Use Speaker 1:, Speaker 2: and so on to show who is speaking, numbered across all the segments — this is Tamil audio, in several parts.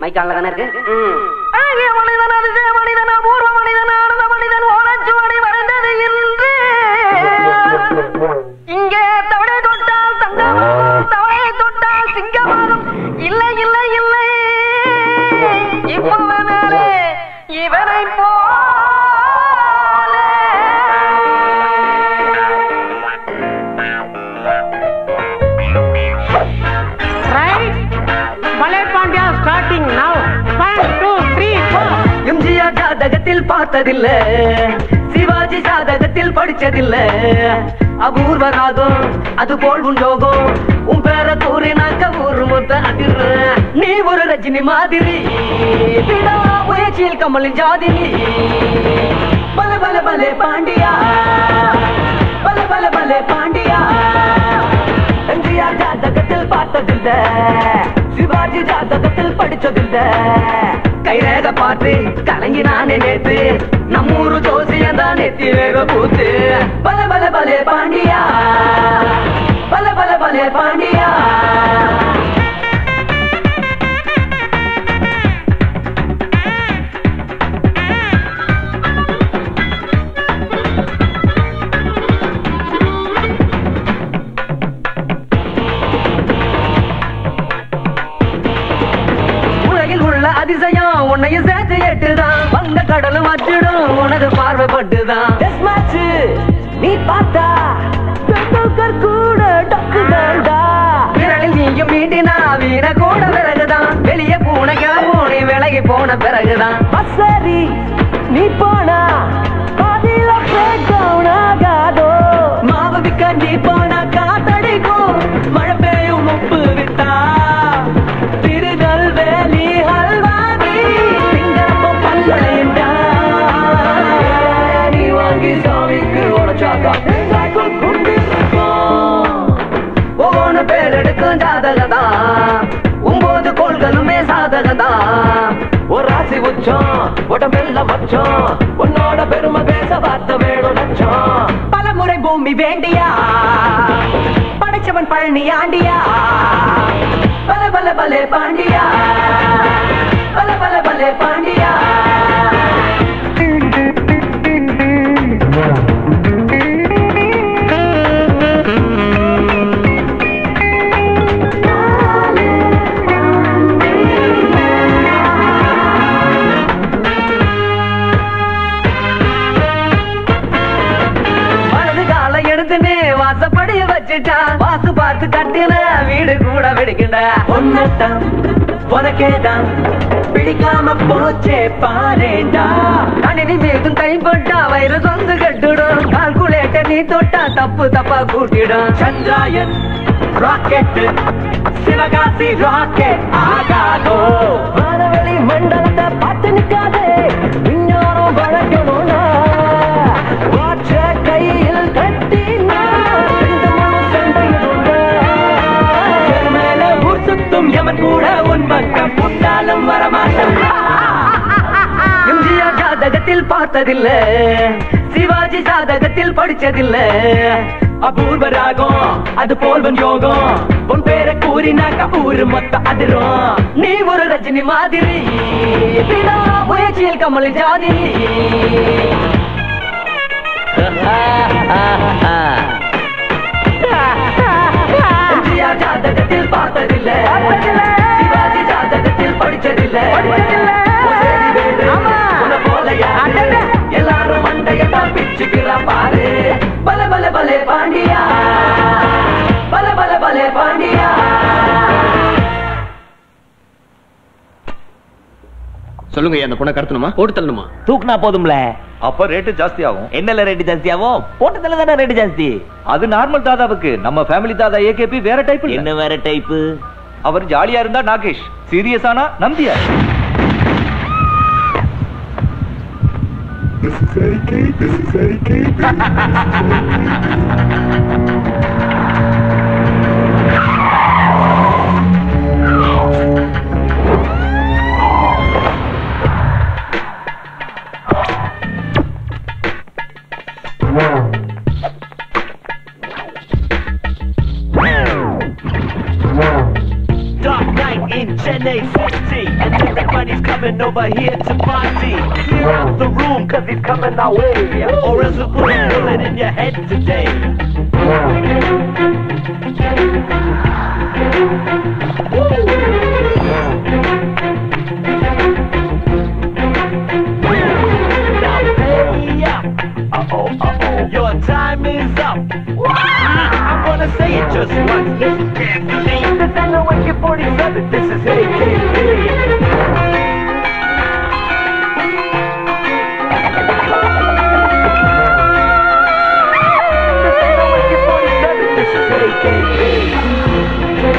Speaker 1: மைக்கால தானே இருக்கு ம்.
Speaker 2: ஆகிய மனிதன் அதிசய மனிதன் அபூர்வ மனிதன் ஆனந்த மனிதன் ஓலச்சுவடி வளர்ந்தது என்று இங்கே தவளை தொட்டால் தங்கமாகும் தவளை தொட்டால் சிங்கமாகும் இல்லை இல்லை இல்லை இப்பவனாலே இவனை
Speaker 3: Pandya starting now one two three four
Speaker 2: MGR ஜாதகத்தில் பார்த்ததில்ல சிவாஜி ஜாதகத்தில் படிச்சதில்ல அபூர்வ ராகம் அது போல் உன் யோகம் உன் பேர கூறினாக்க ஊரு மொத்த அதிர்ற நீ ஒரு ரஜினி மாதிரி விடா முயற்சியில் கமலின் ஜாதினி பல பல பலே பாண்டியா பல பல பலே பாண்டியா எம்ஜிஆர் ஜாதகத்தில் பார்த்ததில்ல சிவாஜி ஜாதகத்தில் படிச்சதில்ல கைரேக பார்த்து கலங்கி நானே நேத்து நம்மூரு ஜோசியம் தான் நெத்தி வேக பூத்து பல பல பலே பாண்டியா பல பல பலே பாண்டியா உலகில் உள்ள அதிசயம் உன்னையும் சேர்த்து எட்டுதான் வந்த கடலும் வச்சிடும் உனது பார்வைப்பட்டுதான் டெஸ்ட் மேட்ச் நீ பார்த்தா டெண்டுல்கர் கூட டக்கு தாண்டா விரலில் நீயும் மீண்டினா வீண கூட பிறகுதான் வெளியே பூனை கிளம்பும் நீ விலகி போன பிறகுதான் சரி நீ போனா பாதியில break down ஆகாதோ மாவு விக்க நீ போனா காத்தடிக்கும் மழை பெய்யும் உப்பு விட்டா திருநெல்வேலி ஹல்வாதி சிங்கப்பூர் பல்வளையண்டா நீ வாங்கி சாமிக்கு உடச்சாக்கா தேங்காய்க்குள் குண்டு இருக்கும். ஒவ்வொன்னு பேர் எடுக்கும் ஜாதகதா ஒன்பது கோள்களுமே சாதகதா ஒரு ராசி உச்சம் உடம்பெல்லாம் மச்சம் உன்னோட பெருமை பேச வார்த்தை வேணும் லட்சம் பலமுறை பூமி வேண்டியா படைச்சவன் பழனி ஆண்டியா பல பல பலே பாண்டியா பல பல பலே பாண்டியா வலது கால எடுத்துன்னு வாசப்படிய வச்சுட்டான் வாசு பார்த்து கட்டின வீடு கூட வெடிக்கின்ற ஒன்னத்தான் உனக்கேதான் பிடிக்காம போச்சே பாரேண்டா கணினி மீதும் கைப்பட்டா வயிறு சொந்து கட்டுடும் கால்குலேட்டர் நீ தொட்டா தப்பு தப்பா கூட்டிடும் சந்திராயன் ராக்கெட் சிவகாசி ராக்கெட் ஆகாதோ வானவெளி மண்டலத்தை பார்த்து நிக்காதே விஞ்ஞானம் வளர்க்கணும்னா வாட்ச கையில் கட்டினா ரெண்டு மூணு சண்டையிடுங்க மேல ஊர் சுத்தும் எவன் கூட உன் பக்கம் புட்டாலும் வரமாட்டான் எம்ஜிஆர் ஜாதகத்தில் பார்த்ததில்ல சிவாஜி ஜாதகத்தில் படிச்சதில்ல அபூர்வ ராகம் அது போல்வன் யோகம் உன் பேரை கூறினாக்க ஊரு மொத்த அதிரும் நீ ஒரு ரஜினி மாதிரி விடா முயற்சியில் கமல் ஜாதி எம்ஜிஆர் ஜாதகத்தில் பார்த்ததில்ல சிவாஜி ஜாதகத்தில் படிச்சதில்ல உசேரி வேலு, உன்னை போல யாரு? எல்லாரும் மண்டையத்தான் பிச்சுக்கிறா பாரு பல பல பலே பாண்டியா பல பல பலே பாண்டியா
Speaker 4: சொல்லுங்க அந்த பொண்ணை கடத்தணுமா போட்டு தள்ளணுமா
Speaker 5: தூக்குனா போதும்ல
Speaker 6: அப்ப ரேட்டு ஜாஸ்தி ஆகும்
Speaker 5: என்னல ரேட்டு ஜாஸ்தியாவும் போட்டதுல தானே ரேட்டு ஜாஸ்தி
Speaker 6: அது நார்மல் தாதாவுக்கு நம்ம ஃபேமிலி தாதா ஏகேபி வேற டைப்
Speaker 5: என்ன வேற டைப்பு
Speaker 6: அவர் ஜாலியா இருந்தா நாகேஷ் சீரியஸ் ஆனா Nambiar
Speaker 2: Dark Knight
Speaker 1: night in Chennai City, and everybody's coming over here to party. Clear out the room, cause he's coming our way, or else we'll put a bullet in your head today. Now pay up. Uh-oh, uh-oh. Your time is up. I'm gonna say it just once. Listen carefully. This ain't no AK-47. This is AKB. This ain't no AK-47. This is AKB.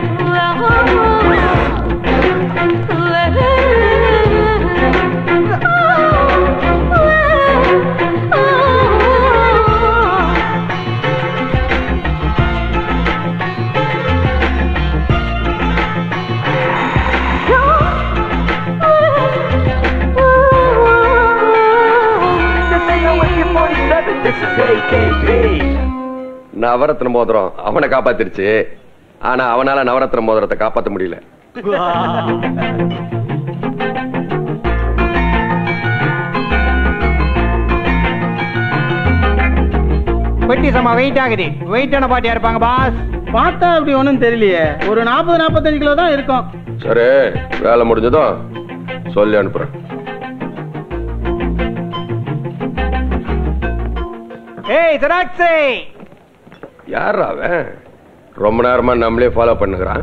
Speaker 1: This ain't no AK-47. This is AKB.
Speaker 7: நவரத்ன மோதிரம் அவனை காப்பாத்திருச்சு ஆனா அவனால நவரத்ன மோதிரத்தை காப்பாத்த முடியல
Speaker 3: பெட்டி சமா வெயிட் ஆகுது வெயிட்டான பாட்டியா இருப்பாங்க பாஸ் பார்த்தா அப்படி ஒண்ணும் தெரியலையே ஒரு நாற்பது நாற்பத்தஞ்சு கிலோ தான் இருக்கும்
Speaker 7: சரி வேலை முடிஞ்சதும் சொல்லி அனுப்புறேன்
Speaker 3: ஏய் ஜெராக்ஸே
Speaker 7: யார் அவன் ரொம்ப நேரமா நம்மளே ஃபாலோ பண்ணுகிறான்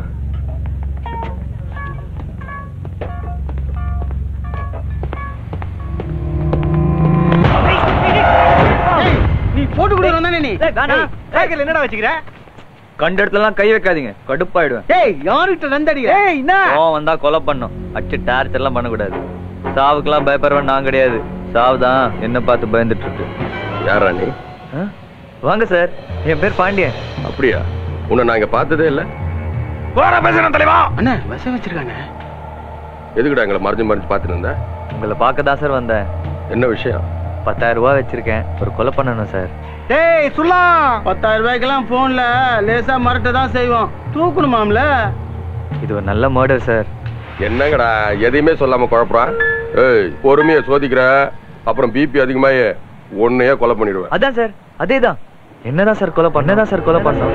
Speaker 3: நீ போட்டு கொடுக்கணும் தானே நீ சைக்கிள் என்னடா வச்சுக்கிற
Speaker 6: கண்ட இடத்துலலாம் கை வைக்காதீங்க கடுப்பாயிடுவேன்
Speaker 3: ஏய் யாருகிட்ட நந்தடி ஏய் என்ன
Speaker 6: கோவம் வந்தா கொலை பண்ணும் அடிச்சு டார்ச்சர் எல்லாம் பண்ணக்கூடாது சாவுக்கெல்லாம் பயப்படுறவன் நான் கிடையாது சாவு தான் என்ன பார்த்து பயந்துட்டு இருக்கு
Speaker 7: யாரா நீ
Speaker 6: ஆ? வாங்க சார் என் பேர் பாண்டியன்
Speaker 7: அப்படியா உன்னை நான் இங்க பார்த்ததே இல்ல
Speaker 3: அண்ணா விஷம் வச்சிருக்காங்க
Speaker 7: எதுக்குடா எங்களை மறைஞ்சு மறைஞ்சு பார்த்துட்டு இருந்த
Speaker 6: உங்களை பார்க்க தான் சார் வந்தேன்
Speaker 7: என்ன விஷயம்
Speaker 6: பத்தாயிரம் ரூபாய் வச்சிருக்கேன் ஒரு கொலை பண்ணணும் சார்
Speaker 3: டேய் சுல்லா பத்தாயிரம் ரூபாய்க்கெல்லாம் போன்ல லேசா மரட்ட தான் செய்வோம் தூக்கணுமாம்ல
Speaker 6: இது ஒரு நல்ல மர்டர் சார்
Speaker 7: என்னங்கடா எதையுமே சொல்லாம குழப்பறான் ஏய் பொறுமையா சோதிக்கிற அப்புறம் பிபி அதிகமாயி உன்னையே கொலை பண்ணிடுவேன்
Speaker 6: அதான் சார் அதேதான் என்னதான் சார் கொலை பண்ண என்னதான் சார் கொலை பண்ணோம்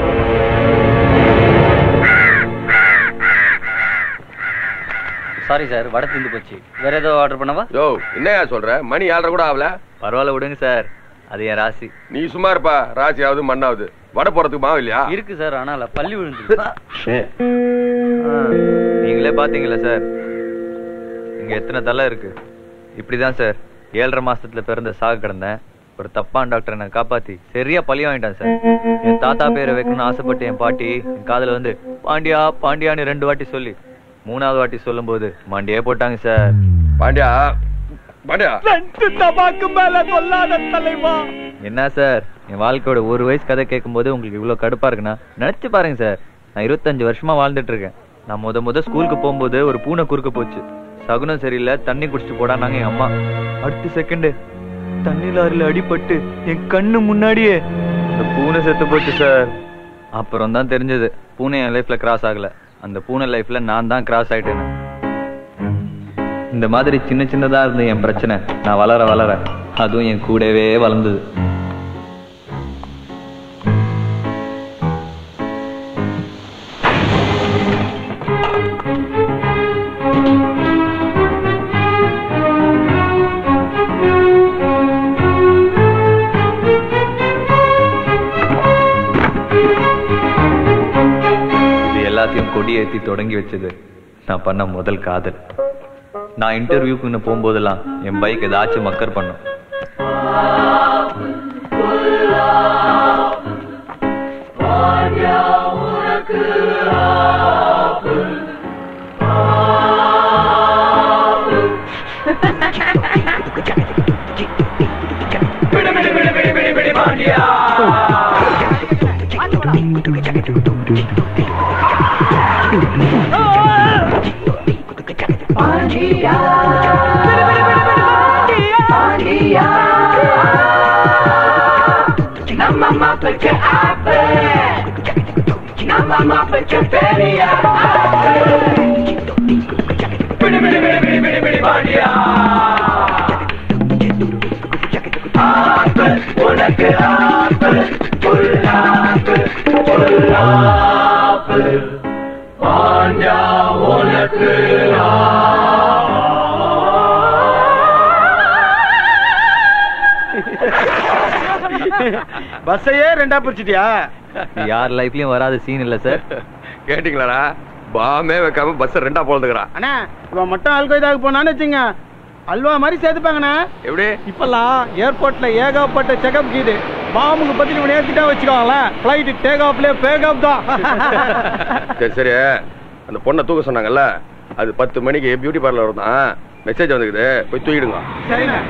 Speaker 8: சாரி சார் வடை திந்து போச்சு வேற ஏதோ ஆர்டர் பண்ணவா
Speaker 7: யோ என்னையா சொல்ற மணி ஏழரை கூட ஆகல
Speaker 6: பரவாயில்ல விடுங்க சார் அது என் ராசி
Speaker 7: நீ சும்மா இருப்பா ராசியாவது மண்ணாவது வடை போறதுக்கு மாவு இல்லையா
Speaker 8: இருக்கு சார் ஆனால் பள்ளி விழுந்து
Speaker 6: ஆ, நீங்களே பாத்தீங்களா சார் இங்க எத்தனை தலை இருக்கு இப்படிதான் சார் ஏழரை மாசத்துல பிறந்த சாக கிடந்தேன் ஒரு தப்பான் டாக்டர் என்ன காப்பாத்தி சரியா பழி வாங்கிட்டான் சார் என் தாத்தா பேரை வைக்கணும்னு ஆசைப்பட்டு என் பாட்டி என் காதுல வந்து பாண்டியா பாண்டியான்னு ரெண்டு வாட்டி சொல்லி மூணாவது வாட்டி சொல்லும்போது மாண்டியே போட்டாங்க சார்
Speaker 7: பாண்டியா பாண்டியா
Speaker 6: என்ன சார் என் வாழ்க்கையோட ஒரு வயசு கதை கேட்கும்போது உங்களுக்கு இவ்வளவு கடுப்பா இருக்குன்னா நினைச்சு பாருங்க சார் நான் இருபத்தஞ்சு வருஷமா வாழ்ந்துட்டு இருக்கேன் நான் முத முத ஸ்கூலுக்கு போகும்போது ஒரு பூனை குறுக்க போச்சு சகுனம் சரியில்லை தண்ணி குடிச்சிட்டு போடானாங்க என் அம்மா அடுத்த செகண்ட் தண்ணி லாரில அடிபட்டு என் கண்ணு முன்னாடியே அந்த பூனை செத்து போச்சு சார் அப்புறம் தான் தெரிஞ்சது பூனை என் லைஃப்ல கிராஸ் ஆகல அந்த பூனை லைஃப்ல நான் தான் கிராஸ் ஆயிட்டேன்னு இந்த மாதிரி சின்ன சின்னதா இருந்த என் பிரச்சனை நான் வளர வளர அதுவும் என் கூடவே வளர்ந்தது இது எல்லாத்தையும் கொடி ஏத்தி தொடங்கி வச்சது நான் பண்ண முதல் காதல் நான் இன்டர்வியூக்குன்னு போகும்போதெல்லாம் என் பைக் ஏதாச்சும் மக்கர் பண்ணும்
Speaker 2: நம்ம மாப்பிளைக்கு ஆப்பு நம்ம மாப்பிளைக்கு பெரிய ஆப்பு
Speaker 3: பஸ்ஸையே ரெண்டா பிரிச்சிட்டியா
Speaker 6: இது யார் லைஃப்லயும் வராத சீன் இல்ல சார்
Speaker 7: கேட்டீங்களாடா பாமே வைக்காம பஸ் ரெண்டா போலதுக்குறான்
Speaker 3: அண்ணா இவன் மட்டும் அல்கொய்தாக்கு போனான்னு வச்சுங்க அல்வா மாதிரி சேர்த்துப்பாங்கண்ணா
Speaker 7: எப்படி
Speaker 3: இப்பெல்லாம் ஏர்போர்ட்ல ஏகப்பட்ட செக்அப் கீது பாம்புக்கு பத்தி இவன் ஏத்திட்டா வச்சுக்கோங்களேன் பிளைட் டேக் ஆஃப்ல பேக் தான்
Speaker 7: சரி சரி அந்த பொண்ணை தூக்க சொன்னாங்கல்ல அது பத்து மணிக்கு பியூட்டி பார்லர் தான் மெசேஜ் வந்துக்குது போய் தூக்கிடுங்க
Speaker 3: சரிண்ணா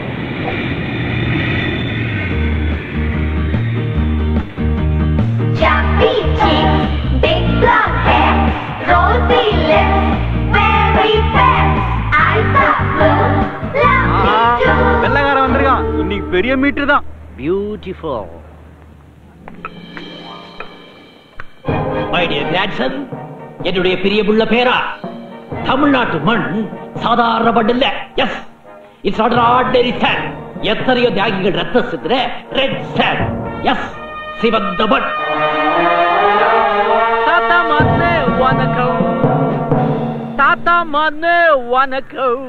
Speaker 9: Chubby cheeks, big blonde hair, rosy lips, very fair, eyes are blue, lovely too.
Speaker 3: வெள்ளக்காரன் வந்திருக்கான் இன்னைக்கு பெரிய மீட்டர் தான்
Speaker 5: பியூட்டிஃபுல் மை டியர் கிராண்ட்சன் என்னுடைய பிரியமுள்ள பேரா தமிழ்நாட்டு மண் சாதாரண மண் இல்ல yes it's not ordinary sand எத்தனையோ தியாகிகள் ரத்த சிந்துற ரெட் சாண்ட் எஸ் சிவந்த மண்
Speaker 2: தாத்தா மண்ணே வணக்கம் தாத்தா மண்ணே வணக்கம்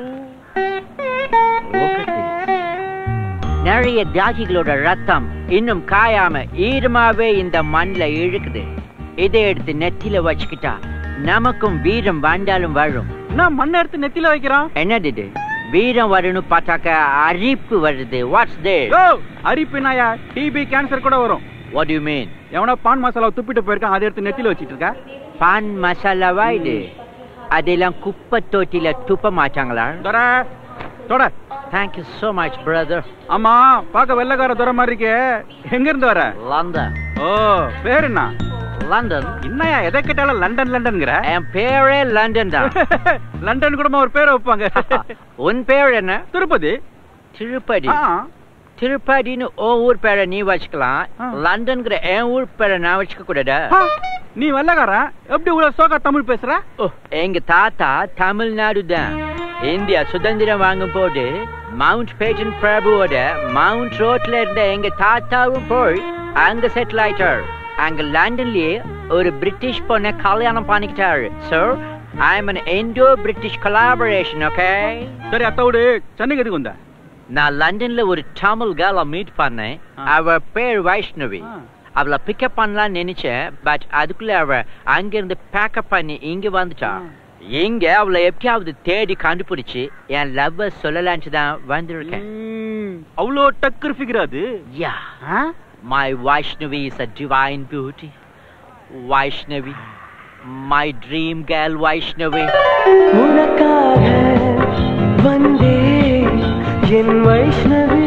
Speaker 2: நிறைய தியாகிகளோட ரத்தம் இன்னும் காயாம ஈரமாவே இந்த மண்ணில் இழுக்குது இதை எடுத்து நெத்தில வச்சுக்கிட்டா நமக்கும் வீரம் வாழ்ந்தாலும் வரும்
Speaker 3: நான் மண்ணை எடுத்து நெத்தில வைக்கிறான்
Speaker 2: என்னது இது வீரம் வரணும் பார்த்தாக்க அரிப்பு வருது வாட்ஸ் தே
Speaker 3: ஓ அரிப்பு நாயா டிபி கேன்சர் கூட வரும்
Speaker 2: வாட் யூ மீன்
Speaker 3: எவனோ பான் மசாலா துப்பிட்டு போயிருக்கான் அதை எடுத்து நெத்தில வச்சிட்டு இருக்க
Speaker 2: பான் மசாலாவா இது அதெல்லாம் குப்பை தொட்டில துப்ப மாட்டாங்களா
Speaker 3: தொட தொட
Speaker 2: தேங்க்யூ so மச் பிரதர்
Speaker 3: ஆமா பாக்க வெள்ளக்கார துறை மாதிரி இருக்கே எங்க இருந்து வர
Speaker 2: லண்டன்
Speaker 3: ஓ பேர் என்ன
Speaker 2: லண்டன்
Speaker 3: என்னயா எதை கேட்டாலும் லண்டன் லண்டன்ங்கிற
Speaker 2: என் பேரே லண்டன் தான்
Speaker 3: லண்டன் கூட ஒரு பேரை வைப்பாங்க
Speaker 2: உன் பேர் என்ன
Speaker 3: திருப்பதி
Speaker 2: திருப்பதி
Speaker 3: ஆ.
Speaker 2: திருப்பதின்னு உன் ஊர் பேரை நீ வச்சுக்கலாம்
Speaker 3: ஆ.
Speaker 2: லண்டன்ங்கிற என் ஊர் பேரை நான் வச்சுக்க கூடாதா
Speaker 3: ஆ, நீ வெள்ளக்காரன் எப்படி இவ்வளவு சோகா தமிழ் பேசுற
Speaker 2: ஓ, எங்க தாத்தா தமிழ்நாடு தான் இந்தியா சுதந்திரம் வாங்கும் போது மவுண்ட் பேட்டன் பிரபுவோட மவுண்ட் ரோட்ல இருந்த எங்க தாத்தாவும் போய் அங்க செட்டில் ஆயிட்டார் அங்க லண்டன்லயே ஒரு பிரிட்டிஷ் பொண்ணை கல்யாணம் பண்ணிக்கிட்டாரு so I am an Indo British collaboration okay
Speaker 3: சரி அத்தோடு சென்னைக்கு எதுக்கு வந்த
Speaker 2: நான் லண்டன்ல ஒரு தமிழ் கேர்ள மீட் பண்ணேன்
Speaker 3: ஆ.
Speaker 2: அவ பேர் வைஷ்ணவி
Speaker 3: ஆ.
Speaker 2: அவளை பிக்கப் பண்ணலாம்னு நினைச்சேன் பட் அதுக்குள்ள அவ அங்கிருந்து பேக்கப் பண்ணி இங்க வந்துட்டா இங்க அவளை எப்படியாவது தேடி கண்டுபிடிச்சு என் லவ் சொல்லலான்ட்டு தான் வந்திருக்கேன்
Speaker 3: அவ்வளோ டக்கர் ஃபிகர் அது
Speaker 2: yeah my Vaishnavi is a divine beauty Vaishnavi my dream girl Vaishnavi
Speaker 10: உனக்காக வந்தே என் வைஷ்ணவி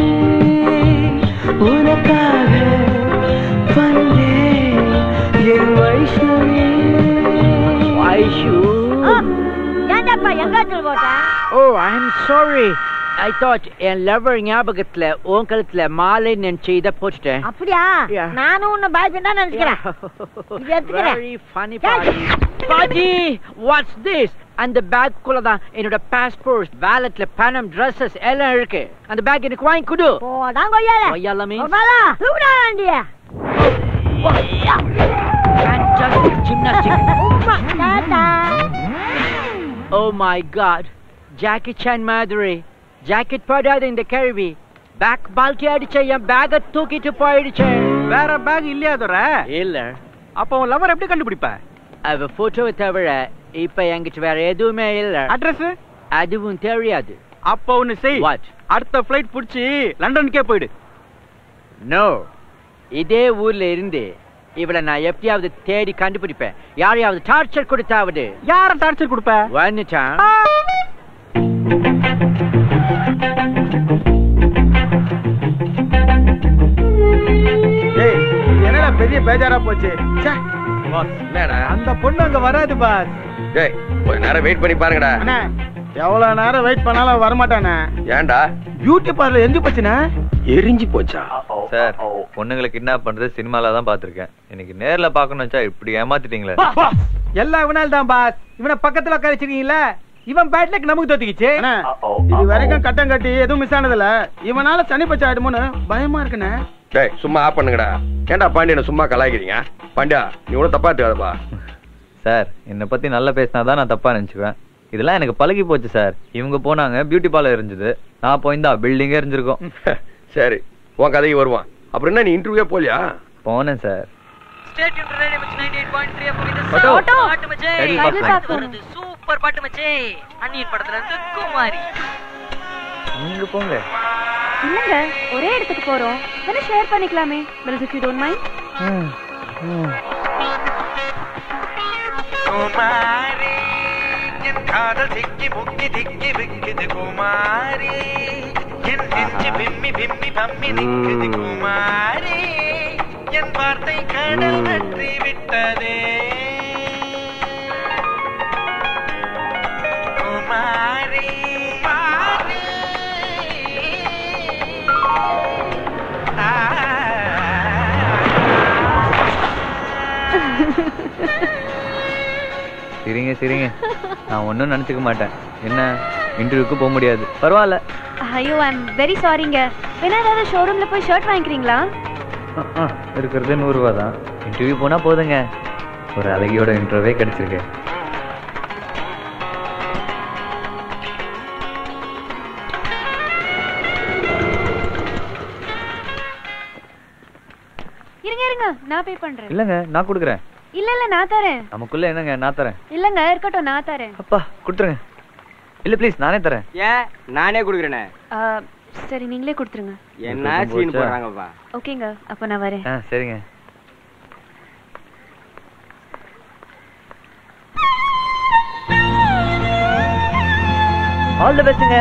Speaker 10: உனக்காக வந்தே என் வைஷ்ணவி
Speaker 2: வைஷு
Speaker 9: ஏன்டாப்பா எங்காத்துல போட்ட
Speaker 2: oh I am sorry I thought என் லவர் ஞாபகத்துல உன் கழுத்துல மாலை நினைச்சு இதை போட்டுட்டேன்
Speaker 9: அப்படியா
Speaker 2: Yeah.
Speaker 9: நானும் உன்னை பாய் தான் நினைக்கிறேன் இது எடுத்துக்கிறேன்.
Speaker 2: Very funny
Speaker 9: Yeah.
Speaker 2: party. Party! What's this? அந்த பேக் குள்ள தான் என்னோட பாஸ்போர்ட் வேலட்ல பணம் ட்ரெஸ்ஸஸ் எல்லாம் இருக்கு அந்த பேக் எனக்கு வாங்கி கொடு
Speaker 9: போடாங்க கொய்யால
Speaker 2: கொய்யால means?
Speaker 9: கொய்யால தூக்குடா வண்டிய
Speaker 2: Fantastic gymnastics.
Speaker 9: உம்மா டாடா
Speaker 2: Oh my god. Jackie Chan மாதிரி ஜாக்கெட் போடாத இந்த கேள்வி பேக் பால்ட்டி அடிச்ச என் பேக தூக்கிட்டு போயிடுச்சு
Speaker 3: வேற பேக் இல்லையா தோற
Speaker 2: இல்ல
Speaker 3: அப்போ உன் லவர் எப்படி கண்டுபிடிப்ப
Speaker 2: அவ போட்டோவை தவிர இப்ப என்கிட்ட வேற எதுவுமே இல்ல
Speaker 3: அட்ரஸ்
Speaker 2: அதுவும் தெரியாது
Speaker 3: அப்போ ஒண்ணு செய்
Speaker 2: What?
Speaker 3: அடுத்த ஃபிளைட் புடிச்சு லண்டனுக்கே போயிடு
Speaker 2: நோ இதே ஊர்ல இருந்து இவளை நான் எப்படியாவது தேடி கண்டுபிடிப்பேன் யாரையாவது டார்ச்சர் கொடுத்தாவது
Speaker 3: யார டார்ச்சர் கொடுப்ப
Speaker 2: வந்துட்டான்
Speaker 3: ஏய் இது என்னடா பெரிய பேஜாரா போச்சு ச்சே,
Speaker 7: என்னடா
Speaker 3: அந்த பொண்ணு அங்க வராது பாஸ்
Speaker 7: டேய் கொஞ்ச நேரம் வெயிட் பண்ணி பாருங்கடா
Speaker 3: அண்ணா எவ்வளவு நேரம் வெயிட் பண்ணாலும் வரமாட்டானே
Speaker 7: ஏன்டா
Speaker 3: பியூட்டி பார்லர் எந்த போச்சுண்ணே
Speaker 7: எரிஞ்சு போச்சா
Speaker 6: சார் பொண்ணுங்களை கிட்னாப் பண்றது சினிமால தான் பாத்திருக்கேன் இன்னைக்கு நேர்ல பாக்கணும் வச்சா இப்படி ஏமாத்திட்டீங்களே
Speaker 3: எல்லாம் இவனால தான் பாஸ் இவனை பக்கத்துல உட்கார வச்சிருக்கீங்களா இவன் பேட்லக்கு நமக்கு தோத்திக்கிச்சு இது வரைக்கும் கட்டம் கட்டி எதுவும் மிஸ் ஆனதில்ல இவனால சனி பச்சை ஆயிடுமோன்னு பயமா இருக்குண்ணே
Speaker 7: டேய் சும்மா ஆஃப் பண்ணுங்கடா ஏன்டா பாண்டியனை சும்மா கலாய்க்கிறீங்க பாண்டியா நீ ஒன்றும் தப்பா எடுத்துக்காதப்பா
Speaker 6: சார் என்னை பத்தி நல்லா பேசினாதான் நான் தப்பா நினைச்சுக்குவேன் இதெல்லாம் எனக்கு பழகி போச்சு சார் இவங்க போனாங்க பியூட்டி பார்லர் இருந்தது நான் போயிருந்தா பில்டிங்கே இருந்திருக்கும்
Speaker 7: சரி உன் கதைக்கு வருவான் அப்புறம் என்ன நீ இன்டர்வியூவே போலியா
Speaker 6: போனேன் சார்
Speaker 2: ஆட்டோ.
Speaker 11: பாட்டு மச்சே
Speaker 6: சரி,
Speaker 11: பாட்டு
Speaker 6: பாக்கலாம்.
Speaker 11: வருது சூப்பர் பாட்டு மச்சே அன்னியன் படத்துல இருந்து குமாரி
Speaker 6: நீங்க போங்க
Speaker 12: இல்லங்க ஒரே இடத்துக்கு போறோம் வேணா ஷேர் பண்ணிக்கலாமே music you don't mind
Speaker 10: Kumari என் காதல் சிக்கி முக்கி திக்கி விக்குது குமாரி என் நெஞ்சு விம்மி விம்மி பம்மி நிக்குது குமாரி என் வார்த்தை கடல் நன்றி விட்டதே குமாரி குமாரி.
Speaker 6: சரிங்க சரிங்க நான் ஒன்றும் நினச்சிக்க மாட்டேன் என்ன இன்டர்வியூக்கு போக முடியாது பரவாயில்ல
Speaker 12: ஐயோ ஐ அம் வெரி சாரிங்க வேணா ஏதாவது ஷோரூம்ல போய் ஷர்ட் வாங்கிக்கிறீங்களா
Speaker 6: அஹ், அஹ், இருக்கிறது நூறுரூவா தான் இன்டர்வியூ போனால் போதுங்க ஒரு அழகியோட இன்டர்வியூவே கிடைச்சிருக்கு
Speaker 12: இருங்க இருங்க நான் பே பண்றேன்
Speaker 6: இல்லைங்க நான் கொடுக்குறேன்
Speaker 12: இல்ல இல்ல நான் தரேன்
Speaker 6: நமக்குள்ள என்னங்க நான் தரேன்
Speaker 12: இல்லங்க இருக்கட்டும் நான் தரேன்
Speaker 6: அப்பா கொடுத்துருங்க இல்லை ப்ளீஸ் நானே தரேன்
Speaker 13: ஏன் நானே குடுக்குறேனே
Speaker 12: ஆ, சரி நீங்களே கொடுத்துருங்க
Speaker 13: என்ன
Speaker 6: கொடுக்கும்
Speaker 13: சீன்
Speaker 6: போச்சா?
Speaker 13: போடுறாங்கப்பா
Speaker 12: ஓகேங்க அப்ப நான் வரேன்
Speaker 6: ஆ சரிங்க ஆல் தி பெஸ்ட்டுங்க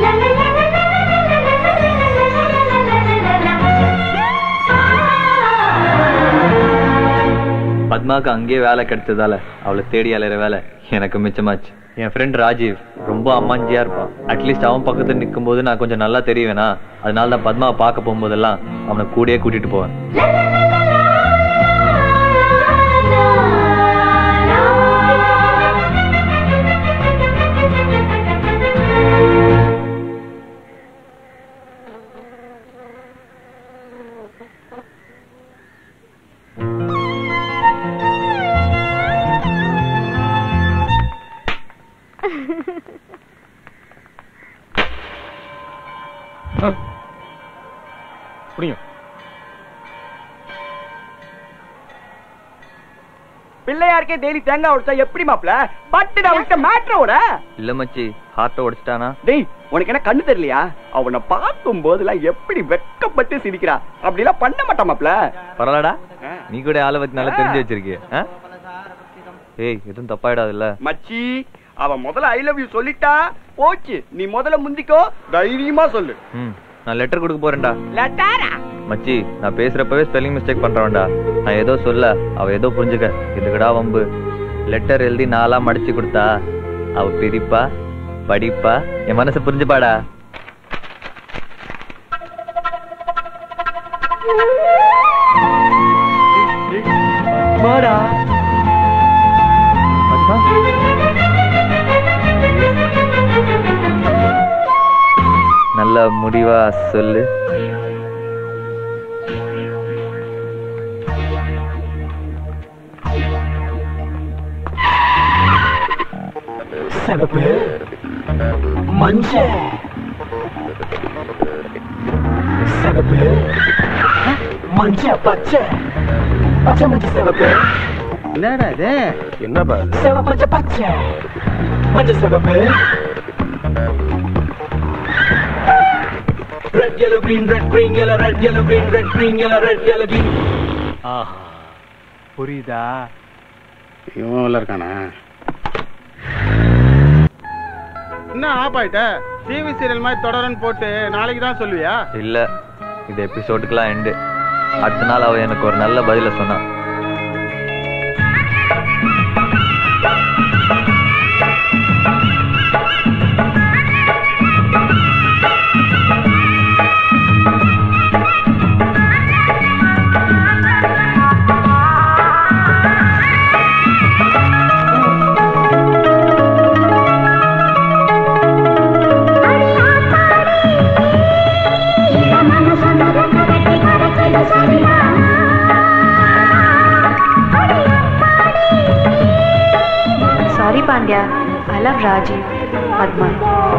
Speaker 6: பத்மாவுக்கு அங்கேயே வேலை கிடைச்சதால அவளை தேடி அலையிற வேலை எனக்கு மிச்சமாச்சு என் ஃப்ரெண்ட் ராஜீவ் ரொம்ப அம்மாஞ்சியா இருப்பான் அட்லீஸ்ட் அவன் பக்கத்துல நிற்கும் போது நான் கொஞ்சம் நல்லா தெரியுவேனா அதனால தான் பத்மாவை பார்க்க போகும்போதெல்லாம் அவனை கூடயே கூட்டிட்டு போவேன்
Speaker 3: புரியும்
Speaker 13: பிள்ளையாருக்கே டெய்லி தேங்காய் உடைச்சா எப்படி மாப்ள பட்டு நான் விட்ட மேட்ரோட
Speaker 6: இல்ல மச்சி ஹார்ட்டை உடைச்சிட்டானா
Speaker 13: டேய் உனக்கு என்ன கண்ணு தெரியலையா அவனை பார்க்கும் போதெல்லாம் எப்படி வெக்கப்பட்டு சிரிக்கிறா அப்படி எல்லாம் பண்ண மாட்டான் மாப்ள
Speaker 6: பரவாயில்லடா நீ கூட ஆளை பத்தி நல்லா தெரிஞ்சு வச்சிருக்கிய ஆ? ஏய் எதுவும் தப்பாயிடாதுல்ல
Speaker 13: மச்சி அவன் முதல்ல ஐ லவ் யூ சொல்லிட்டா போச்சு நீ முதல்ல முந்திக்கோ தைரியமா சொல்லு
Speaker 6: ம் நான் லெட்டர் கொடுக்க போறேன்டா
Speaker 13: லட்டாரா
Speaker 6: மச்சி நான் பேசுறப்பவே ஸ்பெல்லிங் மிஸ்டேக் பண்றவன்டா நான் ஏதோ சொல்ல அவ ஏதோ புரிஞ்சுக்க இதுக்கடா வம்பு லெட்டர் எழுதி நாளா மடிச்சு கொடுத்தா அவ பிரிப்பா படிப்பா என் மனசு புரிஞ்சுப்பாடா
Speaker 10: மாடா
Speaker 6: நல்ல முடிவா சொல்லு
Speaker 10: சிவப்பு மஞ்சள் சிவப்பு மஞ்ச பச்சை பச்சை மஞ்சள் சிவப்பு
Speaker 3: என்னடா இது
Speaker 7: என்னப்பா
Speaker 10: சிவப்பு மஞ்சள் பச்சை மஞ்சள் சிவப்பு red yellow green red green yellow red yellow green red green yellow red yellow green
Speaker 3: ஆஹா புரியுதா
Speaker 14: இவன் உள்ள இருக்கானா
Speaker 3: என்ன ஆப் ஆயிட்ட டிவி சீரியல் மாதிரி தொடருன்னு போட்டு நாளைக்கு தான் சொல்லுவியா
Speaker 6: இல்ல இது எபிசோடுக்கெல்லாம் எண்டு அடுத்த நாள் அவ எனக்கு ஒரு நல்ல பதில சொன்னா
Speaker 9: மனசு
Speaker 12: ராஜி பத்மா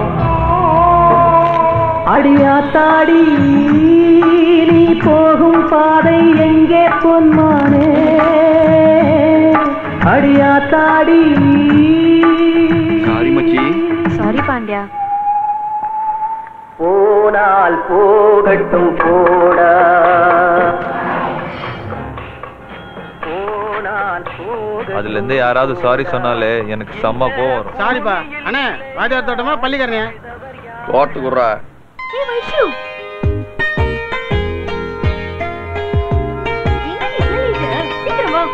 Speaker 2: அடியாத்தாடி நீ போகும் பாதை எங்கே பொன்மானே அடியாத்தாடி
Speaker 6: சாரி மச்சி
Speaker 12: சாரி பாண்டியா
Speaker 2: போனால் போகட்டும் போடா போனால் போக
Speaker 6: அதுல இருந்து யாராவது சாரி சொன்னாலே எனக்கு செம்ம கோவம் வரும்
Speaker 3: சாரிப்பா அண்ணே வாத்தியார் தோட்டமா பள்ளிக்கரணே
Speaker 7: தோட்டுக்குறா
Speaker 12: ஏ வைஷு சீக்கிரம் வா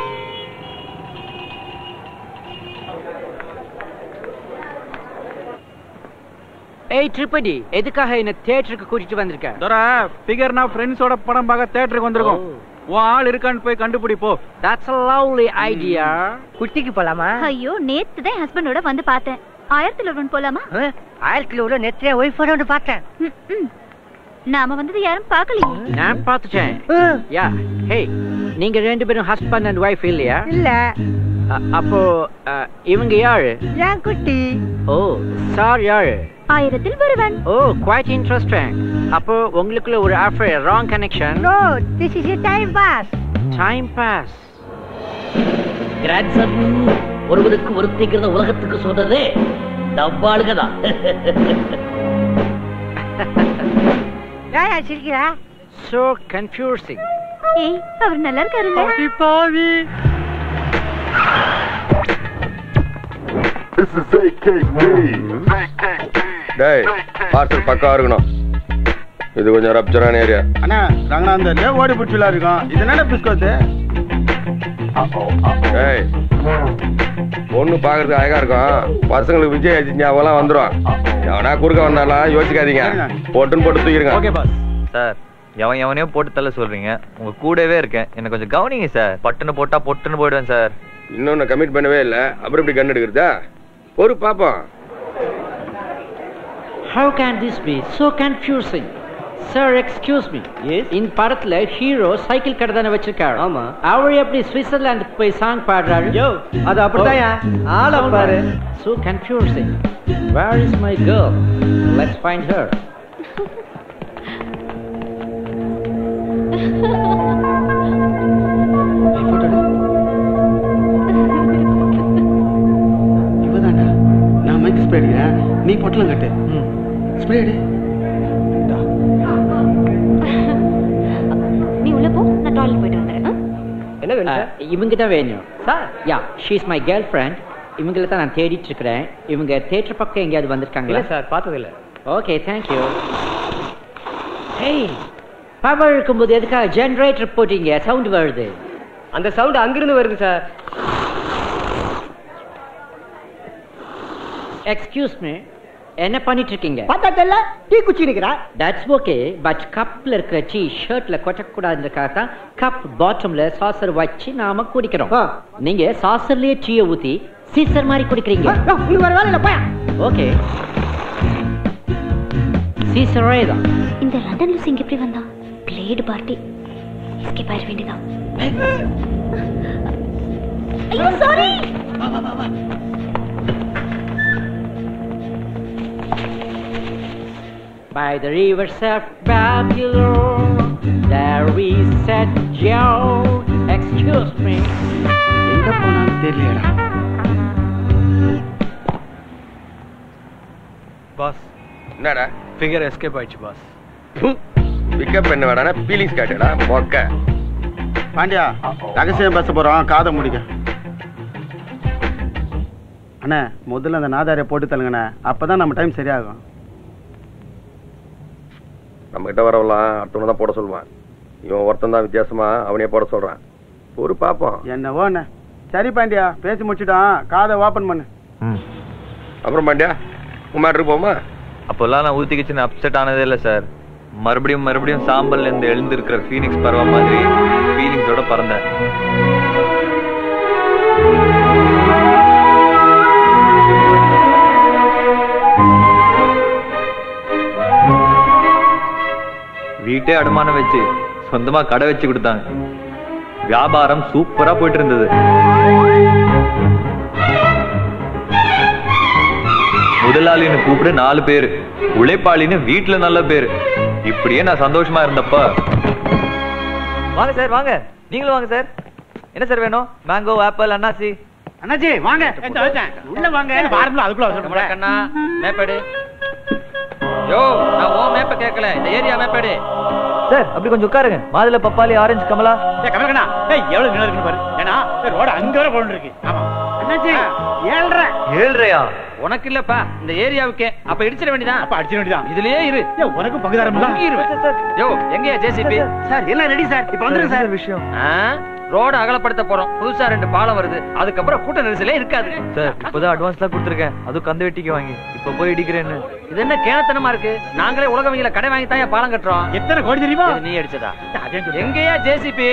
Speaker 15: ஏய் ட்ரிப்படி எதுக்காக என்ன தியேட்டருக்கு கூட்டிட்டு வந்திருக்க
Speaker 3: தோரா பிகர்னா ஃப்ரெண்ட்ஸோட படம் பார்க்க தேட்டருக்கு வந்திருக்கோம் உன் ஆள் இருக்கான்னு போய் கண்டுபிடி போ
Speaker 15: தட்ஸ் a lovely idea
Speaker 2: குட்டிக்கு போலாமா
Speaker 12: ஐயோ நேத்து தான் ஹஸ்பண்டோட வந்து பார்த்தேன் ஆயிரத்துல ஒருவன் போலாமா
Speaker 2: ஆயிரத்துல உள்ள நெத்தியா ஒய்ஃபோட வந்து பார்த்தேன்
Speaker 12: ம், ம். நாம வந்தது யாரும் பார்க்கலையே
Speaker 15: நான் பார்த்துட்டேன் யா ஹே நீங்க ரெண்டு பேரும் ஹஸ்பண்ட் அண்ட் ஒய்ஃப் இல்லையா
Speaker 2: இல்ல
Speaker 15: அ- அப்போ அ, இவங்க யாரு
Speaker 2: ஏன் குட்டி
Speaker 15: ஓ சார் யாரு
Speaker 12: ஆயிரத்தில் ஒருவன்
Speaker 15: ஓ குவைட் இன்ட்ரெஸ்டிங் அப்போ உங்களுக்குள்ள ஒரு affair wrong connection
Speaker 2: no this is time pass
Speaker 15: time pass
Speaker 5: grandson ஒருவருக்கு ஒருத்திங்கிறத உலகத்துக்கு சொல்றதே டப்பாளுக தான்
Speaker 2: ஏன் சிரிக்கிறா
Speaker 15: so confusing
Speaker 12: ஏய் அவர் நல்லா இருக்காருல்ல
Speaker 15: பாவி
Speaker 7: டேய் பார்சல் பக்கா இருக்கணும் இது கொஞ்சம் ரப்சரான ஏரியா
Speaker 3: அண்ணா ரங்கநாதர்ல ஓடி பிடிச்சலா இருக்கும் இது என்னடா பிஸ்கோத்து
Speaker 7: டேய் பொண்ணு பாக்குறதுக்கு அழகா இருக்கும் பசங்களுக்கு விஜய் ஞாபகம் வந்துரும் எவனா குறுக்க வந்தாலும் யோசிக்காதீங்க போட்டுன்னு போட்டு தூக்கிருங்க
Speaker 3: ஓகே பாஸ்
Speaker 6: சார் எவன் எவனையோ போட்டு தள்ள சொல்றீங்க உங்க கூடவே இருக்கேன் என்ன கொஞ்சம் கவனிங்க சார் பட்டுன்னு போட்டா பொட்டுன்னு போயிடுவேன் சார்
Speaker 7: இன்னொன்னு கமிட் பண்ணவே இல்ல அப்புறம் இப்படி கண் எடுக்கிறதா ஒரு பாப்போம்
Speaker 15: How can this be so confusing? Sir, excuse me. Yes. In படத்துல ஹீரோ சைக்கிள் கடை தானே வச்சிருக்காரு
Speaker 2: ஆமா.
Speaker 15: அவர் எப்படி சுவிட்சர்லாந்து போய் சாங் பாடுறாரு
Speaker 2: யோ அது அப்படித்தான்யா ஆள பாரு
Speaker 15: So confusing. Where is my girl? Let's find her.
Speaker 3: இவதாண்டா நான் மைக் ஸ்ப்ரே அடிக்கிறேன் நீ பொட்டலம் கட்டு ஸ்ப்ரே அடி
Speaker 12: நீ உள்ள போ நான் டாய்லெட் போயிட்டு வந்துடுறேன் ஆ?
Speaker 2: என்ன வேணும் சார்
Speaker 15: இவங்க தான் வேணும்
Speaker 2: sir
Speaker 15: yeah she is my girl friend இவங்களை தான் நான் தேடிட்டு இருக்கிறேன் இவங்க தேட்டர் பக்கம் எங்கேயாவது
Speaker 2: இல்ல
Speaker 15: வந்திருக்காங்களா
Speaker 2: சார் பார்த்தது இல்ல
Speaker 15: ஓகே தேங்க்யூ ஹேய் பவர் இருக்கும்போது எதுக்காக ஜெனரேட்டர் போட்டீங்க சவுண்ட் வருது
Speaker 2: அந்த சவுண்ட் அங்கிருந்து வருது சார்
Speaker 15: எக்ஸ்கியூஸ் மீ என்ன பண்ணிட்டு இருக்கீங்க
Speaker 2: பார்த்தா தெரியல டீ குச்சி நிக்கிறா
Speaker 15: தட்ஸ் ஓகே பட் கப்ல இருக்கிற டீ ஷர்ட்ல கொட்டக்கூடாதுன்றக்காக தான் கப் பாட்டம்ல சாசர் வச்சு நாம குடிக்கிறோம்
Speaker 2: ஆ.
Speaker 15: நீங்க சாசர்லயே டீயை ஊத்தி சீசர் மாதிரி குடிக்கிறீங்க
Speaker 2: உனக்கு வர வேலை இல்ல போயா
Speaker 15: ஓகே சீசரே தான்
Speaker 12: இந்த லண்டன் லூஸ் இங்க எப்படி வந்தான் பிளேடு பார்ட்டி எஸ்கேப் ஆயிட வேண்டியதான் ஐயோ sorry
Speaker 15: By the rivers of Babylon, there we set Joe. Excuse me.
Speaker 3: எங்க போனாலும் தெரியலடா
Speaker 6: பாஸ்
Speaker 7: என்னடா
Speaker 6: ஃபிகர் எஸ்கேப் ஆயிடுச்சு பாஸ்
Speaker 7: பிக்கப் என்ன வேடானா ஃபீலிங்ஸ் காட்டுடா மொக்க
Speaker 3: பாண்டியா ரகசியம் பேச போறோம் காதை முடிக்க அண்ணா முதல்ல அந்த நாதாரியை போட்டு தள்ளுங்கண்ணே அப்பதான் நம்ம டைம் சரியாகும்
Speaker 7: நம்ம கிட்ட வரவெல்லாம் அடுத்தவன தான் போட சொல்லுவான் இவன் ஒருத்தன் தான் வித்தியாசமா அவனையே போட சொல்றான் ஒரு பாப்போம்
Speaker 3: என்னவோ அண்ணே சரி பாண்டியா பேசி முடிச்சுட்டான் காதை ஓப்பன் பண்ணு
Speaker 7: அப்புறம் பாண்டியா உன் மேட்ருக்கு போமா
Speaker 6: அப்போல்லாம் நான் ஊத்தி கிச்சன் அப்செட் ஆனதே இல்லை சார் மறுபடியும் மறுபடியும் சாம்பல்ல இருந்து எழுந்திருக்கிற ஃபீனிக்ஸ் பறவை மாதிரி ஃபீலிங்ஸோட பறந்தேன் வீட்டே அடமானம் வச்சு சொந்தமா கடை வச்சு கொடுத்தாங்க வியாபாரம் சூப்பரா போயிட்டு இருந்தது முதலாளின்னு கூப்பிடு நாலு பேரு உழைப்பாளின்னு வீட்டுல நல்ல பேரு இப்படியே நான் சந்தோஷமா இருந்தப்ப வாங்க சார் வாங்க நீங்களும் வாங்க சார் என்ன சார் வேணும் மேங்கோ ஆப்பிள் அன்னாசி
Speaker 3: அண்ணாச்சி வாங்க உள்ள வாங்க பாருங்களா அதுக்குள்ள
Speaker 8: கண்ணா மேப்பேடு யோ நான் உன் மேப்ப கேட்கல இந்த ஏரியா மேப்பேடு
Speaker 6: சார் அப்படி கொஞ்சம் உட்காருங்க மாதுளை பப்பாளி ஆரஞ்சு கமலா
Speaker 3: கமலக்கண்ணா ஏய் எவ்வளவு நிலம் இருக்குன்னு பாரு ஏன்னா ரோட அங்க வர போட்டு இருக்கு ஆமா அண்ணாச்சி ஏழ்ரை
Speaker 6: ஏழ்றையா
Speaker 8: உனக்கு இல்லப்பா இந்த ஏரியாவுக்கே அப்ப இடிச்சிட வேண்டியதான்
Speaker 3: அப்ப அடிச்சிட வேண்டியதான்
Speaker 8: இதுலயே இரு
Speaker 3: உனக்கும் பங்குதாரம் இல்ல?
Speaker 8: முங்கிருவேன். யோ எங்கயா ஜேசிபி
Speaker 3: சார் எல்லாம் ரெடி சார் இப்ப வந்துருங்க சார்
Speaker 6: விஷயம்
Speaker 8: ரோட அகலப்படுத்த போறோம் புதுசா ரெண்டு பாலம் வருது அதுக்கப்புறம் கூட்ட நெரிசலே இருக்காது
Speaker 6: சார் இப்பதான் அட்வான்ஸ் தான் கொடுத்துருக்கேன் அதுவும் கந்து வெட்டிக்கு வாங்கி இப்ப போய் இடிக்கிறேன்னு
Speaker 8: இது என்ன கேனத்தனமா இருக்கு நாங்களே உலக வங்கியில கடை வாங்கி தான் பாலம் கட்டுறோம்
Speaker 3: எத்தனை கோடி தெரியுமா
Speaker 8: இது நீ அடிச்சதா
Speaker 3: அதே சொல்லு.
Speaker 8: எங்கயா ஜேசிபி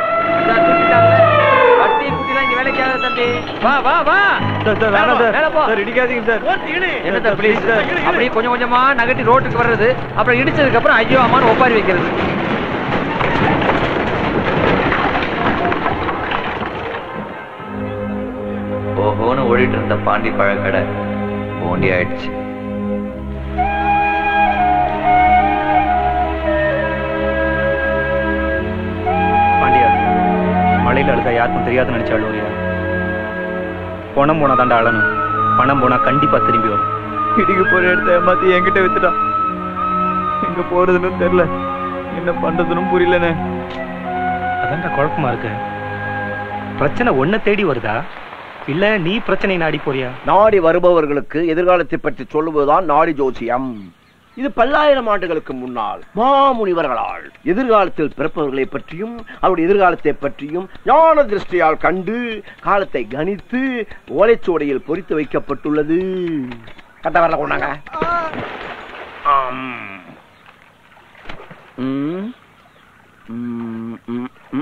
Speaker 8: வட்டி குட்டிலாம் இங்க வேலைக்கு ஆகாது தம்பி வா வா வா
Speaker 6: சார் சார்
Speaker 8: மேல
Speaker 6: வேணாம்
Speaker 8: போ,
Speaker 6: சார்
Speaker 8: மேல போ.
Speaker 6: சார் இடிக்காதீங்க சார்
Speaker 3: ஓட்டு இடு.
Speaker 8: என்ன சார் ப்ளீஸ் அப்படியே கொஞ்சம் கொஞ்சமா நகட்டி ரோட்டுக்கு வர்றது அப்புறம் இடிச்சதுக்கு அப்புறம் ஐயோ அம்மான்னு ஒப்பாரி வைக்கிறது
Speaker 6: ஓஹோன்னு ஓடிட்டு இருந்த பாண்டி பழக்கடை போண்டி ஆயிடுச்சு
Speaker 3: பாண்டியா மழையில அழுதா யாருக்கும் தெரியாதுன்னு நினைச்ச அழுவுறியா பணம் போனா தாண்டா அழணும் பணம் போனா கண்டிப்பா திரும்பி வரும்
Speaker 6: இடிக்க போற இடத்த ஏமாத்தி என்கிட்ட வித்துட்டான் எங்க போறதுன்னு தெரியல என்ன பண்றதுன்னு புரியலண்ணே
Speaker 3: அதான்டா குழப்பமா இருக்கு பிரச்சனை ஒன்ன தேடி வருதா இல்ல நீ பிரச்சனை நாடி போறியா
Speaker 13: நாடி வருபவர்களுக்கு எதிர்காலத்தை பற்றி சொல்லுவதுதான் நாடி ஜோசியம் இது பல்லாயிரம் ஆண்டுகளுக்கு முன்னால் மாமுனிவர்களால் எதிர்காலத்தில் பிறப்பவர்களை பற்றியும் அவருடைய எதிர்காலத்தை பற்றியும் ஞான திருஷ்டியால் கண்டு காலத்தை கணித்து ஓலைச்சுவடையில் பொறித்து வைக்கப்பட்டுள்ளது கட்ட வரல கொண்டாங்க ஆம். ம். ம், ம், ம்.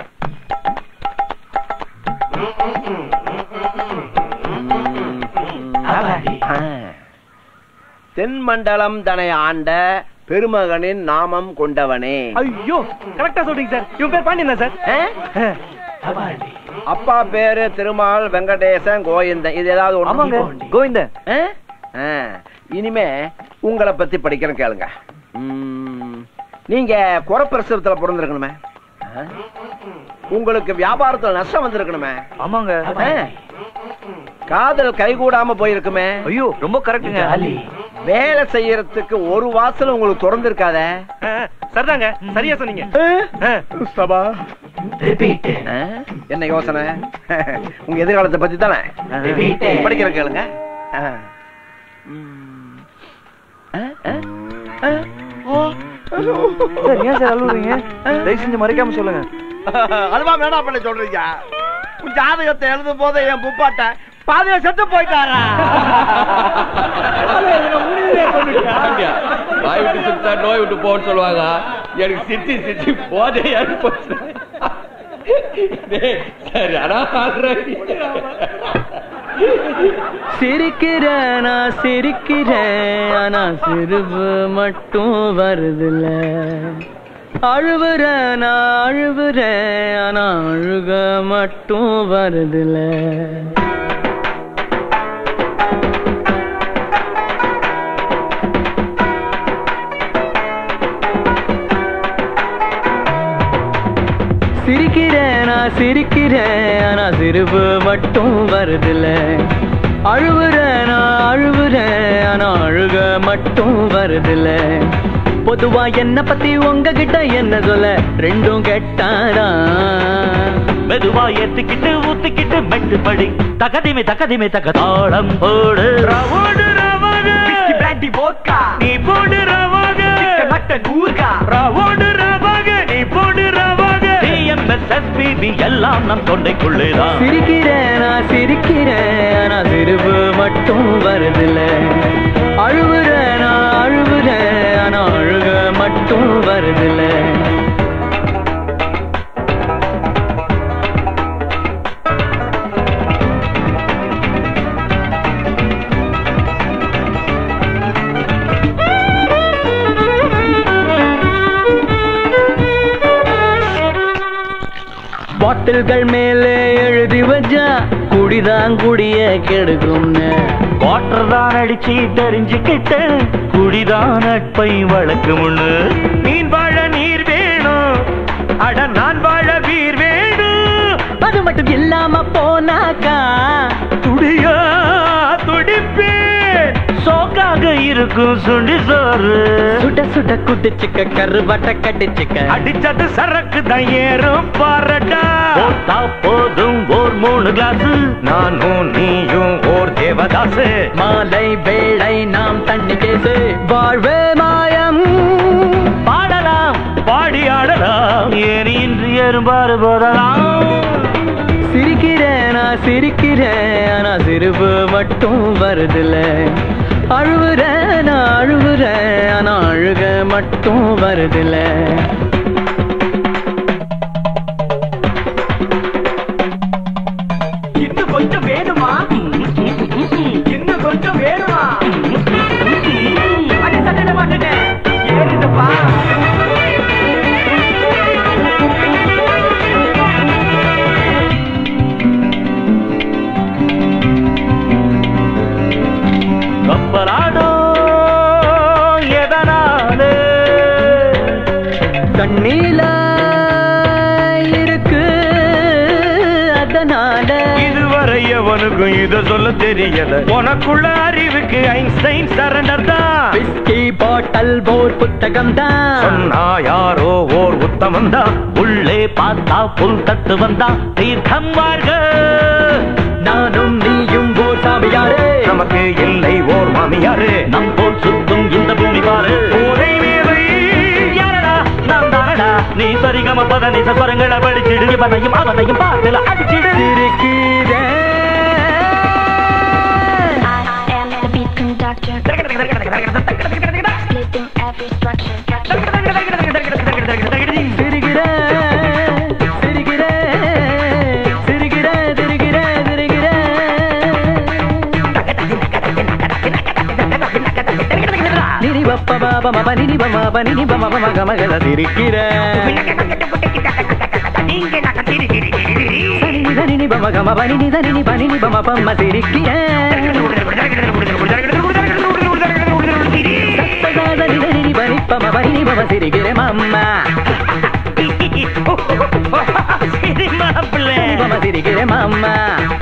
Speaker 13: ஆ. தென்மண்டலம் தனை ஆண்ட பெருமகனின் நாமம் கொண்டவனே
Speaker 3: ஐயோ கரெக்டா சொல்றீங்க சார் இவன் பேர் பாண்டியன் சார்
Speaker 13: அப்பா பேரு திருமால் வெங்கடேசன் கோவிந்தன் இது ஏதாவது ஒண்ணு?
Speaker 6: ஆமாங்க கோவிந்தன்
Speaker 13: ஆ? ஆ. இனிமே உங்களை பத்தி படிக்கிறேன் கேளுங்க ம், நீங்க குறப்பிரசவத்துல பிறந்திருக்கணுமே ஆ? உங்களுக்கு வியாபாரத்துல நஷ்டம் வந்திருக்கணுமே
Speaker 6: ஆமாங்க
Speaker 13: ஆ. காதல் கைகூடாம போயிருக்குமே
Speaker 6: ஐயோ ரொம்ப கரெக்டுங்க
Speaker 13: வேலை செய்யறதுக்கு ஒரு வாசல் உங்களுக்கு திறந்திருக்காதே
Speaker 3: சரிதாங்க சரியா சொன்னீங்க
Speaker 13: சபா ஆ? என்ன யோசனை உங்க எதிர்காலத்தை பத்தி தானே படிக்கிற கேளுங்க ஆ. ம். ஆ? ஆ? ஆ? ஓ.
Speaker 6: சார் ஏன் சார் அழுவுறீங்க தயவு செஞ்சு மறைக்காம சொல்லுங்க
Speaker 13: அதுவா வேணாம் பண்ண சொல்றீங்க உன் ஜாதகத்தை எழுதும் போது என் புப்பாட்ட பாதிய செத்து போயிட்டாரா
Speaker 7: வாய் விட்டு சிரிச்சா நோய் விட்டு போன்னு சொல்லுவாங்க எனக்கு சிரிச்சு சிரிச்சு போதையா போச்சு டேய், சரி ஆனா
Speaker 2: சிரிக்கிறேன் நான் சிரிக்கிறேன் ஆனா சிரிப்பு மட்டும் வருதுல அழுவுறேன் நான் அழுவுறேன் ஆனா அழுக மட்டும் வருதுல சிரிக்கிறேன் நான் சிரிக்கிறேன் ஆனா சிரிப்பு மட்டும் வருதுல அழுவுறேன் நான் அழுவுறேன் ஆனா அழுக மட்டும் வருதுல பொதுவா என்ன பத்தி உங்ககிட்ட என்ன சொல்ல ரெண்டும் கெட்டாரா
Speaker 1: மெதுவா ஏத்துக்கிட்டு ஊத்துக்கிட்டு மெட்டு படி தகதிமே தகதிமே தக தாளம் போடு ரவோடு ரவாக பிராண்டி போக்கா நீ போடு ரவாக மட்டன் ஊர்கா ரவோடு ரவாக நீ போடு ரவாக டிஎம்எஸ்எஸ்பிபி எல்லாம் நம் தொண்டைக்குள்ளேதான்
Speaker 2: சிரிக்கிறேன் நான் சிரிக்கிறேன் ஆனா சிரிப்பு மட்டும் வருதுல அழுவுறேன் நான் அழுவுறேன் ஆனா அழுக மட்டும் வருதுல பாட்டில்கள் மேலே எழுதி வச்சா குடிதான் குடிய கெடுக்கும்னு
Speaker 1: வாட்டர் தான் அடிச்சு தெரிஞ்சுக்கிட்டு குடிதான் நட்பை வளர்க்குமுன்னு மீன் வாழ நீர் வேணும் அட நான் வாழ வீர் வேணும்
Speaker 2: அது மட்டும் இல்லாம போனாக்கா
Speaker 1: துடியா துடிப்பேன் சோக்காக இருக்கும் சுண்டி சோறு
Speaker 2: சுட சுட குடிச்சுக்க கருவாட்ட கடிச்சுக்க
Speaker 1: அடிச்சது சரக்கு தான் ஏறும் பாரடா போட்டா போதும் ஓர் மூணு கிளாஸ் நானும் நீயும் ஓர் தேவதாசு
Speaker 2: மாலை வேளை நாம் தண்ணி கேசு வாழ்வே மாயம்
Speaker 1: பாடலாம் பாடி ஆடலாம் ஏறி இன்று எறும்பாறு போதலாம்
Speaker 2: சிரிக்கிறேன் நான் சிரிக்கிறேன் ஆனா சிரிப்பு மட்டும் வருதில்ல அழுவுறேன் நான் அழுவுறேன் ஆனா அழுக மட்டும் வருதில்ல
Speaker 10: இன்னும் கொஞ்சம் வேணுமா இன்னும் கொஞ்சம் வேணுமா அடி சட்டை மாட்டேன் ஏறிடுப்பா
Speaker 1: கப்பலாடோ எதனாலே
Speaker 2: கண்ணீல இருக்கு அதனால
Speaker 1: இதுவரை எவனுக்கும் இத சொல்ல தெரியல உனக்குள்ள அறிவுக்கு ஐன்ஸ்டைன் சரண்டர் தான்
Speaker 2: விஸ்கி பாட்டல் போர் புத்தகம் தான்
Speaker 1: சொன்னா யாரோ ஓர் உத்தமம் தான் உள்ளே பார்த்தா புல் தட்டு வந்தா தீர்க்கம் வாழ்க
Speaker 2: நானும் நீயும் ஓர் சாமியாரே
Speaker 1: நமக்கு இல்லை ஓர் மாமியாரு நம் போல் சுத்தும் இந்த பூமி பாரு பூனை மேதை யாரடா நாம் தானடா நீ சரிகம பத நிச ஸ்வரங்களை படிச்சிடு இவனையும் அவனையும் பாட்டுல அடிச்சிடு
Speaker 9: I am the beat conductor. Splitting every structure.
Speaker 2: நினி பப்ப பாப மப நினி பம ப நினி பம பம கமகல சிரிக்கிற சனினி தனினி பம கம ப நினி தனினி ப நினி பம பம்ம சிரிக்கிற சத்தகாத நித நினி பனி பம ப நினி பம சிரிக்கிற மம்மா நினி பம சிரிக்கிற மம்மா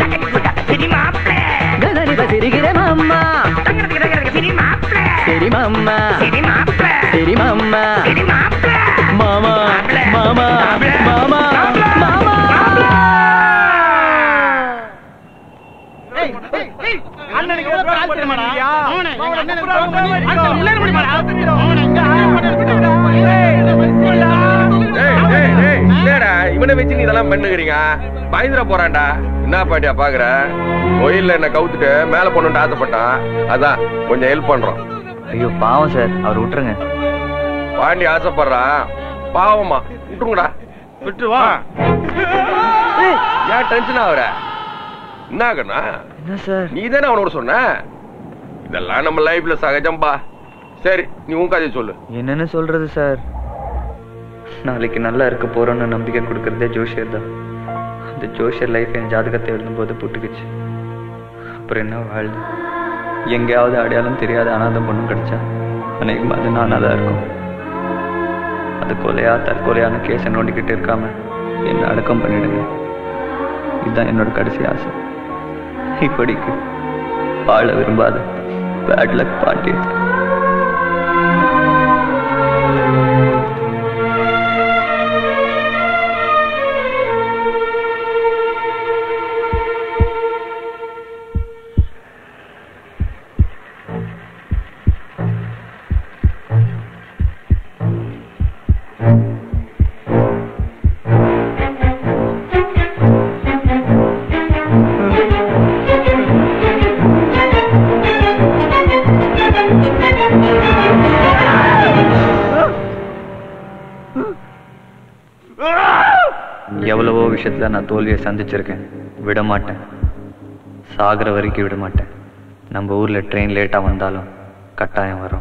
Speaker 2: கதனி ப சிரிக்கிற மம்மா சரி மம்மா சரி மம்மா மாமா மாமா மாமா மாமா
Speaker 3: அண்ணனுக்கு எவ்வளவு கால் தெரியுமாடா? அவனை, எங்க அண்ணனுக்கு phone பண்ணி, அண்ணன் உள்ளே முடியுமாடா? அவனை இங்க ஆள் பண்ணி வச்சுட்டாடா.
Speaker 7: டேய், டேய், டேய், என்னடா இவனை வச்சு நீ இதெல்லாம் பண்ணுகிறீங்க பயந்துட போறான்டா என்ன பாட்டியா பாக்குற கோயில்ல என்ன கவுத்துட்டு மேல போகணும்னு ஆசைப்பட்டான் அதான் கொஞ்சம் ஹெல்ப் பண்றோம்
Speaker 6: ஐயோ பாவம் சார் அவர் விட்டுருங்க
Speaker 7: பாண்டி ஆசைப்படுறான் பாவமா விட்டுருங்கடா
Speaker 3: விட்டு வா
Speaker 7: ஏன் டென்ஷன் ஆகுற என்ன ஆகுனா
Speaker 6: என்ன சார்
Speaker 7: நீ தானே அவனோட சொன்ன இதெல்லாம் நம்ம லைஃப்ல சகஜம்பா சரி நீ உன் கதையை சொல்லு
Speaker 6: என்னன்னு சொல்றது சார் நாளைக்கு நல்லா இருக்க போறோம்னு நம்பிக்கை கொடுக்கறதே ஜோஷியர் தான் அந்த ஜோஷியர் லைஃப் என் ஜாதகத்தை எழுதும்போது புட்டுக்குச்சு அப்புறம் என்ன வாழ்து எங்கேயாவது அடையாளம் தெரியாத அனாதை பொண்ணு கிடைச்சா அநேகமா அது நானாக தான் இருக்கும் அது கொலையா தற்கொலையான கேஸை நோண்டிக்கிட்டு இருக்காம என்ன அடக்கம் பண்ணிடுங்க இதுதான் என்னோட கடைசி ஆசை இப்படிக்கு வாழ விரும்பாத பேட் லக் பாட்டி எவ்வளவோ விஷயத்துல நான் தோல்வியை சந்திச்சிருக்கேன் விட மாட்டேன் சாகிற வரைக்கும் விட மாட்டேன் நம்ம ஊர்ல ட்ரெயின் லேட்டா வந்தாலும் கட்டாயம் வரும்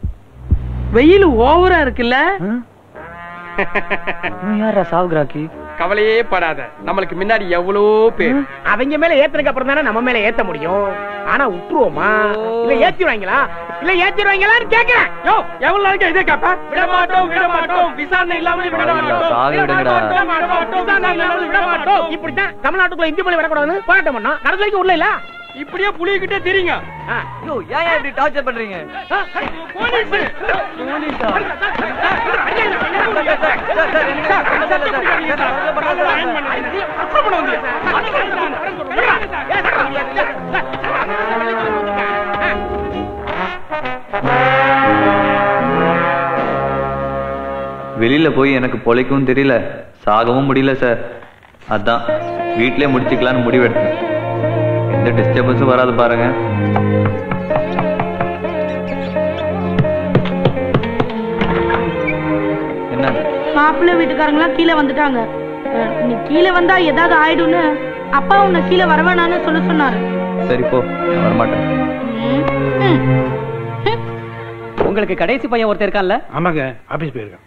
Speaker 2: வெயில் ஓவரா இருக்குல்ல
Speaker 6: யாரா சாவுகிறாக்கி
Speaker 8: கவலையே படாத நம்மளுக்கு முன்னாடி எவ்வளவோ பேர்
Speaker 3: அவங்க மேல ஏத்துறதுக்கு அப்புறம் தானே நம்ம மேல ஏத்த முடியும் ஆனா விட்டுருவோமா இல்ல ஏத்திடுவாங்களா இல்ல ஏத்திடுவாங்களான்னு கேக்குறேன் யோ எவ்வளவு நாளைக்கு இதே கேப்ப விட மாட்டோம் விட மாட்டோம் விசாரணை இல்லாம விட மாட்டோம்
Speaker 6: சாக விடுங்கடா.
Speaker 3: விட மாட்டோம், விசாரணை இல்லாம விட மாட்டோம் இப்படித்தான் தமிழ்நாட்டுக்குள்ள இந்தி மொழி வரக்கூடாதுன்னு போராட்டம் பண்ணோம் கடைசி வரைக்கும் உள்ள இல்ல இப்படியே புளிகிட்டே தெரியுங்க
Speaker 6: ஐயோ ஏன் இப்படி டார்ச்சர் பண்றீங்க வெளியில போய் எனக்கு பொழைக்கவும் தெரியல சாகவும் முடியல சார் அதான் வீட்டிலே முடிச்சுக்கலான்னு முடிவெடுத்தேன் எந்த டிஸ்டர்பன்ஸும் வராது பாருங்க என்ன
Speaker 16: மாப்பிள்ளை வீட்டுக்காரங்களாம் கீழே வந்துட்டாங்க அஹ், நீ கீழே வந்தா ஏதாவது ஆயிடும்னு அப்பா உன்னை கீழே வரவேணான்னு சொல்ல சொன்னாரு
Speaker 6: சரி போ நான் வரமாட்டேன்
Speaker 17: உங்களுக்கு கடைசி பையன் ஒருத்தர் இருக்கான்ல
Speaker 3: ஆமாங்க ஆபீஸ் போயிருக்கேன்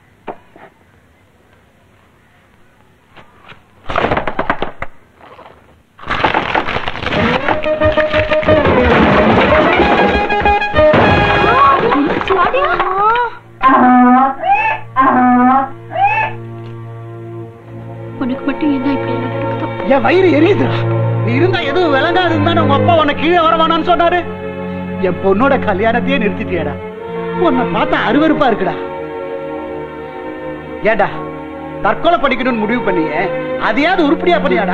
Speaker 16: உனக்கு மட்டும் என்ன இப்படி எல்லாம் நடக்குதோ
Speaker 3: என் வயிறு எரியுதுடா நீ இருந்தா எதுவும் விளங்காது இருந்தா உங்க அப்பா உன்னை கீழே வரவானான்னு சொன்னாரு என் பொண்ணோட கல்யாணத்தையே நிறுத்திட்டியடா உன்னை பார்த்தா அருவருப்பா இருக்குடா ஏடா தற்கொலை பண்ணிக்கணும்னு முடிவு பண்ணியே அதையாவது உருப்படியா பண்ணியாடா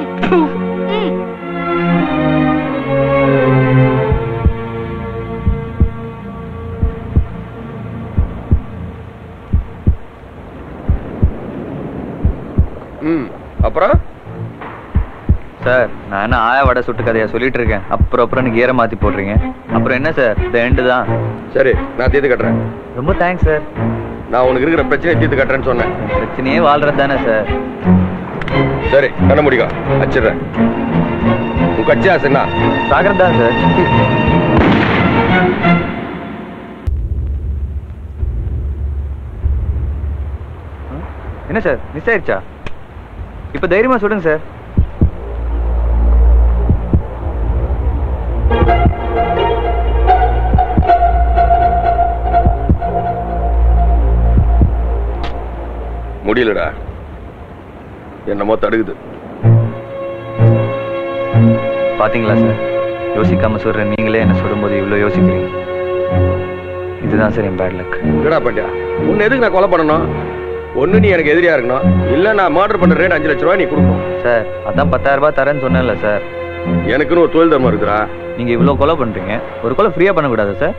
Speaker 7: ம் அப்புறம்
Speaker 6: சார் நான் என்ன ஆய வடை சுட்டு கதையா சொல்லிட்டு இருக்கேன் அப்புறம் அப்புறம் எனக்கு ஈர மாத்தி போடுறீங்க அப்புறம் என்ன சார் இந்த எண்டு தான்
Speaker 7: சரி நான் தீர்த்து கட்டுறேன்
Speaker 6: ரொம்ப தேங்க்ஸ் சார்
Speaker 7: நான் உனக்கு இருக்கிற பிரச்சனையை தீர்த்து கட்டுறேன்னு சொன்னேன்
Speaker 6: பிரச்சனையே வாழ்றது தானே சார்
Speaker 7: சரி கண்ண முடிக்கா வச்சிடுறேன் உன் கட்சி ஆசை என்ன
Speaker 6: சாகரம் தான் சார் என்ன சார் மிஸ் ஆயிடுச்சா இப்ப தைரியமா சொல்லுங்க சார்
Speaker 7: முடியலடா என்னமோ தடுக்குது
Speaker 6: பாத்தீங்களா சார் யோசிக்காம சொல்ற நீங்களே என்ன சொல்லும்போது இவ்வளவு யோசிக்கிறீங்க இதுதான் சார் என் பேட் லக்
Speaker 7: என்னடா பண்ணியா உன்னை எதுக்கு நான் கொலை பண்ணணும் ஒண்ணு நீ எனக்கு எதிரியா இருக்கணும் இல்ல நான் மர்டர் பண்ற ரேட் அஞ்சு லட்ச ரூபாய் நீ கொடுக்கணும்
Speaker 6: சார் அதான் பத்தாயிரம் ரூபாய் தரேன்னு சொன்னேன்ல சார்
Speaker 7: எனக்குன்னு ஒரு தொழில் தர்மம் இருக்குடா
Speaker 6: நீங்க இவ்வளவு கொலை பண்றீங்க ஒரு கொலை ஃப்ரீயா பண்ணக்கூடாதா சார்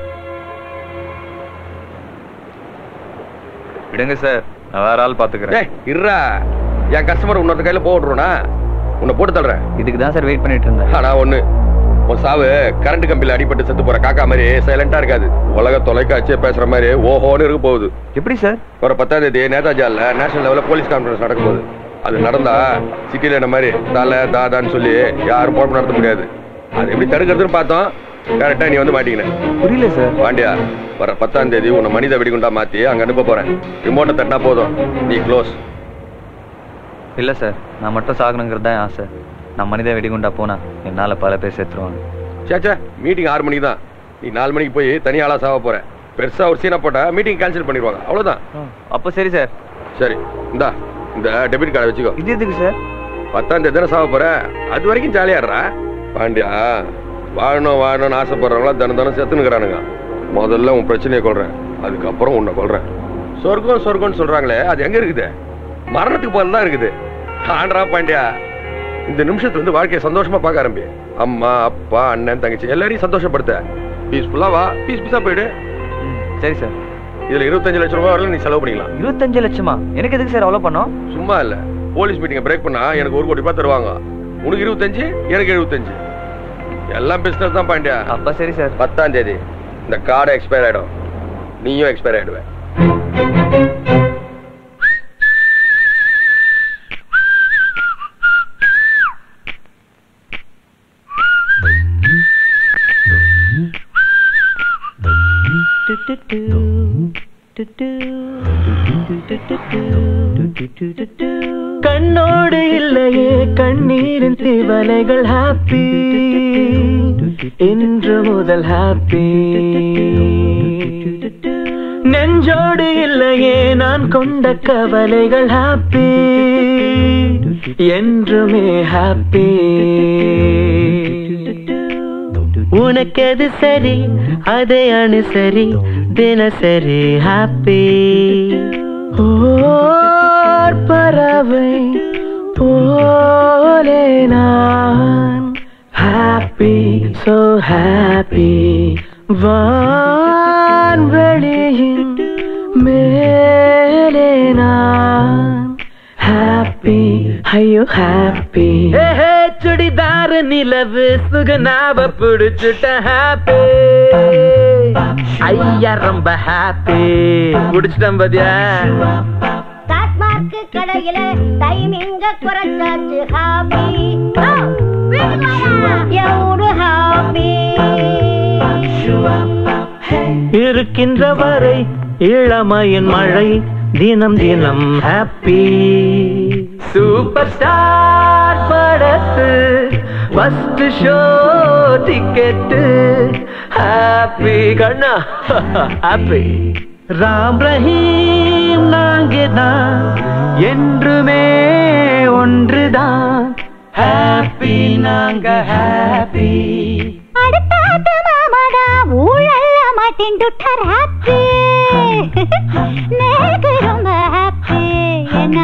Speaker 6: விடுங்க சார் நான் வேற ஆள் பாத்துக்கிறேன்
Speaker 7: டேய் இருடா என் கஸ்டமர் இன்னொருத்த கையில போட்டுருவனா உன்னை போட்டு தள்ளுறேன்
Speaker 6: இதுக்கு தான் சார் வெயிட் பண்ணிட்டு இருந்தேன்
Speaker 7: ஆனா ஒண்ணு உன் சாவு கரண்ட் கம்பியில அடிபட்டு செத்து போற காக்கா மாதிரி சைலண்டா இருக்காது உலக தொலைக்காட்சியே பேசுற மாதிரி ஓஹோன்னு இருக்க போகுது
Speaker 6: எப்படி சார்
Speaker 7: ஒரு பத்தாம் தேதி நேதாஜி ஹால்ல நேஷனல் லெவல்ல போலீஸ் கான்ஃபரன்ஸ் நடக்கும் போது அது நடந்தா சிட்டில என்ன மாதிரி தலை தாதான்னு சொல்லி யாரும் போராட்டம் நடத்த முடியாது அது எப்படி தடுக்கிறதுன்னு பார்த்தோம் கரெக்டா நீ வந்து மாட்டீங்க
Speaker 6: புரியல சார்
Speaker 7: பாண்டியா வர பத்தாம் தேதி உன்னை மனித வெடிகுண்டா மாத்தி அங்க அனுப்ப போறேன் ரிமோட்டை தட்டினா போதும் நீ க்ளோஸ்
Speaker 6: இல்ல சார் நான் மட்டும் சாகணுங்கிறது தான் என் ஆசை நான் மனித வெடிகுண்டா போனா என்னால பல பேர் செத்துருவாங்க
Speaker 7: சேச்சா மீட்டிங் ஆறு மணிக்கு தான் நீ நாலு மணிக்கு போய் தனி ஆளா சாவ போற பெருசா ஒரு சீனா போட்டா மீட்டிங் கேன்சல் பண்ணிடுவாங்க அவ்வளவுதான்
Speaker 6: அப்போ சரி சார்
Speaker 7: சரி இந்தா இந்த டெபிட் கார்டை வச்சுக்கோ
Speaker 6: இது எதுக்கு சார்
Speaker 7: பத்தாம் தேதி தானே சாவ போற அது வரைக்கும் ஜாலியாடுறா பாண்டியா வாழணும் வாழணும்னு ஆசைப்படுறவங்களா தினம் தினம் செத்துனுக்குறானுங்க முதல்ல உன் பிரச்சனையை கொள்றேன் அதுக்கப்புறம் உன்னை கொள்றேன் சொர்க்கம் சொர்க்கம்னு சொல்றாங்களே அது எங்க இருக்குது மரணத்துக்கு பதில் தான் இருக்குது ஆண்டரா பாண்டியா இந்த நிமிஷத்துல இருந்து வாழ்க்கையை சந்தோஷமா பார்க்க ஆரம்பி அம்மா அப்பா அண்ணன் தங்கச்சி எல்லாரையும் சந்தோஷப்படுத்த பீஸ்ஃபுல்லா வா பீஸ் பீஸா போயிடு
Speaker 6: சரி சார்
Speaker 7: இதுல இருபத்தஞ்சு லட்சம் ரூபாய் வரல நீ செலவு பண்ணிக்கலாம்
Speaker 6: இருபத்தஞ்சு லட்சமா எனக்கு எதுக்கு சார் அவ்வளவு பண்ணோம்
Speaker 7: சும்மா இல்ல போலீஸ் மீட்டிங்கை பிரேக் பண்ணா எனக்கு ஒரு கோடி ரூபாய் தருவாங்க உனக்கு இருபத்தஞ்சு எனக்கு எழுபத்தஞ்சு எல்லாம் பிசினஸ் தான் பாண்டியா
Speaker 6: அப்ப சரி சார்
Speaker 7: பத்தாம் தேதி இந்த கார்டு எக்ஸ்பயர் ஆயிடும் நீயும் எக்ஸ்பயர் ஆயிடுவ
Speaker 18: கண்ணோடு இல்லையே கண்ணீரின் திவலைகள் ஹாப்பி இன்று முதல் ஹாப்பி நெஞ்சோடு இல்லையே நான் கொண்ட கவலைகள் ஹாப்பி என்றுமே ஹாப்பி உனக்கெது சரி அதை அனுசரி தினசரி ஹாப்பி ஓர் பறவை போலே நான் ஹாப்பி so happy வான்வெளியின் மேலே நான் ஹாப்பி ஐயோ ஹாப்பி சுடிதார் நிலவு சுகனாவ பிடிச்சிட்ட ஹாப்பி ஐயா ரொம்ப ஹாப்பி பிடிச்சிட்டேன் பாத்தியா
Speaker 9: டாஸ்மார்க் கடையில டைமிங்க குறைச்சாச்சு ஹாப்பி எவ்வளவு ஹாப்பி
Speaker 18: இருக்கின்ற வரை இளமையின் மழை தினம் தினம் ஹாப்பி சூப்பர் ஸ்டார் படத்து ஃபர்ஸ்ட் ஷோ டிக்கெட்டு ஹாப்பி கண்ணா ஹாப்பி ராம் ரஹீம் நாங்க தான் என்றுமே ஒன்றுதான் ஹாப்பி நாங்க ஹாப்பி
Speaker 9: அடுத்தாத்து மாமடா ஊழல்ல மாட்டின்டுட்டார் ஹாப்பி நேக்கு ரொம்ப ஹாப்பி என்ன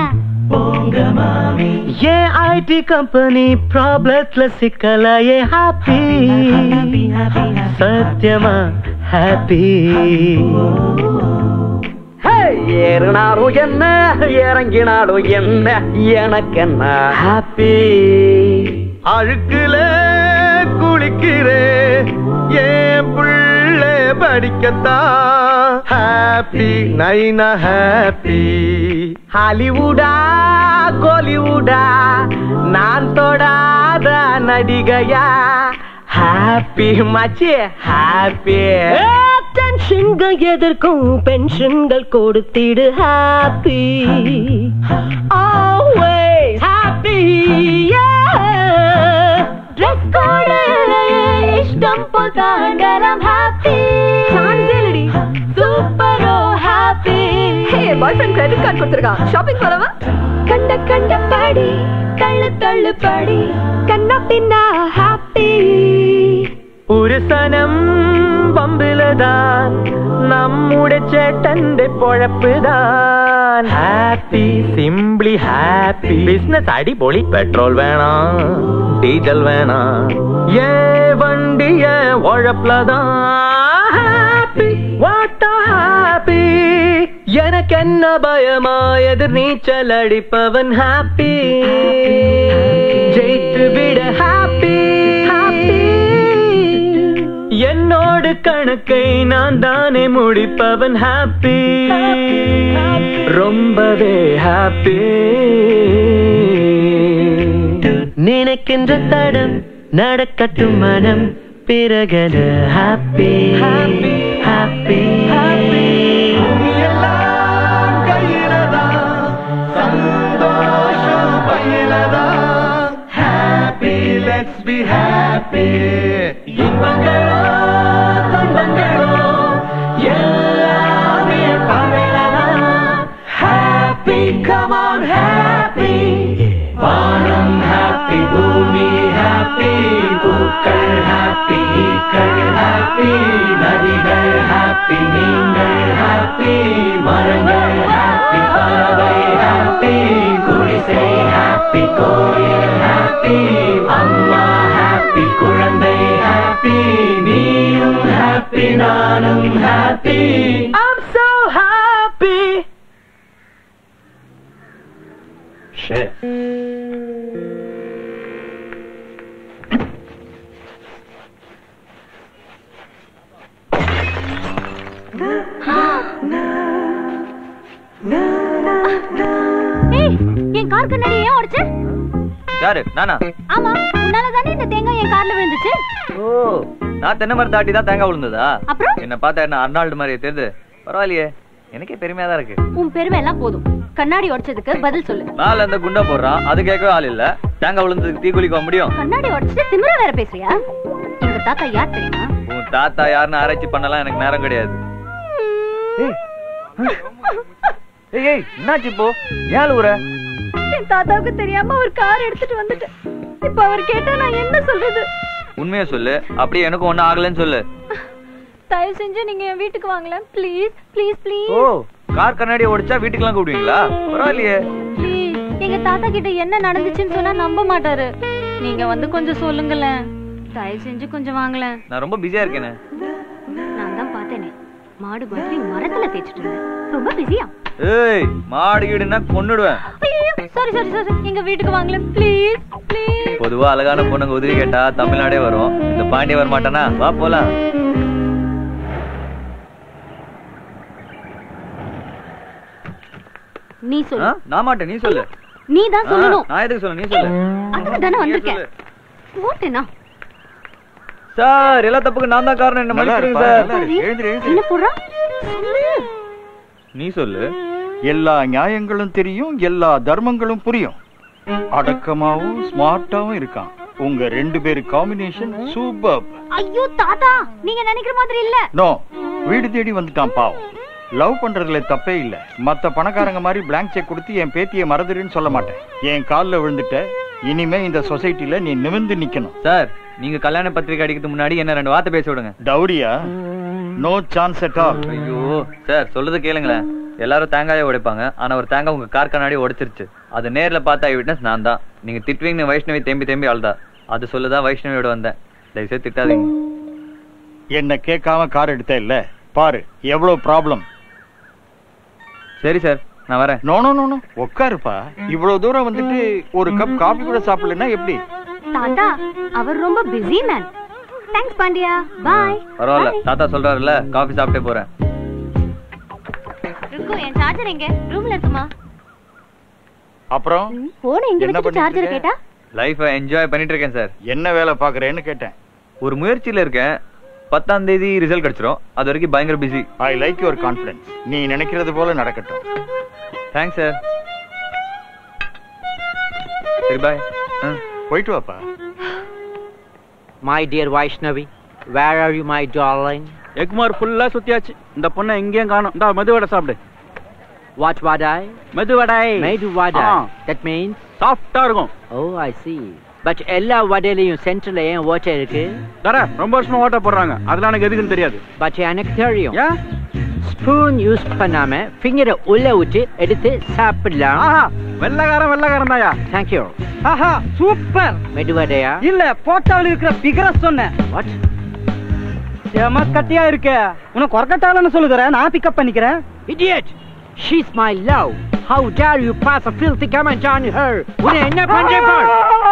Speaker 18: ஏன் ஐடி கம்பெனி ப்ராப்ளத்துல சிக்கல ஏ ஹாப்பி சத்தியமா ஹாப்பி ஏறினாலும் என்ன இறங்கினாலும் என்ன எனக்கு என்ன ஹாப்பி அழுக்குல குளிக்கிறே ஏன் புள்ள படிக்கத்தான் ஹாப்பி நைனா ஹாப்பி ஹாலிவுடா கோலிவுடா நான் தொடாத நடிகையா ஹாப்பி மச்சி ஹாப்பி டென்ஷன்கள் எதற்கும் பென்ஷன்கள் கொடுத்திடு happy always happy
Speaker 9: dress code இஷ்டம் போல் தாண்டலாம் ஹாப்பி சான்சேலடி சூப்பரோ happy hey boy friend credit card கொடுத்துருக்கான் ஷாப்பிங் போறவா கண்ட கண்ட பாடி தள்ளு தள்ளு பாடி கண்ணா பின்னா ஹாப்பி
Speaker 18: ഒരു സനം പമ്പിലതാൻ നമ്മുടെ ചേട്ടന്റെ പൊഴപ്പുതാൻ ഹാപ്പി സിംപ്ലി ഹാപ്പി ബിസിനസ് അടിപൊളി പെട്രോൾ വേണം ഡീസൽ വേണം ഏ വണ്ടിയ ഉഴപ്പുലതാ ഹാപ്പി വാട്ട ഹാപ്പി എനക്കെന്ന ഭയമായത് നീച്ചലടിപ്പവൻ ഹാപ്പി ജയിച്ചു വിട ഹാപ്പി ഹാപ്പி என்னோடு கணக்கை நான் தானே முடிப்பவன் ஹாப்பி ரொம்பவே ஹாப்பி நினைக்கின்ற தடம் நடக்கட்டும் மனம் பிறகன happy happy happy
Speaker 10: Happy, let's be happy. இன்பங்களோ துன்பங்களோ எல்லாமே பகலதான் Happy, come on, happy. வானம் happy, பூமி happy, பூக்கள் happy, ஈக்கள் happy, நதிகள் happy, நீங்கள் happy, மரங்கள் happy, பறவை happy, குடிசை happy, கோயில் happy, அம்மா happy, குழந்தை happy, நீயும் happy, நானும் happy.
Speaker 18: I'm so happy
Speaker 10: Shit.
Speaker 9: ஏய் என் கார் கண்ணாடி ஏன் உடைச்ச
Speaker 6: யாரு நானா
Speaker 9: ஆமா உன்னால தானே இந்த தேங்காய் என் கார்ல விழுந்துச்சு
Speaker 6: ஓ நான் தென்னை மரத்தை ஆட்டி தான் தேங்காய் விழுந்ததா
Speaker 9: அப்புறம்?
Speaker 6: என்ன பார்த்தா என்ன அர்னால்டு மாதிரியே தெரியுது பரவாயில்லையே எனக்கே பெருமையா தான் இருக்கு
Speaker 9: உன் பெருமை எல்லாம் போதும் கண்ணாடி உடைச்சதுக்கு பதில் சொல்லு
Speaker 6: மேல இந்த குண்டா போடுறான் அது கேட்கவே ஆள் இல்ல தேங்காய் விழுந்ததுக்கு தீ குளிக்க முடியும்
Speaker 9: கண்ணாடி உடைச்சிட்டு திமிர வேற பேசுறியா எங்க தாத்தா யார் தெரியுமா
Speaker 6: உன் தாத்தா யாருன்னு ஆராய்ச்சி பண்ணலாம் எனக்கு நேரம் கிடையாது ஏய் ஏய் என்னாச்சு இப்போ ஏன் ஊர
Speaker 9: என் தாத்தாவுக்கு தெரியாம ஒரு கார் எடுத்துட்டு வந்துட்டு இப்ப அவர் கேட்டா நான் என்ன சொல்றது
Speaker 6: உண்மையை சொல்லு அப்படியே எனக்கும் ஒண்ணும் ஆகலன்னு சொல்லு
Speaker 9: தயவு செஞ்சு நீங்க என் வீட்டுக்கு வாங்கலாம் please please please
Speaker 6: oh car கண்ணாடி உடைச்சா வீட்டுக்கெல்லாம் கூப்பிடுவீங்களா பரவாயில்லையே
Speaker 9: ப்ளீஸ் எங்க தாத்தா கிட்ட என்ன நடந்துச்சுன்னு சொன்னா நம்ப மாட்டாரு நீங்க வந்து கொஞ்சம் சொல்லுங்களேன் தயவு செஞ்சு கொஞ்சம் வாங்கலேன்
Speaker 6: நான் ரொம்ப பிஸியா இருக்கேனே
Speaker 9: நான் தான் பார்த்தேனே மாடு மாதிரி மரத்துல தேய்ச்சிட்டு இருந்தேன் ரொம்ப பிஸியா
Speaker 6: ஏய் மாடு கீடுனா கொன்னுடுவேன்
Speaker 9: சாரி சாரி சாரி எங்க வீட்டுக்கு வாங்கலேன் ப்ளீஸ் ப்ளீஸ்
Speaker 6: பொதுவா அழகான பொண்ணுங்க உதவி கேட்டா தமிழ்நாடே வரும் இந்த பாண்டிய வர மாட்டானா வா போலாம்
Speaker 9: நீ
Speaker 6: ஆ?
Speaker 9: சொல்லு
Speaker 6: நான் மாட்டேன் நீ சொல்லு
Speaker 9: நீ தான் சொல்லணும்
Speaker 6: ஆ, நான் எதுக்கு சொல்லு நீ சொல்லு
Speaker 9: அதுக்கு தானே
Speaker 6: நீயே
Speaker 9: வந்திருக்கேன்
Speaker 6: சொல்லு.
Speaker 9: போட்டேனா
Speaker 6: சார் எல்லா தப்புக்கு நான் தான் காரணம் என்ன
Speaker 14: நல்லா
Speaker 6: மன்னிச்சிருங்க
Speaker 14: இருப்பா,
Speaker 6: சார்
Speaker 14: நல்லா இரு. எழுந்திரு, எழுந்திரு.
Speaker 9: என்ன போடுறா சொல்லு
Speaker 6: நீ சொல்லு
Speaker 14: எல்லா நியாயங்களும் தெரியும் எல்லா தர்மங்களும் புரியும் அடக்கமாவும் ஸ்மார்ட்டாவும் இருக்கான் உங்க ரெண்டு பேரு காம்பினேஷன் சூப்பர்
Speaker 9: ஐயோ தாத்தா நீங்க நினைக்கிற மாதிரி இல்ல
Speaker 14: நோ வீடு தேடி வந்துட்டான் பாவம் லவ் பண்றதுல தப்பே இல்ல மத்த பணக்காரங்க மாதிரி பிளாங்க் செக் கொடுத்து என் பேத்தியை மறந்துடுன்னு சொல்ல மாட்டேன் என் கால்ல விழுந்துட்ட இனிமே இந்த சொசைட்டில நீ நிமிர்ந்து நிக்கணும்
Speaker 6: சார் நீங்க கல்யாண பத்திரிக்கை அடிக்கிறதுக்கு முன்னாடி என்ன ரெண்டு வார்த்தை பேச விடுங்க
Speaker 14: டவுரியா நோ சான்ஸ் அட் ஆல்
Speaker 6: ஐயோ சார் சொல்றது கேளுங்களேன் எல்லாரும் தேங்காயை உடைப்பாங்க ஆனா ஒரு தேங்காய் உங்க கார் கண்ணாடி உடைச்சிருச்சு அது நேர்ல பார்த்த விட்னஸ் நான் தான் நீங்க திட்டுவீங்கன்னு வைஷ்ணவி தேம்பி தேம்பி அழுதா அது சொல்லுதான் வைஷ்ணவியோட வந்தேன் தயவுசெய்து திட்டாதீங்க
Speaker 14: என்ன கேட்காம கார் எடுத்த இல்ல பாரு எவ்வளவு ப்ராப்ளம்
Speaker 6: சரி சார் நான் வரேன்
Speaker 14: நோ நோ நோ நோ உட்காருப்பா இவ்வளவு தூரம் வந்துட்டு ஒரு கப் காபி கூட சாப்பிடலன்னா எப்படி
Speaker 9: தாத்தா அவர் ரொம்ப பிஸி மேன் தேங்க்ஸ் பாண்டியா பாய்
Speaker 6: பரவாயில்ல தாத்தா சொல்றாருல்ல காஃபி சாப்பிட்டே போறேன்
Speaker 9: ருக்கு என் சார்ஜர் எங்க ரூம்ல இருக்குமா
Speaker 14: அப்புறம்
Speaker 9: போன எங்க
Speaker 14: என்ன
Speaker 9: வச்சுட்டு
Speaker 14: பண்ணிட்டு
Speaker 9: சார்ஜர்
Speaker 14: இருக்க?
Speaker 9: கேட்டா
Speaker 6: லைஃபை என்ஜாய் பண்ணிட்டு இருக்கேன் சார்
Speaker 14: என்ன வேலை பாக்குறேன்னு கேட்டேன்
Speaker 6: ஒரு முயற்சியில இருக்கேன் பத்தாம் தேதி ரிசல்ட் கிடைச்சிரும் அது வரைக்கும் பயங்கர busy
Speaker 14: I like your confidence நீ நினைக்கிறது போல நடக்கட்டும்
Speaker 6: தேங்க்ஸ் சார் சரி பாய்
Speaker 14: போயிட்டு வாப்பா
Speaker 15: My dear Vaishnavi, where are you, my darling?
Speaker 19: எக்மார் ஃபுல்லா சுத்தியாச்சு இந்த பொண்ணை எங்கேயும் காணும் இந்த மெதுவடை சாப்பிடு
Speaker 15: What vadai?
Speaker 19: Medu vada
Speaker 15: Made vadai.
Speaker 19: Ah.
Speaker 15: That means?
Speaker 19: சாஃப்டா இருக்கும்
Speaker 15: Oh, I see. பட் எல்லா வடையிலையும் சென்டர்ல ஏன் ஓட்டை இருக்கு
Speaker 19: தர ரொம்ப வருஷமா ஓட்ட போடுறாங்க அதெல்லாம் எனக்கு எதுக்குன்னு தெரியாது
Speaker 15: பட் எனக்கு தெரியும் ஸ்பூன் யூஸ் பண்ணாம ஃபிங்கரை உள்ள விட்டு எடுத்து சாப்பிடலாம்
Speaker 19: வெள்ளக்காரன் வெள்ளக்காரன் தாயா
Speaker 15: தேங்க்யூ
Speaker 17: ஆஹா சூப்பர்
Speaker 15: மெதுவடையா
Speaker 17: இல்ல போட்டாவில் இருக்கிற பிகர சொன்னேன்
Speaker 15: வாட்
Speaker 17: செம கட்டியா இருக்க உனக்கு கொரக்கட்டாலன்னு சொல்லுதற நான் பிக்கப் பண்ணிக்கிறேன்
Speaker 15: Idiot! She's my love. How dare you pass a filthy comment on her? உன்னை என்ன பண்றேன் பார்.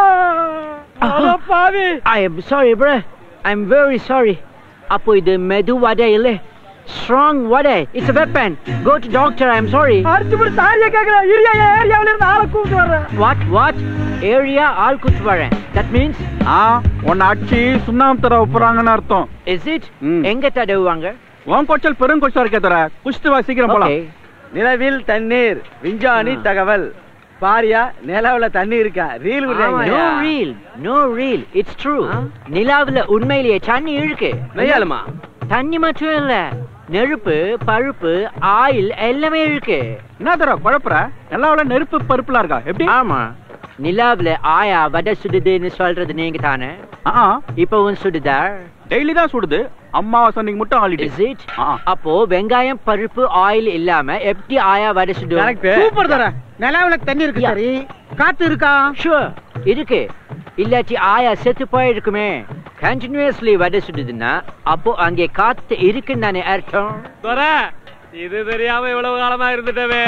Speaker 17: பாவி
Speaker 15: I am sorry, bro. I'm very sorry. அப்போ இது மெது வடை இல்ல ஸ்ட்ராங் வடை it's a weapon go to doctor i'm sorry
Speaker 17: அடிச்சு போட்டு சாரியா கேக்குற இரியா ஏரியாவில இருந்து ஆளை கூப்பிட்டு வர்றேன்
Speaker 15: what what ஏரியா ஆள் கூட்டு வரேன் that means
Speaker 19: ஆ உன்னை அடிச்சு சுண்ணாம்பு தர போறாங்கன்னு அர்த்தம்
Speaker 15: is it எங்க தடவுவாங்க
Speaker 19: உன் கொச்சல் பெரும் கொச்சா இருக்கே தர குஷ்டு வா சீக்கிரம் போலாம்
Speaker 15: Okay.
Speaker 3: நிலவில் தண்ணீர் விஞ்ஞானி தகவல் பாரியா நிலவுல தண்ணி இருக்கா reel
Speaker 15: no real no real it's true நிலாவுல உண்மையிலேயே தண்ணி இருக்கு
Speaker 3: மெய்யாலுமா
Speaker 15: தண்ணி மட்டும் இல்ல நெருப்பு பருப்பு ஆயில் எல்லாமே இருக்கு
Speaker 19: என்ன தர குழப்புற எல்லாம் நெருப்பு பருப்புலாம் இருக்கா எப்படி
Speaker 15: ஆமா நிலாவுல ஆயா வடை சுடுதுன்னு சொல்றது நீங்க தானே இப்பவும் சுடுதா
Speaker 19: டெய்லி தான் சுடுது அம்மாவாசை அன்னைக்கு மட்டும் ஹாலிடே
Speaker 15: Is it? அப்போ வெங்காயம் பருப்பு ஆயில் இல்லாம எப்படி ஆயா வடை சுடும்
Speaker 17: சூப்பர் தர நிலாவுல தண்ணி இருக்கு சரி காத்து இருக்கா
Speaker 15: ஷூர் இருக்கு இல்லாட்டி ஆயா செத்து போயிருக்குமே கண்டினியூஸ்லி வடை சுடுதுன்னா அப்போ அங்கே காத்து இருக்குன்னு தானே அர்த்தம்
Speaker 3: இது தெரியாம இவ்வளவு காலமா இருந்துட்டவே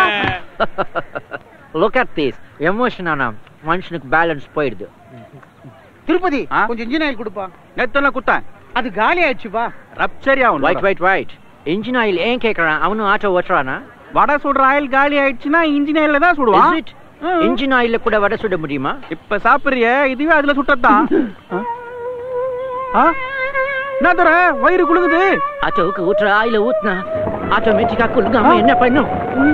Speaker 15: லுக் அட் திஸ் எமோஷன் ஆனா மனுஷனுக்கு பேலன்ஸ் போயிடுது
Speaker 17: திருப்பதி கொஞ்சம் இன்ஜின் ஆயில் கொடுப்பா
Speaker 19: நெத்தெல்லாம் குத்தேன்
Speaker 17: அது காலி ஆயிடுச்சுப்பா
Speaker 19: ரப்சரியா
Speaker 15: right right right engine oil ஏன் கேக்குறான் அவனும் ஆட்டோ ஓட்டுறானா
Speaker 19: வடை சுடுற ஆயில் காலி ஆயிடுச்சுன்னா இன்ஜின் ஆயில்ல தான் சுடுவான்
Speaker 15: இன்ஜின் ஆயில்ல கூட வடை சுட முடியுமா
Speaker 19: இப்ப சாப்பிடுறிய இதுவே அதுல சுட்டத்தான் என்ன தர வயிறு குளுங்குது
Speaker 15: ஆட்டோவுக்கு ஊற்றுற ஆயில ஊத்துனா ஆட்டோமேட்டிக்கா குலுங்காம என்ன பண்ணும்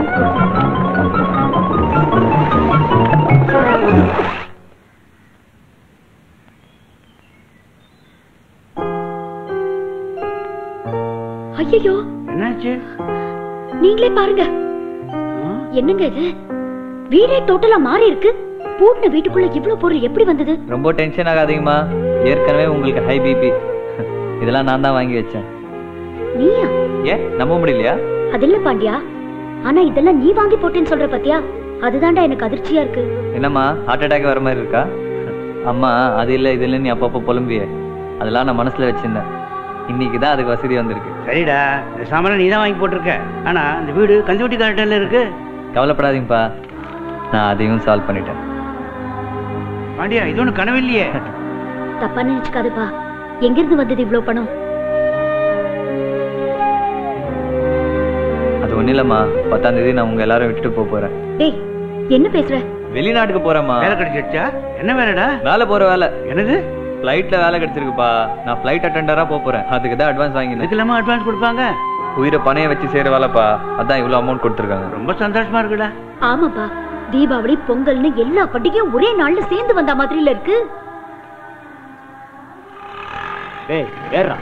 Speaker 9: ஐயோ
Speaker 3: என்னாச்சு
Speaker 9: நீங்களே பாருங்க என்னங்க இது வீடே டோட்டலா மாறி இருக்கு பூட்டின வீட்டுக்குள்ள இவ்வளவு பொருள் எப்படி வந்தது
Speaker 6: ரொம்ப டென்ஷன் ஆகாதீங்கம்மா ஏற்கனவே உங்களுக்கு ஹை பிபி இதெல்லாம் நான் தான் வாங்கி வச்சேன்
Speaker 9: நீயா
Speaker 6: ஏன் நம்ப முடியலையா
Speaker 9: அது இல்ல பாண்டியா ஆனா இதெல்லாம் நீ வாங்கி போட்டேன்னு சொல்ற பாத்தியா அதுதான்டா எனக்கு அதிர்ச்சியா இருக்கு
Speaker 6: என்னம்மா ஹார்ட் அட்டாக் வர மாதிரி இருக்கா அம்மா அது இல்லை இது இல்லை நீ அப்பப்போ புலம்பிய அதெல்லாம் நான் மனசுல வச்சிருந்தேன் இன்னைக்கு தான் அதுக்கு வசதி வந்திருக்கு
Speaker 3: சரிடா இந்த சாமான் நீ தான் வாங்கி போட்டிருக்க ஆனா இந்த வீடு கந்துவட்டி கார்டன்ல இருக்கு
Speaker 6: கவலைப்படாதீங்கப்பா நான் அதையும் சால்வ் பண்ணிட்டேன்
Speaker 3: பாண்டியா இது ஒண்ணு கனவு இல்லையே
Speaker 9: தப்பா நினைச்சுக்காதுப்பா எங்க இருந்து வந்தது இவ்ளோ பணம்
Speaker 6: அது ஒண்ணும் இல்லம்மா பத்தாம் தேதி நான் உங்க எல்லாரும் விட்டுட்டு போக போறேன்
Speaker 9: டேய் என்ன பேசுற
Speaker 6: வெளிநாட்டுக்கு போறேம்மா
Speaker 3: வேலை கிடைச்சிருச்சா என்ன வேலைடா
Speaker 6: வேலை போற வேலை
Speaker 3: என்னது
Speaker 6: ஃப்ளைட்ல வேலை கிடைச்சிருக்குப்பா நான் ஃப்ளைட் அட்டெண்டரா போக போறேன் அதுக்கு தான் அட்வான்ஸ் வாங்கினேன்
Speaker 3: இதுக்கெல்லாமா அட்வான்ஸ் கொடுப்பாங்க
Speaker 6: உயிரை பணைய வச்சு செய்யற வேலைப்பா அதான் இவ்வளவு அமௌண்ட் கொடுத்துருக்காங்க
Speaker 3: ரொம்ப சந்தோஷமா இருக்குடா
Speaker 9: ஆமாப்பா தீபாவளி பொங்கல்னு எல்லா பண்டிகையும் ஒரே நாள்ல சேர்ந்து வந்த மாதிரில இருக்கு
Speaker 3: டேய் ஏறா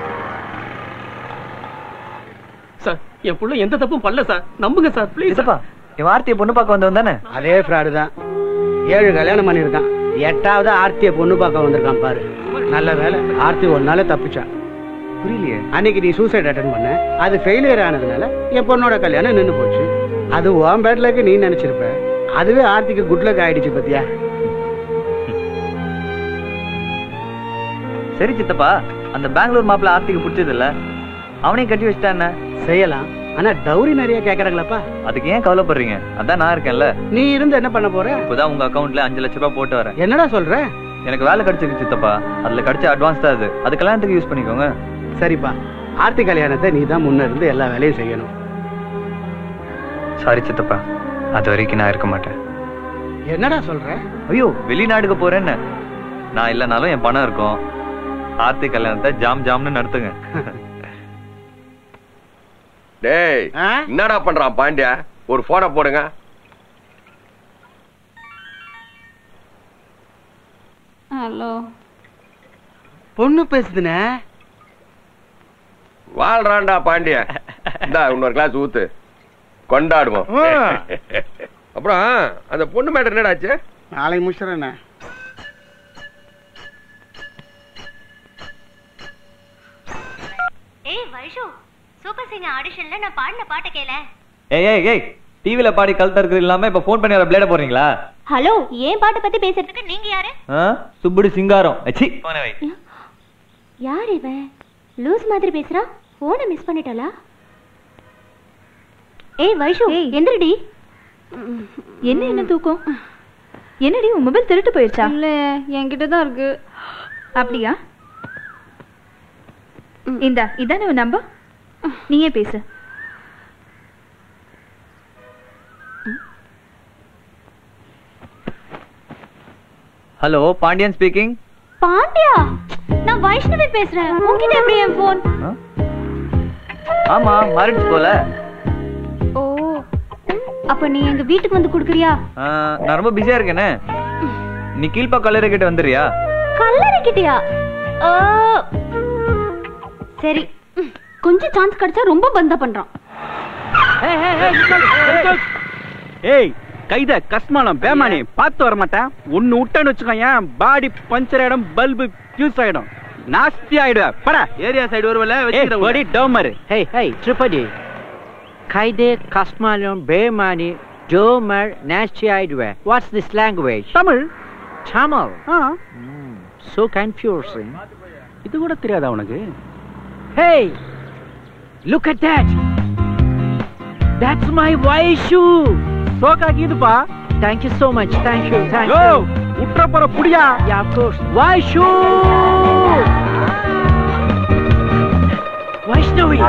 Speaker 4: சார் என் புள்ள எந்த தப்பும் பண்ணல சார் நம்புங்க சார் ப்ளீஸ்
Speaker 6: என் வார்த்தையை பொண்ணு பார்க்க வந்தவன் தானே
Speaker 3: அதே ஃப்ராடு தான் ஏழு கல்யாணம் பண்ணியிருக்கான் எட்டாவது ஆர்த்தியை பொண்ணு பார்க்க வந்திருக்கான் பாரு நல்ல வேலை ஆர்த்தி ஒரு நாளே தப்பிச்சான்
Speaker 6: புரியலையே
Speaker 3: அன்னைக்கு நீ சூசைட் அட்டன் பண்ண அது ஃபெயிலியர் ஆனதுனால என் பொண்ணோட கல்யாணம் நின்னு போச்சு அது உன் பேட்லக்கு நீ நினைச்சிருப்ப அதுவே ஆர்த்திக்கு குட் லக் ஆயிடுச்சு பத்தியா
Speaker 6: சரி சித்தப்பா அந்த பெங்களூர் மாப்பிள்ள ஆர்த்திக்கு பிடிச்சது இல்ல அவனையும் கட்டி வச்சிட்டா என்ன
Speaker 3: செய்யலாம் ஆனா டவுரி நிறைய கேக்குறாங்களப்பா
Speaker 6: அதுக்கு ஏன் கவலைப்படுறீங்க அதான் நான் இருக்கேன்ல
Speaker 3: நீ இருந்து என்ன பண்ண போற
Speaker 6: இப்பதான் உங்க அக்கவுண்ட்ல அஞ்சு லட்ச ரூபாய் போட்டு வரேன்
Speaker 3: என்னடா சொல்ற
Speaker 6: எனக்கு வேலை கிடைச்சிருக்கு சித்தப்பா அதுல கிடைச்ச அட்வான்ஸ் தான் அது அது கல்யாணத்துக்கு யூஸ் பண்ணிக்கோங்க
Speaker 3: சரிப்பா ஆர்த்தி கல்யாணத்தை நீ தான் முன்ன இருந்து எல்லா வேலையும் செய்யணும்
Speaker 6: சாரி சித்தப்பா அது வரைக்கும் நான் இருக்க மாட்டேன்
Speaker 3: என்னடா சொல்ற
Speaker 6: ஐயோ வெளிநாடுக்கு போறேன்னு நான் இல்லைனாலும் என் பணம் இருக்கும் ஆர்த்தி கல்யாணத்தை ஜாம் ஜாம்னு நடத்துங்க
Speaker 7: டேய் என்னடா பண்றான் பாண்டியா ஒரு போனை போடுங்க
Speaker 16: ஹலோ
Speaker 3: பொண்ணு பேசுதுனே
Speaker 7: வாழ்றான்டா பாண்டியா இந்தா இன்னொரு கிளாஸ் ஊத்து கொண்டாடுவோம்
Speaker 3: ஆ.
Speaker 7: அப்புறம் அந்த பொண்ணு மேட்டர் என்னடாச்சு
Speaker 3: நாளைக்கு முடிச்சிடறேண்ணே
Speaker 20: ஏய் வைஷு சூப்பர் சிங்கர் ஆடிஷன்ல நான் பாடின பாட்டை கேள
Speaker 6: ஏய் ஏய் ஏய் டிவில பாடி கழுத்தா இருக்கிறது இல்லாம இப்ப போன் பண்ணி வர பிளேட போறீங்களா
Speaker 20: ஹலோ ஏன் பாட்டை பத்தி பேசுறதுக்கு நீங்க யாரு
Speaker 6: ஆ? சுப்புடு சிங்காரம் அச்சி போன வை
Speaker 20: யார் இவன் லூஸ் மாதிரி பேசுறா போனை மிஸ் பண்ணிட்டாளா ஏய் வைஷு எந்திரடி
Speaker 12: என்ன என்ன தூக்கம் என்னடி உன் மொபைல் திருட்டு போயிருச்சா
Speaker 16: இல்ல என்கிட்ட தான் இருக்கு
Speaker 12: அப்படியா இந்தா இதானே உன் நம்பர் நீயே பேசு
Speaker 6: ஹலோ பாண்டியன் ஸ்பீக்கிங்
Speaker 20: பாண்டியா நான் வைஷ்ணவி பேசுறேன் உன்கிட்ட எப்படி என் போன்
Speaker 6: ஆமா மாறிடுச்சு போல
Speaker 20: ஓ அப்ப நீ எங்க வீட்டுக்கு வந்து குடுக்குறியா
Speaker 6: ஆ, நான் ரொம்ப பிஸியா இருக்கேனே நீ கீழ்பா கல்லறை கிட்ட வந்துறியா
Speaker 20: கல்லறைக்கிட்டயா ஆ, சரி ம், கொஞ்சம் சான்ஸ் கிடைச்சா ரொம்ப பந்தா பண்றான்
Speaker 19: ஏய் கைத கஸ்மாலம் பேமானி பார்த்து வர மாட்டேன் ஒன்னு விட்டேன்னு வச்சுக்கோங்க பாடி பஞ்சர் ஆயிடும் பல்பு ஃபியூஸ் ஆயிடும் நாஸ்தி ஆயிடுவ பட ஏரியா சைடு வருவல வச்சுக்கிறேன் Tomar
Speaker 15: Hey, hey, Tripodi. Kaide, Kasmalon, Beemani, Domer, Nasty Idwe. What's this language?
Speaker 19: Tamil.
Speaker 15: Tamil? Mm, so confusing.
Speaker 19: இது கூட தெரியாதா உனக்கு
Speaker 15: Hey! Look at that! That's my white shoe!
Speaker 19: சோகா கீதுப்பா
Speaker 15: Thank you so much. Thank you. Thank
Speaker 19: yo
Speaker 15: you.
Speaker 19: உற்ற போற புடியா
Speaker 15: Yeah, of course. White shoe! Vaishnavi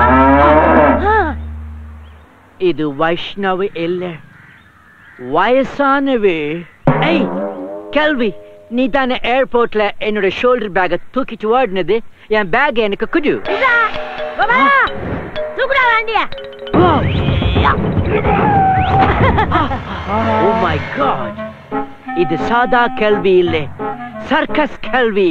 Speaker 15: இது வைஷ்ணவி இல்ல வயசானவி ஏய் கேள்வி நீ தானே ஏர்போர்ட்ல என்னோட ஷோல்டர் பேக்கை தூக்கிட்டு ஓடினது என் பேக் எனக்கு குடு
Speaker 20: தூக்குடா வண்டிய
Speaker 15: ஓ மை காட் இது சாதா கேள்வி இல்லை சர்க்கஸ் கேள்வி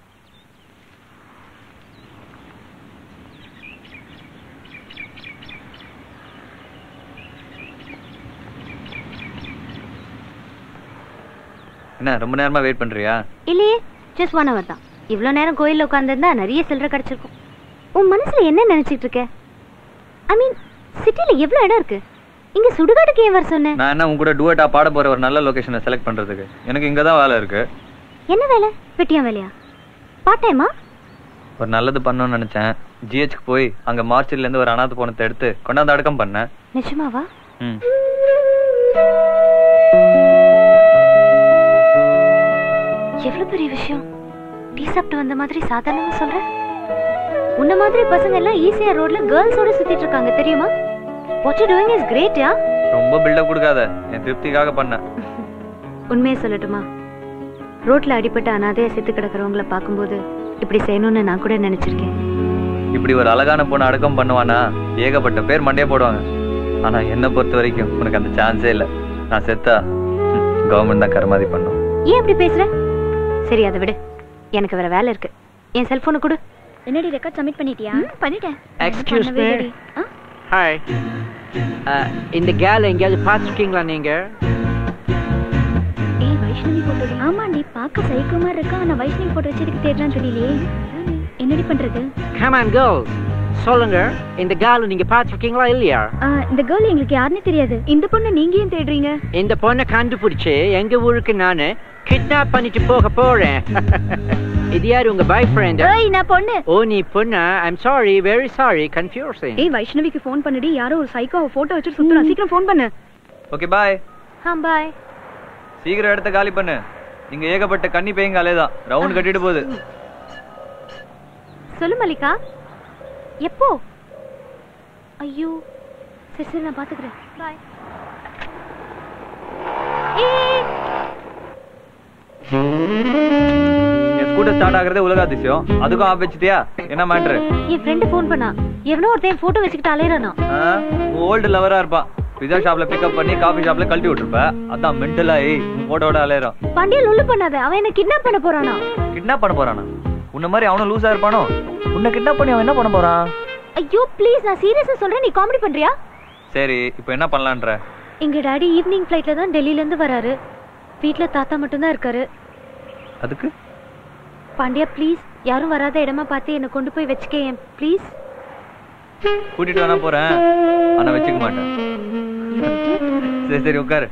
Speaker 6: என்ன ரொம்ப நேரமா வெயிட் பண்றியா
Speaker 20: இல்லையே ஜஸ்ட் ஒன் ஹவர் தான் இவ்வளோ நேரம் கோயில்ல உட்காந்துருந்தா நிறைய சில்லறை கிடைச்சிருக்கும் உன் மனசுல என்ன நினைச்சிட்டு இருக்க ஐ மீன் சிட்டில எவ்வளவு இடம் இருக்கு இங்க சுடுகாட்டுக்கு ஏன் வர சொன்ன
Speaker 6: நான் என்ன உன் கூட டூவட்டா பாட போற ஒரு நல்ல லொகேஷனை செலக்ட் பண்றதுக்கு எனக்கு இங்க தான் வேலை இருக்கு
Speaker 20: என்ன வேலை வெட்டியா வேலையா பார்ட் டைமா
Speaker 6: ஒரு நல்லது பண்ணணும்னு நினைச்சேன் ஜிஹெச்க்கு போய் அங்க மார்ச்சில இருந்து ஒரு அனாதை போனத்தை எடுத்து கொண்டாந்து அடக்கம் பண்ணேன்
Speaker 20: நிஜமாவா
Speaker 6: ம்
Speaker 20: எவ்வளவு பெரிய விஷயம் டீ சாப்பிட்டு வந்த மாதிரி சாதாரணமா சொல்ற உன்ன மாதிரி பசங்க எல்லாம் ஈஸியா ரோட்ல கேர்ள்ஸோட சுத்திட்டு இருக்காங்க தெரியுமா what you doing is great yeah
Speaker 6: ரொம்ப பில்டப் கொடுக்காத என் திருப்திக்காக பண்ணேன்
Speaker 20: உண்மையை சொல்லட்டுமா ரோட்ல அடிபட்டு அனாதையா செத்து கிடக்குறவங்கள பார்க்கும்போது இப்படி செய்யணும்னு நான் கூட நினைச்சிருக்கேன்
Speaker 6: இப்படி ஒரு அழகான பொண்ணு அடக்கம் பண்ணுவானா ஏகப்பட்ட பேர் மண்டையே போடுவாங்க ஆனா என்ன பொறுத்த வரைக்கும் உனக்கு அந்த சான்ஸே இல்ல நான் செத்தா கவர்மெண்ட் தான் கருமாதி பண்ணும்
Speaker 20: ஏன் இப்படி பேசுற சரி அதை விடு எனக்கு வேற வேலை இருக்கு என் செல்போனை கொடு
Speaker 12: என்னடி ரெக்கார்ட் சப்மிட் பண்ணிட்டியா பண்ணிட்டேன்
Speaker 15: எக்ஸ்கியூஸ் மீ
Speaker 12: பண்ணவே இல்லடி. ஆ?
Speaker 15: ஹாய் இந்த கேல் எங்கேயாவது பார்த்துருக்கீங்களா நீங்க
Speaker 12: ஏய் வைஷ்ணவி போட்டோ ஆமாண்டி பார்க்க சைக்கோ மாதிரி இருக்கா ஆனா வைஷ்ணவி போட்டோ வச்சதுக்கு தேடுறான்னு தெரியலையே என்னடி பண்றது
Speaker 15: கம் ஆன் கேர்ள் சொல்லுங்க இந்த கேல் நீங்க பார்த்துருக்கீங்களா இல்லையா
Speaker 12: ஆ, இந்த கேர்ள் எங்களுக்கு யாருன்னே தெரியாது இந்த பொண்ணு நீங்க ஏன் தேடுறீங்க
Speaker 15: இந்த பொண்ணை கண்டுபிடிச்சு எங்க ஊருக்கு நானு கிட்னாப் பண்ணிட்டு போக போறேன் இது யாரு உங்க பாய் ஃப்ரெண்ட்
Speaker 12: ஏய் நான் பொண்ணு
Speaker 15: ஓ நீ பொண்ணா I'm sorry very sorry confusing
Speaker 12: ஏய் வைஷ்ணவிக்கு ஃபோன் பண்ணுடி யாரோ ஒரு சைக்கோ போட்டோ வச்சுட்டு சுத்துறா சீக்கிரம் ஃபோன் பண்ணு
Speaker 6: ஓகே பாய்
Speaker 20: ஆ பாய்
Speaker 6: சீக்கிரம் இடத்த காலி பண்ணு இங்க ஏகப்பட்ட கன்னி பேய்ங்க அலையதான் ரவுண்ட் கட்டிட்டு போகுது
Speaker 20: சொல்லு மல்லிகா எப்போ ஐயோ சரி சரி நான் பாத்துக்கிறேன் பாய்
Speaker 6: என் ஸ்கூட்டர் ஸ்டார்ட் ஆகுறதே உலக அதிசயம் அதுக்கும் ஆப் வச்சிட்டியா என்ன மேட்ரு
Speaker 20: என் ஃப்ரெண்டு ஃபோன் பண்ணா எவனோ ஒருத்தன் போட்டோ வச்சுக்கிட்டு அலையறானா
Speaker 6: ஓல்டு லவரா இருப்பான் பிஸா ஷாப்ல பிக்கப் பண்ணி காஃபி ஷாப்ல கழட்டி விட்டுருப்ப அதான் மென்டலா ஏய் போட்டோட அலையறான்
Speaker 20: பாண்டியா லொல்லு பண்ணாத அவன் என்ன கிட்னாப் பண்ண போறானா
Speaker 6: கிட்னாப் பண்ண போறானா உன்ன மாதிரி அவனும் லூசா இருப்பானோ உன்னை கிட்னாப் பண்ணி அவன் என்ன பண்ண போறான்
Speaker 20: ஐயோ ப்ளீஸ் நான் சீரியஸா சொல்றேன் நீ காமெடி பண்றியா
Speaker 6: சரி இப்போ என்ன பண்ணலான்ற
Speaker 20: எங்க டாடி ஈவினிங் ஃப்ளைட்ல தான் டெல்லில இருந்து வராரு வீட்ல தாத்தா மட்டும் தான் இருக்காரு
Speaker 6: அதுக்கு
Speaker 20: பாண்டியா ப்ளீஸ் யாரும் வராத இடமா பார்த்து என்ன கொண்டு போய் வச்சுக்கேன் ப்ளீஸ்
Speaker 6: கூட்டிட்டு வேணா போறேன் ஆனா வச்சுக்க மாட்டேன் சரி சரி உட்காரு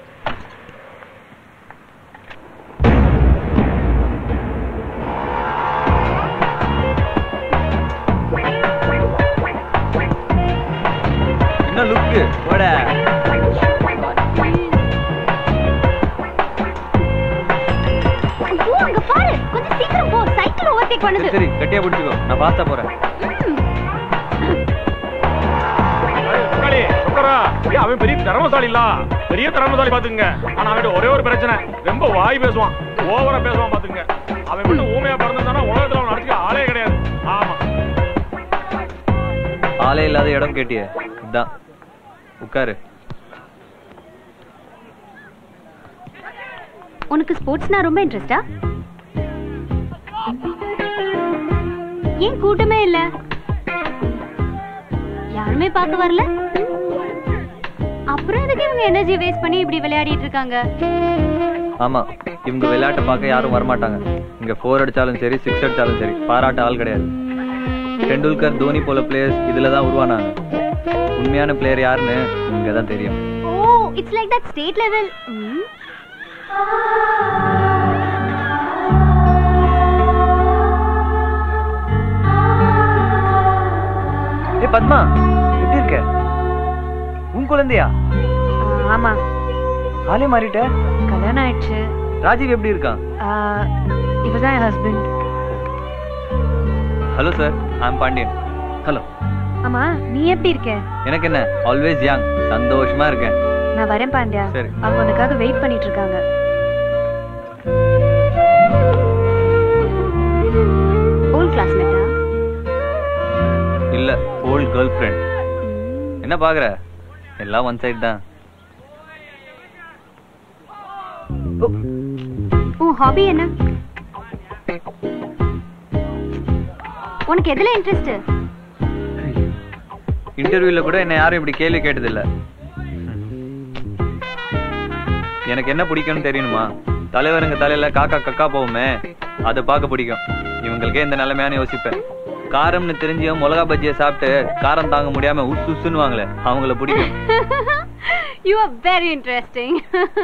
Speaker 6: என்ன லுக்கு போட
Speaker 20: ஐயோ அங்க பாரு கொஞ்சம் சீக்கிரம் போ சைக்கிள் ஓவர்டேக்
Speaker 6: சரி
Speaker 20: பண்ணுது
Speaker 6: சரி கட்டியா பிடிச்சிக்கோ நான் பாஸ்தா போறேன்
Speaker 21: தக்காளி சுக்கரா ஏய், அவன் பெரிய திறமசாலி இல்ல பெரிய திறமசாலி பாத்துங்க ஆனா அவன் ஒரே ஒரு பிரச்சனை ரொம்ப வாய் பேசுவான் ஓவரா பேசுவான் பாத்துங்க அவன் மட்டும் ஊமையா பிறந்திருந்தானா உலகத்துல அவன் அடிச்சுக்க ஆளே கிடையாது ஆமா
Speaker 6: ஆளே இல்லாத இடம் கேட்டியே இதான் உட்காரு
Speaker 20: உனக்கு ஸ்போர்ட்ஸ்னா ரொம்ப இன்ட்ரெஸ்டா ஏன் கூட்டமே இல்ல யாருமே பார்க்க வரல அப்புறம் எதுக்கு இவங்க எனர்ஜி வேஸ்ட் பண்ணி இப்படி விளையாடிட்டு இருக்காங்க
Speaker 6: ஆமா இவங்க விளையாட்டை பார்க்க யாரும் வரமாட்டாங்க இங்க ஃபோர் அடிச்சாலும் சரி சிக்ஸ் அடிச்சாலும் சரி பாராட்ட ஆள் கிடையாது டெண்டுல்கர் தோனி போல பிளேயர்ஸ் இதுல தான் உருவானாங்க உண்மையான பிளேயர் யாருன்னு இங்க தான் தெரியும்
Speaker 20: oh it's like that state level
Speaker 6: ஏ பத்மா எப்படி இருக்க உன் குழந்தையா
Speaker 20: ஆமா
Speaker 6: ஆளே மாறிட்ட
Speaker 20: கல்யாணம் ஆயிடுச்சு
Speaker 6: ராஜீவ் எப்படி இருக்கான்
Speaker 20: இவர்தான் என் husband
Speaker 6: hello sir I'm Pandiyan hello
Speaker 20: ஆமா நீ எப்படி இருக்க
Speaker 6: எனக்கு என்ன ஆல்வேஸ் யங் சந்தோஷமா இருக்கேன்
Speaker 20: நான் வரேன் பாண்டியா
Speaker 6: சரி.
Speaker 20: அவங்க உனக்காக வெயிட் பண்ணிட்டு இருக்காங்க ஓல்ட் கிளாஸ்மேட்டா
Speaker 6: இல்ல ஓல்ட் கேர்ள் ஃப்ரெண்ட் என்ன பாக்குற எல்லாம் ஒன் சைடு தான்
Speaker 20: உன் ஹாபி என்ன உனக்கு எதுல இன்ட்ரெஸ்ட்
Speaker 6: இன்டர்வியூல கூட என்ன யாரும் இப்படி கேள்வி கேட்டது இல்ல எனக்கு என்ன பிடிக்கும்னு தெரியணுமா தலைவருங்க தலையில காக்கா கக்கா போகுமே அதை பார்க்க பிடிக்கும் இவங்களுக்கே இந்த நிலைமையானு யோசிப்பேன் காரம்னு தெரிஞ்சும் மிளகா பஜ்ஜியை சாப்பிட்டு காரம் தாங்க முடியாம உஸ் உஸ்ன்னு வாங்களே அவங்கள பிடிக்கும்
Speaker 20: யூ ஆர் வெரி இன்ட்ரெஸ்டிங்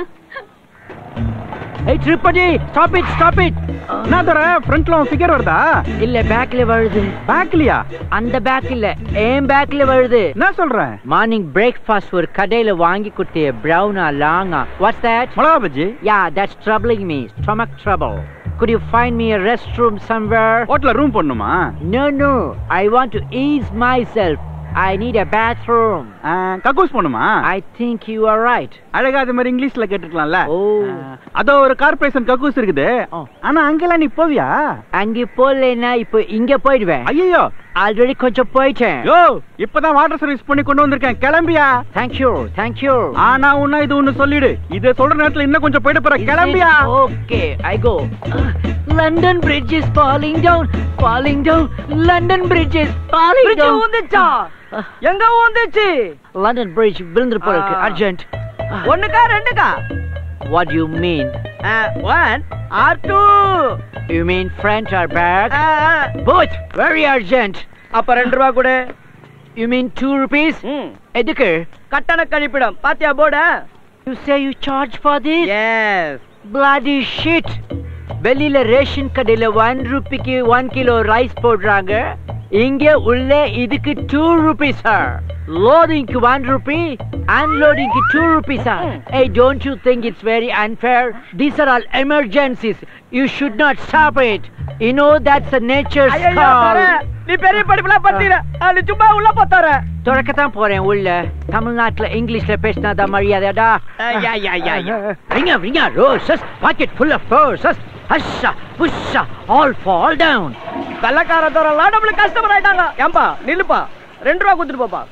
Speaker 19: ஏய் ட்ரிப்படி ஸ்டாப் இட் ஸ்டாப் இட் என்ன தர ஃப்ரண்ட்ல ஃபிகர் வருதா
Speaker 15: இல்ல பேக்ல வருது
Speaker 19: பேக்லயா
Speaker 15: அந்த பேக் இல்ல ஏன் பேக்ல வருது
Speaker 19: என்ன சொல்றேன்
Speaker 15: மார்னிங் பிரேக்ஃபாஸ்ட் ஒரு கடையில வாங்கி கொடுத்தே பிரவுனா லாங்கா what's that
Speaker 19: milaga bajji
Speaker 15: yeah that's troubling me stomach trouble Could you find me a restroom somewhere?
Speaker 19: ஹோட்டல்ல ரூம் பண்ணுமா
Speaker 15: No, no. I want to ease myself. I need a bathroom.
Speaker 19: கக்கூஸ் பண்ணுமா
Speaker 15: I think you are right.
Speaker 19: அழகா அது மாதிரி இங்கிலீஷ்ல கேட்டுக்கலாம்ல
Speaker 15: ஓ
Speaker 19: அதோ ஒரு கார்பரேஷன் கக்கூஸ் இருக்குது ஆனா அங்கெல்லாம் நீ போவியா
Speaker 15: அங்க போகலைன்னா இப்போ இங்க போயிடுவேன்
Speaker 19: ஐயோ
Speaker 15: ஆல்ரெடி கொஞ்சம் போயிட்டேன்
Speaker 19: யோ இப்பதான் வாட்டர் சர்வீஸ் பண்ணி கொண்டு வந்திருக்கேன் கிளம்பியா
Speaker 15: தேங்க்யூ தேங்க்யூ
Speaker 19: ஆனா உன்ன இது ஒண்ணு சொல்லிடு இத சொல்ற நேரத்துல இன்னும் கொஞ்சம் போயிட்டு போற கிளம்பியா
Speaker 15: Okay, I go. London Bridge is falling down, falling down. London Bridge is falling
Speaker 2: Bridge
Speaker 15: down.
Speaker 2: ஊந்துச்சா? எங்க ஊந்துச்சு
Speaker 15: London Bridge விழுந்துரு போல இருக்கு
Speaker 2: ஆ.
Speaker 15: அர்ஜென்ட்
Speaker 2: ஒண்ணுக்கா ரெண்டுக்கா
Speaker 15: What do you mean?
Speaker 2: One or two
Speaker 15: You mean front or back? Both. Very urgent.
Speaker 2: அப்ப ரெண்டு ரூபா கூட
Speaker 15: You mean two rupees? எதுக்கு
Speaker 2: கட்டண கழிப்பிடம் பாத்தியா board
Speaker 15: You say you charge for this?
Speaker 2: Yes.
Speaker 15: Bloody shit. வெளியில ரேஷன் கடையில ஒன் ரூபிக்கு ஒன் கிலோ ரைஸ் போடுறாங்க இங்க உள்ள இதுக்கு டூ ருபீஸ் சார் லோடிங்க்கு ஒன் ருபி அன்லோடிங்க்கு two rupees sir Hey, don't you think it's very unfair? These are all emergencies. You should not stop it. You know that's the nature's
Speaker 2: ஐயோ
Speaker 15: call.
Speaker 2: நீ பெரிய படிப்புலாம் பத்திர நீ சும்மா உள்ள போத்தார
Speaker 15: துறக்கத்தான் போறேன் உள்ள தமிழ்நாட்டுல இங்கிலீஷ்ல பேசினாதான் மரியாதைடா
Speaker 2: யா யா யா யா
Speaker 15: Ringa, ringa, roses, pocket full of roses. Husha, pusha, all fall down.
Speaker 2: வெள்ளக்கார தோறலாம் நம்மளுக்கு கஸ்டமர் ஆயிட்டாங்க ஏம்பா நில்லுப்பா ரெண்டு ரூபா கொடுத்துட்டு போப்பா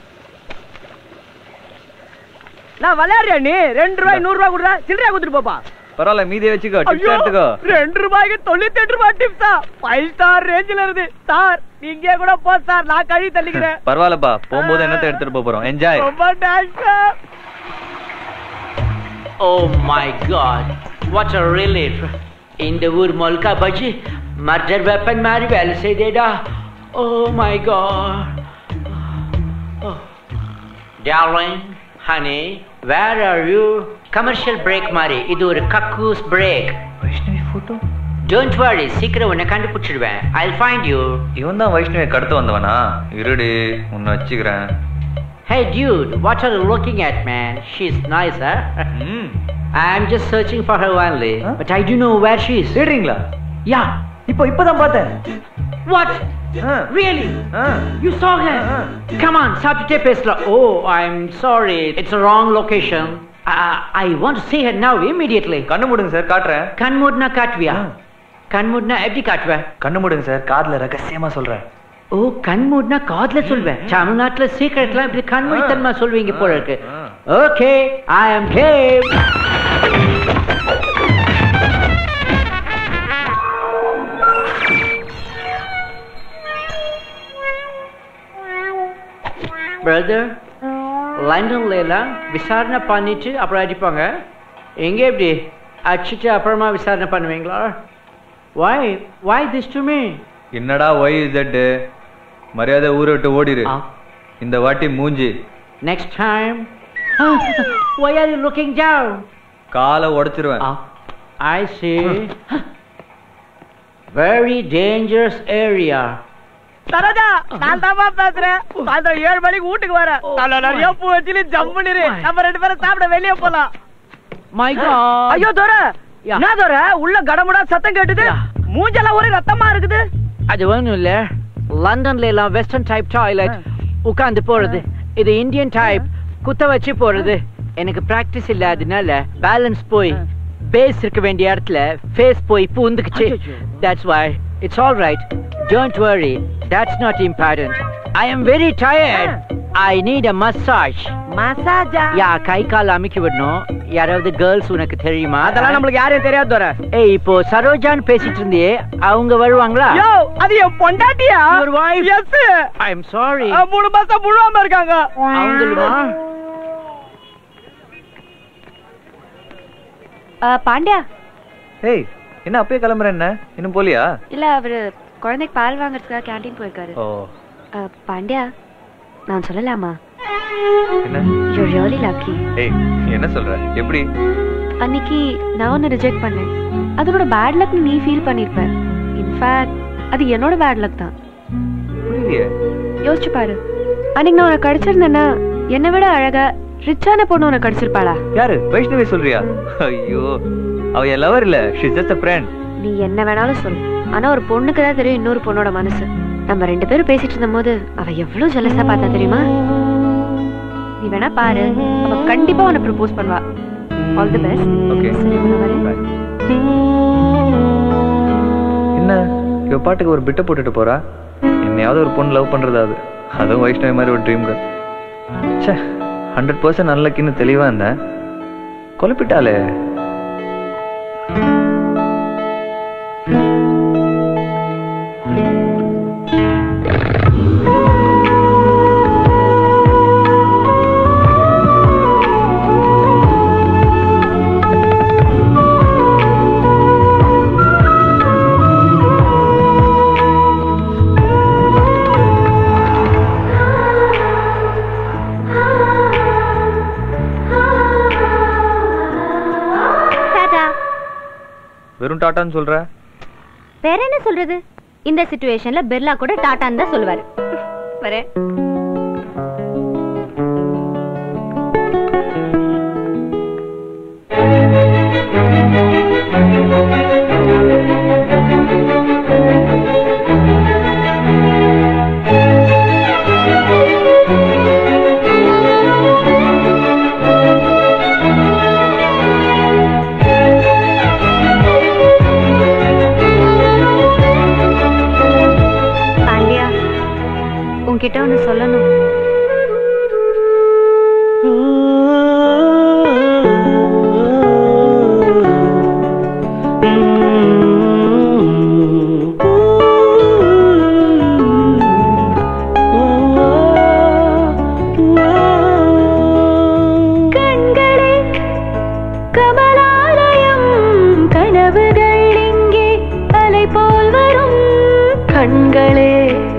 Speaker 2: நான் விளையாடுறியா நீ ரெண்டு ரூபாய் நூறு ரூபாய் கொடுத்தா சில்லறையா கொடுத்துட்டு போப்பா
Speaker 6: பரவாயில்ல மீதியை வச்சுக்கோ டிப்ஸ்
Speaker 2: ஐயோ,
Speaker 6: எடுத்துக்கோ
Speaker 2: ரெண்டு ரூபாய்க்கு தொண்ணூத்தி எட்டு ரூபாய் டிப்ஸா ஃபைவ் ஸ்டார் ரேஞ்சில இருந்து சார் நீங்க கூட போ சார் நான் கழுவி தள்ளிக்கிறேன்
Speaker 6: பரவாயில்லப்பா போகும்போது என்னத்தை எடுத்துட்டு போப் போறோம் என்ஜாய்
Speaker 2: ரொம்ப thanks sir
Speaker 15: Oh my god, what a relief. இந்த ஊர் மொல்கா பஜ்ஜி மர்டர் வெப்பன் மாதிரி வேலை செய்தேடா oh my god darling honey where are you commercial break மாதிரி இது ஒரு கக்கூஸ் பிரேக் டோன்ட் வரி சீக்கிரம் உன்னை கண்டுபிடிச்சிடுவேன் ஐ ஃபைண்ட் யூ
Speaker 6: இவன் தான் வைஷ்ணவியை கடத்து வந்தவனா இருடி உன்னை வச்சுக்கிறேன்
Speaker 15: Hey dude, what are you looking at, man? She's nice, huh? I'm just searching for her only, but I do know where she is.
Speaker 6: தேடுறீங்களா
Speaker 15: Yeah.
Speaker 17: இப்போ இப்பதான் பார்த்தேன்
Speaker 15: What? Really? You saw her? Come on, சாப்பிட்டுட்டே பேசலாம். Oh, I'm sorry. It's a wrong location. Uh, I want to see her now immediately.
Speaker 6: கண்ணு மூடுங்க சார் காட்டுறேன்
Speaker 15: கண் மூடுனா காட்டுவியா கண் மூடுனா எப்படி காட்டுவ
Speaker 6: கண்ணு மூடுங்க சார் காதுல ரகசியமா சொல்றேன்
Speaker 15: ஓ கண் மூடுனா காதுல சொல்வேன் தமிழ்நாட்டுல சீக்கிரட்லாம் இப்படி கண் மூடித்தனமா சொல்வீங்க போல இருக்கு okay I am game brother லண்டன்ல எல்லாம் விசாரணை பண்ணிட்டு அப்புறம் அடிப்பாங்க எங்க எப்படி அடிச்சுட்டு அப்புறமா விசாரணை பண்ணுவீங்களா why why this to me
Speaker 6: என்னடா ஒய் இசட் மரியாதை ஊரை விட்டு ஓடிரு இந்த வாட்டி மூஞ்சி
Speaker 15: next time why are you looking down
Speaker 6: காலை உடைச்சிருவேன்
Speaker 15: I see very dangerous area
Speaker 2: Saroja நான் தான்ப்பா பேசுறேன் சாயந்தரம் ஏழு மணிக்கு வீட்டுக்கு வரேன் தலை நிறைய பூ வச்சுட்டு ஜம்ப் பண்ணிரு நம்ம ரெண்டு பேரும் சாப்பிட வெளியே போலாம்
Speaker 15: my god
Speaker 2: ஐயோ தோர என்ன தோர உள்ள கடமுடா சத்தம் கேட்டுது மூஞ்செல்லாம் ஒரே ரத்தமா இருக்குது
Speaker 15: அது ஒண்ணும் இல்ல லண்டன்ல எல்லாம் வெஸ்டர்ன் டைப் டாய்லெட் உட்கார்ந்து போறது இது இந்தியன் டைப் குத்த வச்சு போறது எனக்கு பிராக்டிஸ் இல்லாதனால பேலன்ஸ் போய் பேஸ் இருக்க வேண்டிய இடத்துல ஃபேஸ் போய் பூந்துக்குச்சு that's why it's all right don't worry that's not important I am very tired I need a massage
Speaker 3: மசாஜா
Speaker 15: யா கை கால் அமைக்கி விடணும் யாராவது கேர்ள்ஸ் உனக்கு தெரியுமா
Speaker 3: அதெல்லாம் நம்மளுக்கு யாரையும் தெரியாது தோற
Speaker 15: ஏய் இப்போ சரோஜான்னு பேசிட்டு இருந்தியே அவங்க வருவாங்களா
Speaker 3: யோ அது என் பொண்டாட்டியா
Speaker 15: Your wife?
Speaker 3: Yes
Speaker 15: I am sorry
Speaker 3: மூணு மாசம் முழுவாம இருக்காங்க
Speaker 15: அவங்களுமா
Speaker 20: பாண்டியா
Speaker 6: ஏய் என்ன அப்பயே கிளம்புற என்ன இன்னும் போலியா
Speaker 20: இல்ல அவரு குழந்தைக்கு பால் வாங்குறதுக்காக கேண்டீன் போயிருக்காரு
Speaker 6: ஓ
Speaker 20: அஹ், பாண்டியா நான் சொல்லலாமா
Speaker 6: என்ன
Speaker 20: யூ ரியலி லக்கி
Speaker 6: ஏய் என்ன சொல்ற எப்படி
Speaker 20: அன்னைக்கு நான் ஒன்னு ரிஜெக்ட் பண்ணேன் அதனோட பேட் லக் நீ ஃபீல் பண்ணிருப்ப இன்ஃபேக்ட் அது என்னோட பேட் லக் தான்
Speaker 6: புரியலையே
Speaker 20: யோசிச்சு பாரு அன்னைக்கு நான் உனக்கு கிடைச்சிருந்தேன்னா என்னை விட அழகா ரிச்சான பொண்ணு உனக்கு கிடைச்சிருப்பாளா
Speaker 6: யாரு வைஷ்ணவி சொல்றியா ஐயோ அவ என் லவர் இல்ல ஷிஸ் ஜஸ்ட் a friend
Speaker 20: நீ என்ன வேணாலும் சொல்லு ஆனா ஒரு பொண்ணுக்கு தான் தெரியும் இன்னொரு பொண்ணோட மனசு நம்ம ரெண்டு பேரும் பேசிட்டு இருந்த போது அவ எவ்வளவு ஜெலஸா பார்த்தா தெரியுமா நீ வேணா பாரு அவ கண்டிப்பா உன்னை ப்ரப்போஸ் பண்ணுவா ஆல் தி பெஸ்ட்
Speaker 6: ஓகே
Speaker 20: சரி நான் வரேன்
Speaker 6: என்ன இவ பாட்டுக்கு ஒரு பிட்ட போட்டுட்டு போறா என்னையாவது ஒரு பொண்ணு லவ் பண்றதா அது அதுவும் வைஷ்ணவி மாதிரி ஒரு ட்ரீம் கேர்ள் ச்சே ஹண்ட்ரட் பர்சன்ட் நல்லக்கின்னு தெளிவா இருந்தேன் கொலப்பிட்டாளே
Speaker 20: டாடா
Speaker 6: வெறும் டாட்டான்னு சொல்ற
Speaker 20: வேற என்ன சொல்றது இந்த சிச்சுவேஷன்ல பிர்லா கூட டாட்டான்னு தான் சொல்லுவாரு வரேன் பாண்டியா உன்கிட்ட ஒண்ணு சொல்லணும்
Speaker 9: கண்களே கமலாலயம் கனவுகள் இங்கே அலை போல் வரும் கண்களே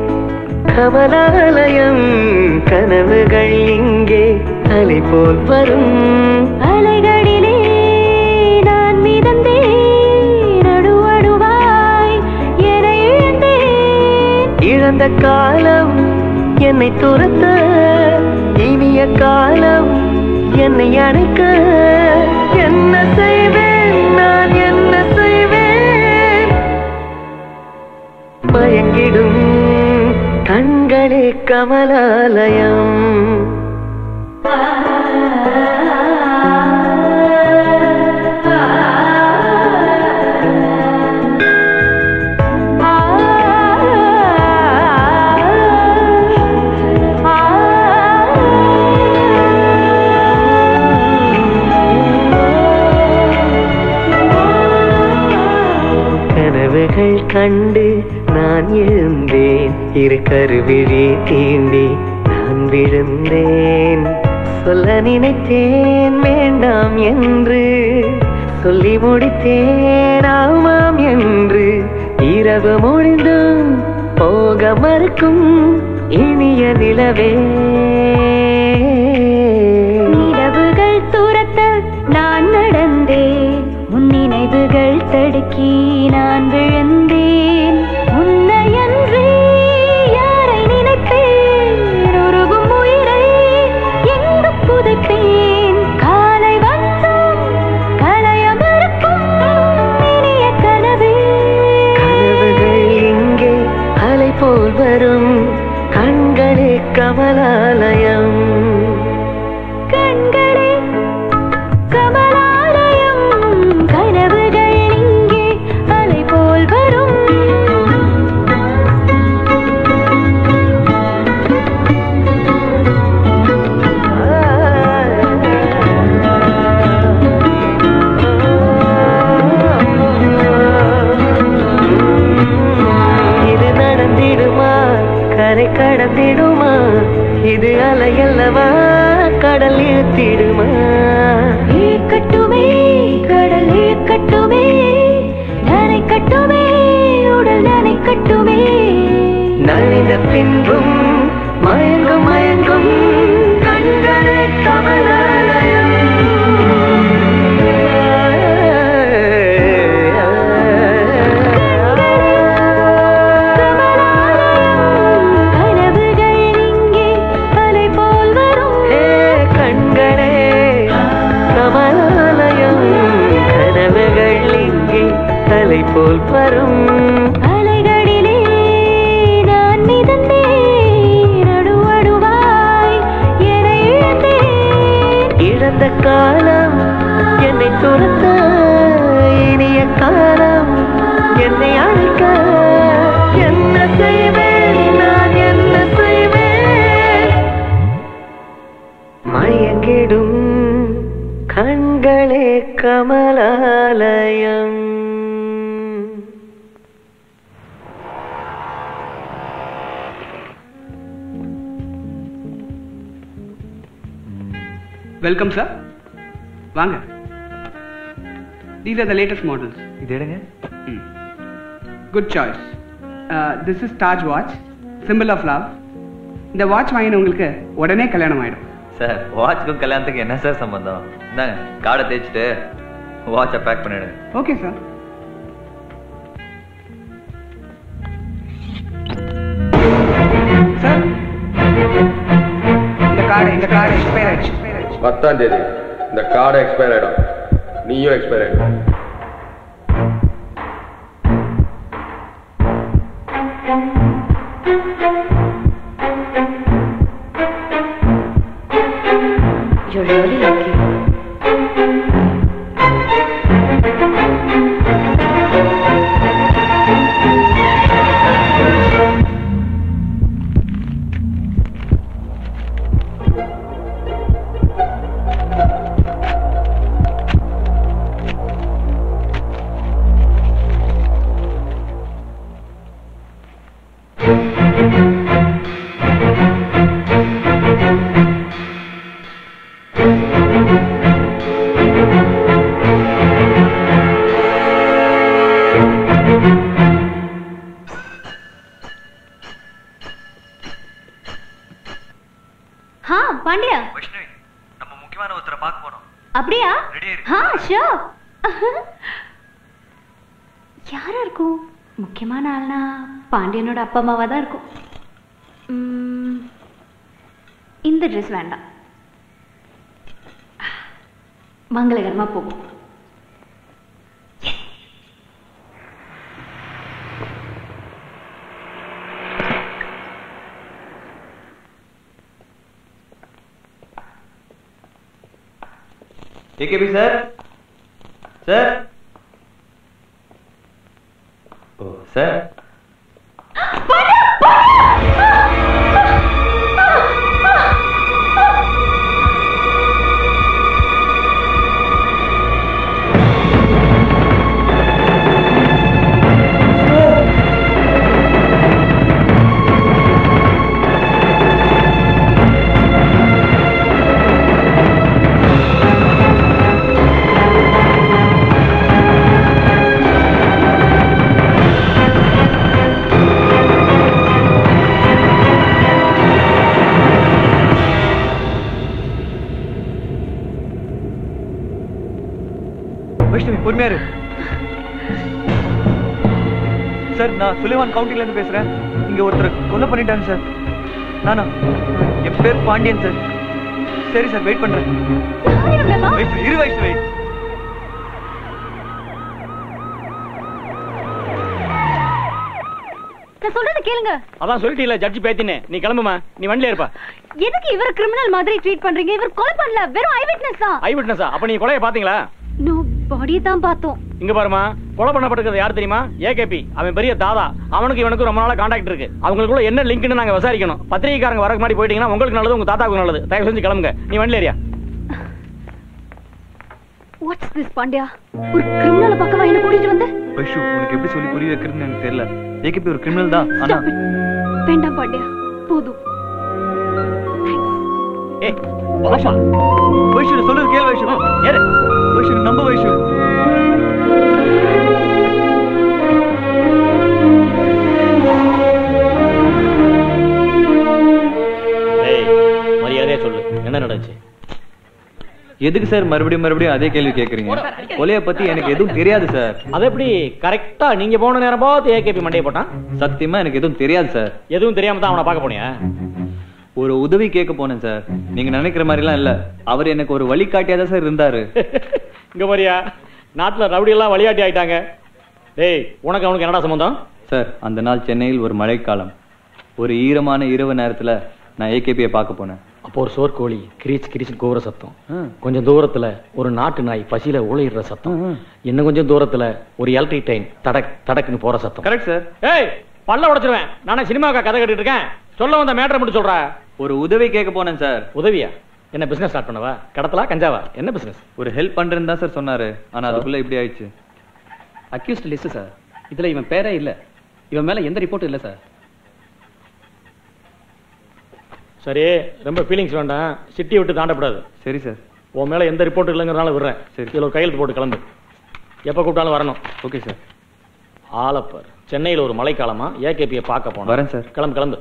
Speaker 9: கமலாலயம் கனவுகள் இங்கே அலை போல் வரும் அலைகளிலே நான் மிதந்தேன் அணுவணுவாய் என இழந்தேன் இழந்த காலம் என்னை துரத்த இனிய காலம் என்னை அணைக்க என்ன செய்வேன் நான் என்ன செய்வேன் மயங்கிடும் கண்களே கமலாலயம் கனவுகள் கண்டு நான் எழுந்தேன் இரு கருவிழி தீண்டி நான் விழுந்தேன் சொல்ல நினைத்தேன் வேண்டாம் என்று சொல்லி முடித்தேன் ஆமாம் என்று இரவு முடிந்தும் போக மறுக்கும் இனிய நிலவே
Speaker 12: நிலவுகள் துரத்த நான் நடந்தேன் உன் நினைவுகள் தடுக்கி நான் விழுந்தேன் உன்னையன்றி யாரை நினைப்பேன் உருகும் உயிரை எங்கு புதைப்பேன் காலை வந்தும் கலைய மறுக்கும் இனிய கனவே
Speaker 9: கனவுகள் இங்கே அலை போல் வரும் கண்களே கமலாலயம்
Speaker 12: கண்களே கமலாலயம் கனவுகள் இங்கே அலை போல் வரும்
Speaker 2: விடுமா இது அலையல்லவா கடல் ஏத்திடுமா
Speaker 9: கட்டுமே கடல் கட்டுமே நனை கட்டுமே உடல் நனை கட்டுமே
Speaker 2: நனைந்த பின்பும் மயங்கும் மயங்கும் கண்களே கமலாலயம்
Speaker 9: கனவுகள் இங்கே அலை போல் வரும்
Speaker 2: கண்களே கமலாலயம் கனவுகள் இங்கே தலை போல் வரும்
Speaker 9: அலைகளிலே நான் மிதந்தேன் நடுவடுவாய் என இழந்தேன்
Speaker 2: இழந்த காலம் என்னை துரத்த இனிய காலம் என்னை அழைக்க என்ன செய்வேன் நான் என்ன செய்வேன் மயங்கிடும் கண்களே கமலாலயம்
Speaker 11: வெல்கம் சார் வாங்க these are the latest models
Speaker 6: இது எடுங்க
Speaker 11: good choice this is Taj watch symbol of love இந்த வாட்ச் வாங்கின உங்களுக்கு உடனே கல்யாணம் ஆயிடும்
Speaker 6: சார் வாட்ச்க்கும் கல்யாணத்துக்கு என்ன சார் சம்பந்தம் இந்தாங்க கார்டை தேய்ச்சிட்டு வாட்சை பேக் பண்ணிடுங்க
Speaker 11: ஓகே சார் சார் இந்த கார்டு இந்த கார்டு எக்ஸ்பயர் ஆயிடுச்சு
Speaker 7: பத்தாம் தேதி இந்த கார்டு எக்ஸ்பயர் ஆயிடும் நீயும் எக்ஸ்பயர் ஆயிடும்
Speaker 20: You're really lucky.
Speaker 12: ஹா பாண்டியா
Speaker 6: நம்ம முக்கியமான ஒருத்தரை பார்க்க போறோம்
Speaker 12: அப்படியா
Speaker 6: Ready ஆ இரு.
Speaker 12: ஹா ஷோர் யாரா இருக்கும் முக்கியமான ஆள்னா பாண்டியனோட அப்பா அம்மாவா தான் இருக்கும் ம், இந்த ட்ரெஸ் வேண்டாம் மங்களகரமா போகும்
Speaker 6: AKP sir sir oh sir Vaishnavi பொறுமையா இரு சார் நான் சுலைவான் கவுண்டில இருந்து பேசுறேன் இங்க ஒருத்தர் கொலை பண்ணிட்டாங்க சார் நானா என் பேர் பாண்டியன் சார் சரி சார் வெயிட் பண்றேன் வைஷ்ணவி, இரு வைஷ்ணவி
Speaker 12: நான் சொல்றத கேளுங்க
Speaker 21: அதான் சொல்லிட்டீல ஜட்ஜி பேத்தினே நீ கிளம்புமா நீ வண்டியில இருப்பா
Speaker 12: எதுக்கு இவர் கிரிமினல் மாதிரி ட்ரீட் பண்றீங்க இவர் கொலை பண்ணல வெறும் ஐ விட்னஸ் தான்
Speaker 21: ஐ விட்னஸா அப்ப நீ கொலையை பாத்தீங்களா
Speaker 12: நோ பாடியை தான் பார்த்தோம்
Speaker 21: இங்க பாருமா கொலை பண்ணப்பட்டிருக்கிறது யார் தெரியுமா ஏகேபி அவன் பெரிய தாதா அவனுக்கு இவனுக்கு ரொம்ப நாளா காண்டாக்ட் இருக்கு அவங்களுக்குள்ள என்ன லிங்க்னு நாங்க விசாரிக்கணும் பத்திரிகைக்காரங்க வரக்கு மாதிரி போயிட்டீங்கன்னா உங்களுக்கு நல்லது உங்க தாத்தாவுக்கு நல்லது தயவு செஞ்சு கிளம்புங்க நீ வண்டியில ஏரியா
Speaker 12: வாட்ஸ் திஸ் பாண்டியா ஒரு கிரிமினல் பக்கமா என்ன கூட்டிட்டு வந்து
Speaker 6: வைஷு உனக்கு எப்படி சொல்லி புரிய வைக்கிறதுன்னு எனக்கு தெரியல ஏகேபி ஒரு கிரிமினல் தான் ஆனா
Speaker 12: Stop it. வேண்டாம் பாண்டியா போதும்
Speaker 19: ஏய் வாப்பா வைஷு சொல்லுது கேள் வைஷு ஏறு வைஷு நம்ப வைஷு
Speaker 1: ஏய் மரியாதையா சொல்லு என்ன நடந்துச்சு
Speaker 6: எதுக்கு சார் மறுபடியும் மறுபடியும் அதே கேள்வி கேக்குறீங்க கொலைய பத்தி எனக்கு எதுவும் தெரியாது சார்
Speaker 1: அது எப்படி கரெக்டா நீங்க போன நேரம் பார்த்து ஏகேபி மண்டையை போட்டான்
Speaker 6: சத்தியமா எனக்கு எதுவும் தெரியாது சார்
Speaker 1: எதுவும் தெரியாம தான் அவனை பார்க்க போனியா
Speaker 6: ஒரு உதவி கேட்க போனேன் சார் நீங்க நினைக்கிற மாதிரிலாம் இல்ல அவர் எனக்கு ஒரு வழிகாட்டியா தான் சார் இருந்தாரு
Speaker 1: இங்க மரியா நாட்டுல ரவுடி எல்லாம் வழியாட்டி ஆயிட்டாங்க டேய் உனக்கு அவனுக்கு என்னடா சம்பந்தம்
Speaker 6: சார் அந்த நாள் சென்னையில் ஒரு மழைக்காலம் ஒரு ஈரமான இரவு நேரத்துல நான் ஏகேபியை பார்க்க போனேன்
Speaker 1: அப்போ ஒரு சோர்கோழி கிரீச் கிரீச் கூவுற சத்தம் கொஞ்சம் தூரத்துல ஒரு நாட்டு நாய் பசியில ஊழையிடுற சத்தம் இன்னும் கொஞ்சம் தூரத்துல ஒரு எலக்ட்ரிக் ட்ரெயின் தடக் தடக்குன்னு போற சத்தம்
Speaker 6: கரெக்ட் சார்
Speaker 1: ஏய் பல்ல உடைச்சிருவேன் நானே சினிமாவுக்கு கதை கட்டிட்டு இருக்கேன் சொல்ல வந்த மேட்டரை மட்டும் சொல்ற
Speaker 6: ஒரு உதவி கேட்க போனேன் சார்
Speaker 1: உதவியா என்ன பிசினஸ் ஸ்டார்ட் பண்ணவா கடத்தலா கஞ்சாவா என்ன பிசினஸ்
Speaker 6: ஒரு ஹெல்ப் பண்றேன்னு தான் சார் சொன்னாரு ஆனா அதுக்குள்ள இப்படி ஆயிடுச்சு
Speaker 19: அக்யூஸ்ட் லிஸ்ட் சார் இதுல இவன் பேரே இல்ல இவன் மேல எந்த ரிப்போர்ட்டும் இல்ல சார்
Speaker 1: சரி ரொம்ப ஃபீலிங்ஸ் வேண்டாம் சிட்டியை விட்டு தாண்டப்படாது
Speaker 6: சரி சார்
Speaker 1: உன் மேல எந்த ரிப்போர்ட் இல்லைங்கிறனால விடுறேன்
Speaker 6: சரி.
Speaker 1: இதுல ஒரு கையெழுத்து போட்டு கிளம்பு எப்ப கூப்பிட்டாலும் வரணும்
Speaker 6: ஓகே சார்
Speaker 1: ஆலப்பர் சென்னையில் ஒரு மழைக்காலமா ஏகேபியை பார்க்க போனோம்
Speaker 6: வரேன் சார்
Speaker 1: கிளம்பு கிளம்பு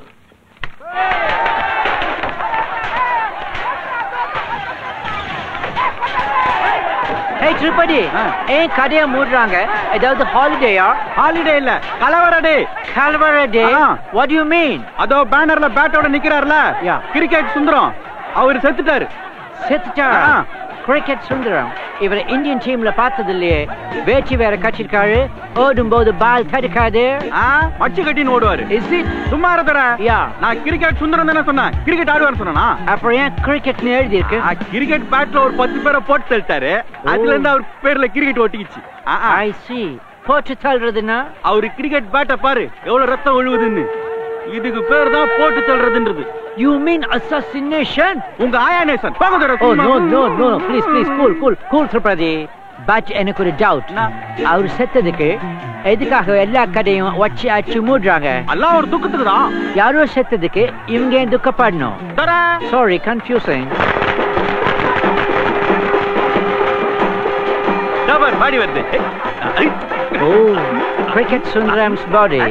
Speaker 15: Hey, திருப்பதி ஏன் கடையை மூடுறாங்க ஏதாவது ஹாலிடேயா
Speaker 19: ஹாலிடே இல்ல கலவர டே
Speaker 15: கல்வர டே வாட் யூ மீன்
Speaker 19: அதோ பேனர்ல பேட்டோட நிக்கிறாருல கிரிக்கெட் சுந்தரம் அவர் செத்துட்டாரு
Speaker 15: செத்துட்டாரா கிரிக்கெட் சுந்தரம் இவர் இந்தியன் டீம்ல பார்த்தது இல்லையே வேச்சி வேற கட்டிருக்காரு ஓடும் போது பால் தடுக்காது
Speaker 19: மச்சு கட்டின்னு ஓடுவாரு சும்மா இருந்தடா
Speaker 15: யா
Speaker 19: நான் கிரிக்கெட் சுந்தரம் தானே சொன்னேன் கிரிக்கெட் ஆடுவார் சொன்னா
Speaker 15: அப்புறம் ஏன் கிரிக்கெட்னு எழுதி இருக்கு
Speaker 19: கிரிக்கெட் பேட்ல ஒரு பத்து பேரை போட்டு தள்ளிட்டாரு அதுல இருந்து அவர் பேர்ல கிரிக்கெட் ஒட்டிக்கிச்சு
Speaker 15: ஐ சி போட்டு தள்ளுறதுன்னா
Speaker 19: அவரு கிரிக்கெட் பேட்டை பாரு எவ்வளவு ரத்தம் ஒழுகுதுன்னு இதுக்கு பேர் தான் போட்டு தள்ளுறதுன்றது
Speaker 15: யூ மீன் அசாசினேஷன்
Speaker 19: உங்க ஆயா நேசன் போங்க தர
Speaker 15: oh no no no please please cool cool cool Tirupati but எனக்கு ஒரு டவுட் அவர் செத்ததுக்கு எதுக்காக எல்லா கடையும் வச்சு அச்சு மூடுறாங்க
Speaker 19: எல்லாம் ஒரு துக்கத்துக்கு தான்
Speaker 15: யாரோ செத்ததுக்கு இவங்க ஏன் துக்கப்படணும் சாரி கன்ஃபியூசிங்
Speaker 19: டபர் பாடி வருது
Speaker 15: ஓ கிரிக்கெட் சுந்தரம்ஸ் பாடி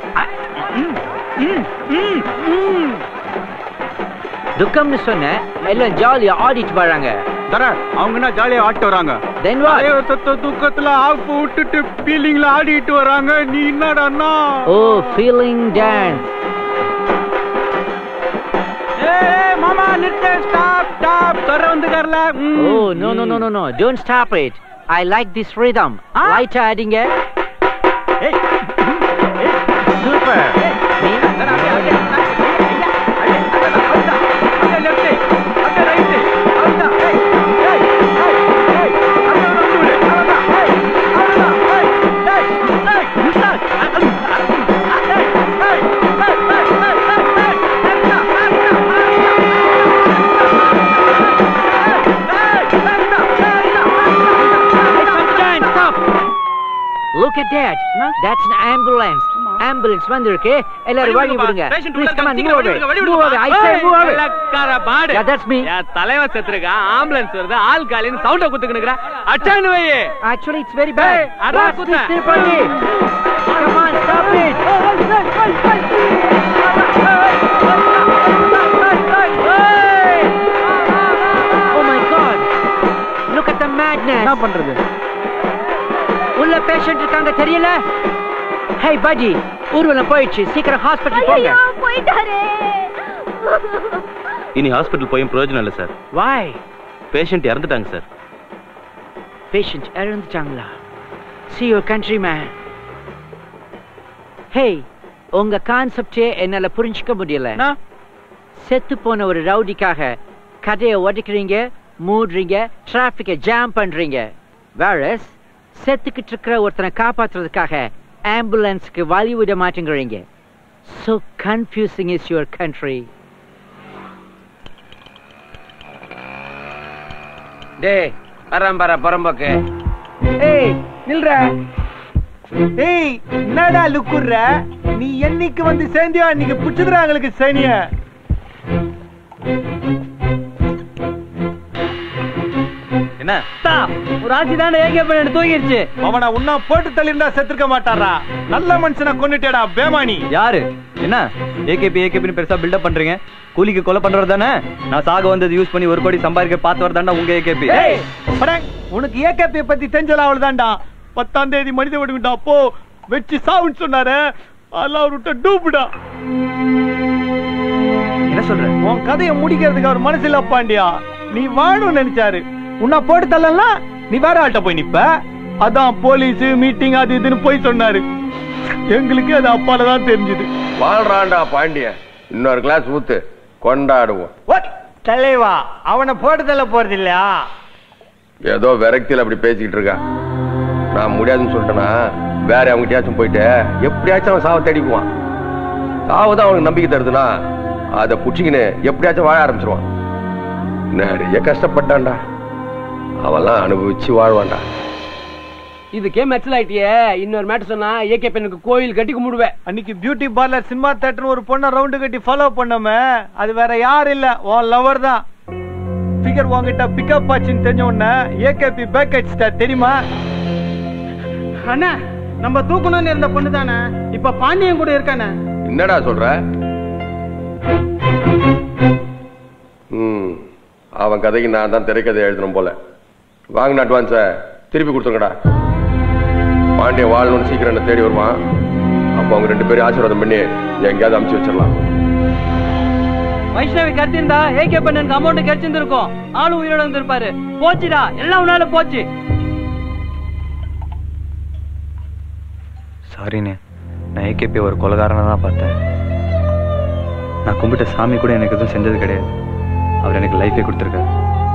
Speaker 15: துக்கம்னு சொன்ன எல்லாம் ஜாலியா ஆடிட்டு வராங்க
Speaker 19: தர அவங்க என்ன ஜாலியா ஆட்டு வராங்க
Speaker 15: Then what?
Speaker 19: அதே தத்த துக்கத்துல ஆப்பு விட்டுட்டு ஃபீலிங்ல ஆடிட்டு வராங்க நீ என்னடான்னா
Speaker 15: ஓ ஃபீலிங் டான்ஸ்
Speaker 19: ஏய் மாமா நிறுத்து ஸ்டாப் ஸ்டாப் தர வந்துக்காரல
Speaker 15: oh no no no no no don't stop it I like this rhythm லைட்டா ஆடிங்க super Look at that. That's an ambulance. Ambulance வந்திருக்கு எல்லாரும் வழி விடுங்க please come on move away move away I say move away
Speaker 19: பாடு
Speaker 15: Yeah, that's me.
Speaker 19: என் தலைவன் செத்துருக்கான் ஆம்புலன்ஸ் வருது ஆள் காலின்னு சவுண்ட குத்துக்கினுக்குற அச்சான்னு வை
Speaker 15: Actually, it's very bad.
Speaker 19: அதான்
Speaker 15: Watch
Speaker 19: குத்த.
Speaker 15: this, Tirupati. Come on, stop it. Oh my God. Look at the madness.
Speaker 19: என்ன பண்றது
Speaker 15: உள்ள பேஷண்ட் இருக்காங்க தெரியல ஹே பஜி ஊர்வலம் போயிடுச்சு சீக்கிரம் ஹாஸ்பிட்டல் போங்க
Speaker 9: போயிட்டாரே
Speaker 5: இனி ஹாஸ்பிட்டல் போயும் பிரயோஜனம் இல்லை சார்
Speaker 15: வாய்
Speaker 5: பேஷண்ட் இறந்துட்டாங்க சார்
Speaker 15: பேஷண்ட் இறந்துட்டாங்களா see your countryman ஹே உங்க கான்செப்டே என்னால புரிஞ்சுக்க முடியல செத்து போன ஒரு ரவுடிக்காக கதையை உடைக்கிறீங்க மூடுறீங்க டிராபிக்கை ஜாம் பண்றீங்க வேறஸ் செத்துக்கிட்டு இருக்கிற ஒருத்தனை காப்பாத்துறதுக்காக ஆம்புலன்ஸ்க்கு வழி விட மாட்டேங்கிறீங்க so confusing is your country
Speaker 8: டேய் பரம்பரை பரம்பக்கு
Speaker 3: ஏய் நில்ற ஏய் என்னடா லுக்குற நீ என்னைக்கு வந்து சேர்ந்தியோ அன்னைக்கு புடிச்சுதுடா எங்களுக்கு சனிய
Speaker 6: என்ன
Speaker 17: ஒரு ஆட்சி தானே ஏகே பண்ணி தூங்கிருச்சு
Speaker 14: அவனை உன்னா போட்டு தள்ளிருந்தா செத்துருக்க மாட்டாரா நல்ல மனுஷனை கொன்னுட்டேடா பேமானி
Speaker 6: யாரு என்ன ஏகேபி ஏகேபி பெருசா பில்டப் பண்றீங்க கூலிக்கு கொலை பண்றது தானே நான் சாக வந்தது யூஸ் பண்ணி ஒரு கோடி சம்பாதிக்க பார்த்து வரதாண்டா உங்க ஏகேபி
Speaker 14: உனக்கு ஏகேபி பத்தி தெரிஞ்சல அவள்தான்டா பத்தாம் தேதி மனித விடுங்கடா அப்போ வச்சு சாவுன்னு சொன்னாரு அதெல்லாம் அவர்கிட்ட டூப்புடா
Speaker 6: என்ன சொல்ற
Speaker 14: உன் கதையை முடிக்கிறதுக்கு அவர் மனசுல பாண்டியா நீ வாழணும்னு நினைச்சாரு உன்னை போட்டு தள்ளலாம் நீ வேற ஆள்கிட்ட போய் நிப்ப அதான் போலீஸ் மீட்டிங் அது இதுன்னு போய் சொன்னாரு எங்களுக்கு அது அப்பால தான் தெரிஞ்சது
Speaker 7: வாழ்றான்டா பாண்டியன் இன்னொரு கிளாஸ் ஊத்து கொண்டாடுவோம்
Speaker 14: தலைவா அவனை போட்டு தள்ள போறது இல்லையா
Speaker 7: ஏதோ விரக்தியில அப்படி பேசிக்கிட்டு இருக்கான் நான் முடியாதுன்னு சொல்லிட்டேனா வேற அவங்ககிட்டயாச்சும் போயிட்டு எப்படியாச்சும் அவன் சாவை தேடிக்குவான் சாவு தான் அவனுக்கு நம்பிக்கை தருதுன்னா அதை புடிச்சிக்கின்னு எப்படியாச்சும் வாழ ஆரம்பிச்சிருவான் நிறைய கஷ்டப்பட்டான்டா அவெல்லாம் அனுபவிச்சு வாழ்வான்டா
Speaker 17: இதுக்கே மெச்சல் ஆயிட்டியே இன்னொரு மேட்டர் சொன்னா ஏகே பெண்ணுக்கு கோயில் கட்டி கும்பிடுவேன்
Speaker 14: அன்னைக்கு பியூட்டி பார்லர் சினிமா தேட்டர் ஒரு பொண்ணை ரவுண்டு கட்டி ஃபாலோ பண்ணோமே அது வேற யாரும் இல்ல உன் லவர் தான் ஃபிகர் உங்ககிட்ட பிக்கப் ஆச்சுன்னு தெரிஞ்ச உடனே ஏகேபி பேக் அடிச்சிட்டா தெரியுமா
Speaker 17: அண்ணா நம்ம தூக்கணும்னு இருந்த பொண்ணு தானே இப்ப பாண்டியன் கூட இருக்கானே
Speaker 7: என்னடா சொல்ற ம் அவன் கதைக்கு நான் தான் திரைக்கதை எழுதணும் போல வாங்கின அட்வான்ஸ திருப்பி கொடுத்துருங்கடா பாண்டியன் வாழணும்னு சீக்கிரம் என்ன தேடி வருவான் அப்போ அவங்க ரெண்டு பேரும் ஆசீர்வாதம் பண்ணி எங்கேயாவது அமுச்சு வச்சிடலாம்
Speaker 17: வைஷ்ணவி கத்திருந்தா ஏகே பண்ணனுக்கு அமௌண்ட் கிடைச்சிருந்திருக்கும் ஆளு உயிரோட இருந்திருப்பாரு போச்சுடா எல்லாம் உன்னால போச்சு
Speaker 6: சாரிண்ணே நான் ஏகேபி ஒரு கொலகாரனை தான் பார்த்தேன் நான் கும்பிட்ட சாமி கூட எனக்கு எதுவும் செஞ்சது கிடையாது அவர் எனக்கு லைஃபே கொடுத்துருக்காரு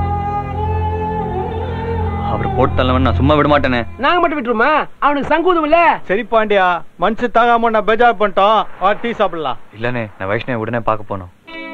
Speaker 6: அவர் போட்டு தள்ளவன் நான் சும்மா விட மாட்டேனே
Speaker 17: நாங்க மட்டும் விட்டுருமா அவனுக்கு சங்கூதம் இல்ல
Speaker 14: சரி பாண்டியா மனசு தாகாம நான் பேஜார் பண்ணிட்டோம் வா டீ சாப்பிடலாம்
Speaker 6: இல்லனே நான் வைஷ்ணவி உடனே பார்க்க போனோம்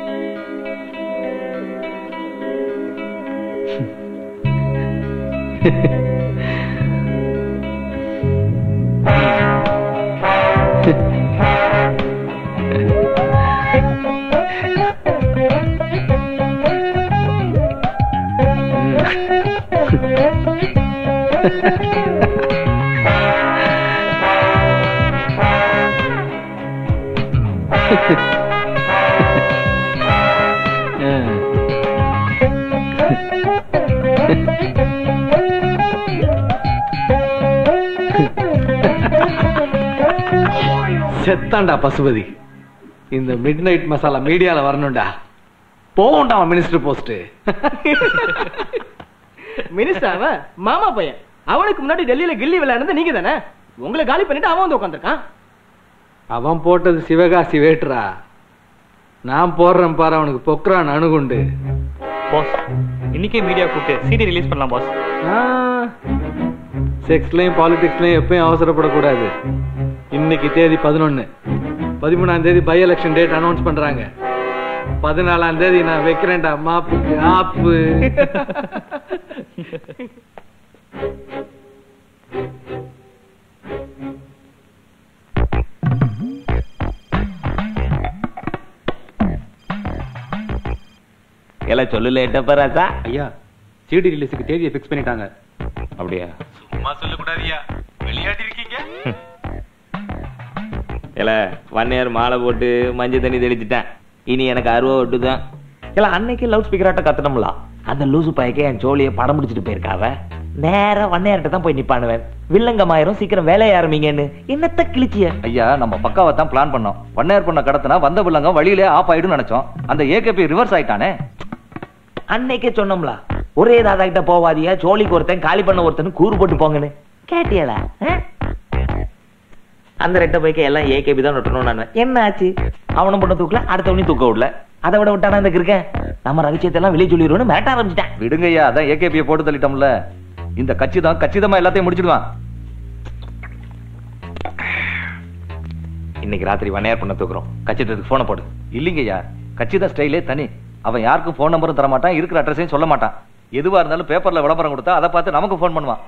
Speaker 13: செத்தான்டா பசுபதி இந்த மிட் நைட் மசாலா மீடியால வரணும்டா போவோம்டா அவன் மினிஸ்டர் போஸ்ட்
Speaker 3: மினிஸ்டர் அவன் மாமா பையன் அவனுக்கு முன்னாடி டெல்லியில கில்லி விளையாடுறது நீங்க தானே உங்களை காலி பண்ணிட்டு அவன் வந்து உட்காந்துருக்கான்
Speaker 13: அவன் போட்டது சிவகாசி வேட்டுறா நான் போடுறேன் பாரு அவனுக்கு பொக்ரான் அணுகுண்டு
Speaker 6: பாஸ் இன்னைக்கே மீடியா கூப்பிட்டு சீடி ரிலீஸ் பண்ணலாம் பாஸ்
Speaker 13: செக்ஸ்லயும் பாலிடிக்ஸ்லயும் எப்பயும் அவசரப்படக்கூடாது இன்னைக்கு தேதி பதினொன்னு பதிமூணாம் தேதி பை எலெக்ஷன் டேட் அனௌன்ஸ் பண்றாங்க பதினாலாம் தேதி நான் வைக்கிறேன்டா மாப்புக்கு ஆப்பு
Speaker 1: எல்லாம் சொல்லு லேட்டப்பா ராசா
Speaker 19: ஐயா சிடி ரிலீஸுக்கு தேதியை ஃபிக்ஸ் பண்ணிட்டாங்க
Speaker 1: அப்படியா
Speaker 21: சும்மா சொல்லக்கூடாதியா விளையாடி இருக்கீங்க
Speaker 1: இல்ல வன்னையர் மாலை போட்டு மஞ்சள் தண்ணி தெளிச்சிட்டேன் இனி எனக்கு அருவா ஒட்டு தான் இல்ல அன்னைக்கு லவுட் ஸ்பீக்கராட்ட கத்தணும்ல அந்த லூசு பையக்க என் ஜோலியை படம் முடிச்சிட்டு போயிருக்காவ நேரா வன்னையார்ட்ட தான் போய் நிப்பானுவேன் வில்லங்கமாயிரும் சீக்கிரம் வேலையை ஆரம்பிங்கன்னு என்னத்த கிழிச்சிய
Speaker 6: ஐயா நம்ம பக்காவை தான் பிளான் பண்ணோம் வண்ணையர் பண்ண கடத்தினா வந்த வில்லங்க வழியிலே ஆஃப் ஆயிடும் நினைச்சோம் அந்த ஏகேபி ரிவர்ஸ் ஆயிட்டானே
Speaker 1: அன்னைக்கே சொன்னோம்ல ஒரே தாதா கிட்ட போவாதியா ஜோலிக்கு ஒருத்தன் காலி பண்ண ஒருத்தன் கூறு போட்டு போங்கன்னு கேட்டியலா அந்த ரெட்ட பைக்க எல்லாம் ஏகேபி தான் நட்டணும் நான் என்ன ஆச்சு அவனும் பண்ண தூக்கல அடுத்தவனையும் தூக்க விடல அதை விட விட்டானா இந்த இருக்கேன் நம்ம ரகசியத்தை எல்லாம் வெளியே சொல்லிடுவோம்னு மிரட்ட ஆரம்பிச்சிட்டேன்
Speaker 6: விடுங்க ஐயா அதான் ஏகேபியை போட்டு தள்ளிட்டோம்ல இந்த கட்சி தான் கச்சிதமா எல்லாத்தையும் முடிச்சிடுவான்
Speaker 1: இன்னைக்கு ராத்திரி வண்ணையார் பண்ண தூக்குறோம் கச்சிதத்துக்கு போன போடு
Speaker 6: இல்லைங்க ஐயா கச்சித ஸ்டைலே தனி அவன் யாருக்கும் ஃபோன் நம்பரும் தர மாட்டான் இருக்கிற அட்ரஸையும் சொல்ல மாட்டான் எதுவா இருந்தாலும் பேப்பர்ல விளம்பரம் கொடுத்தா அதை பார்த்து நமக்கு ஃபோன் பண்ணுவான்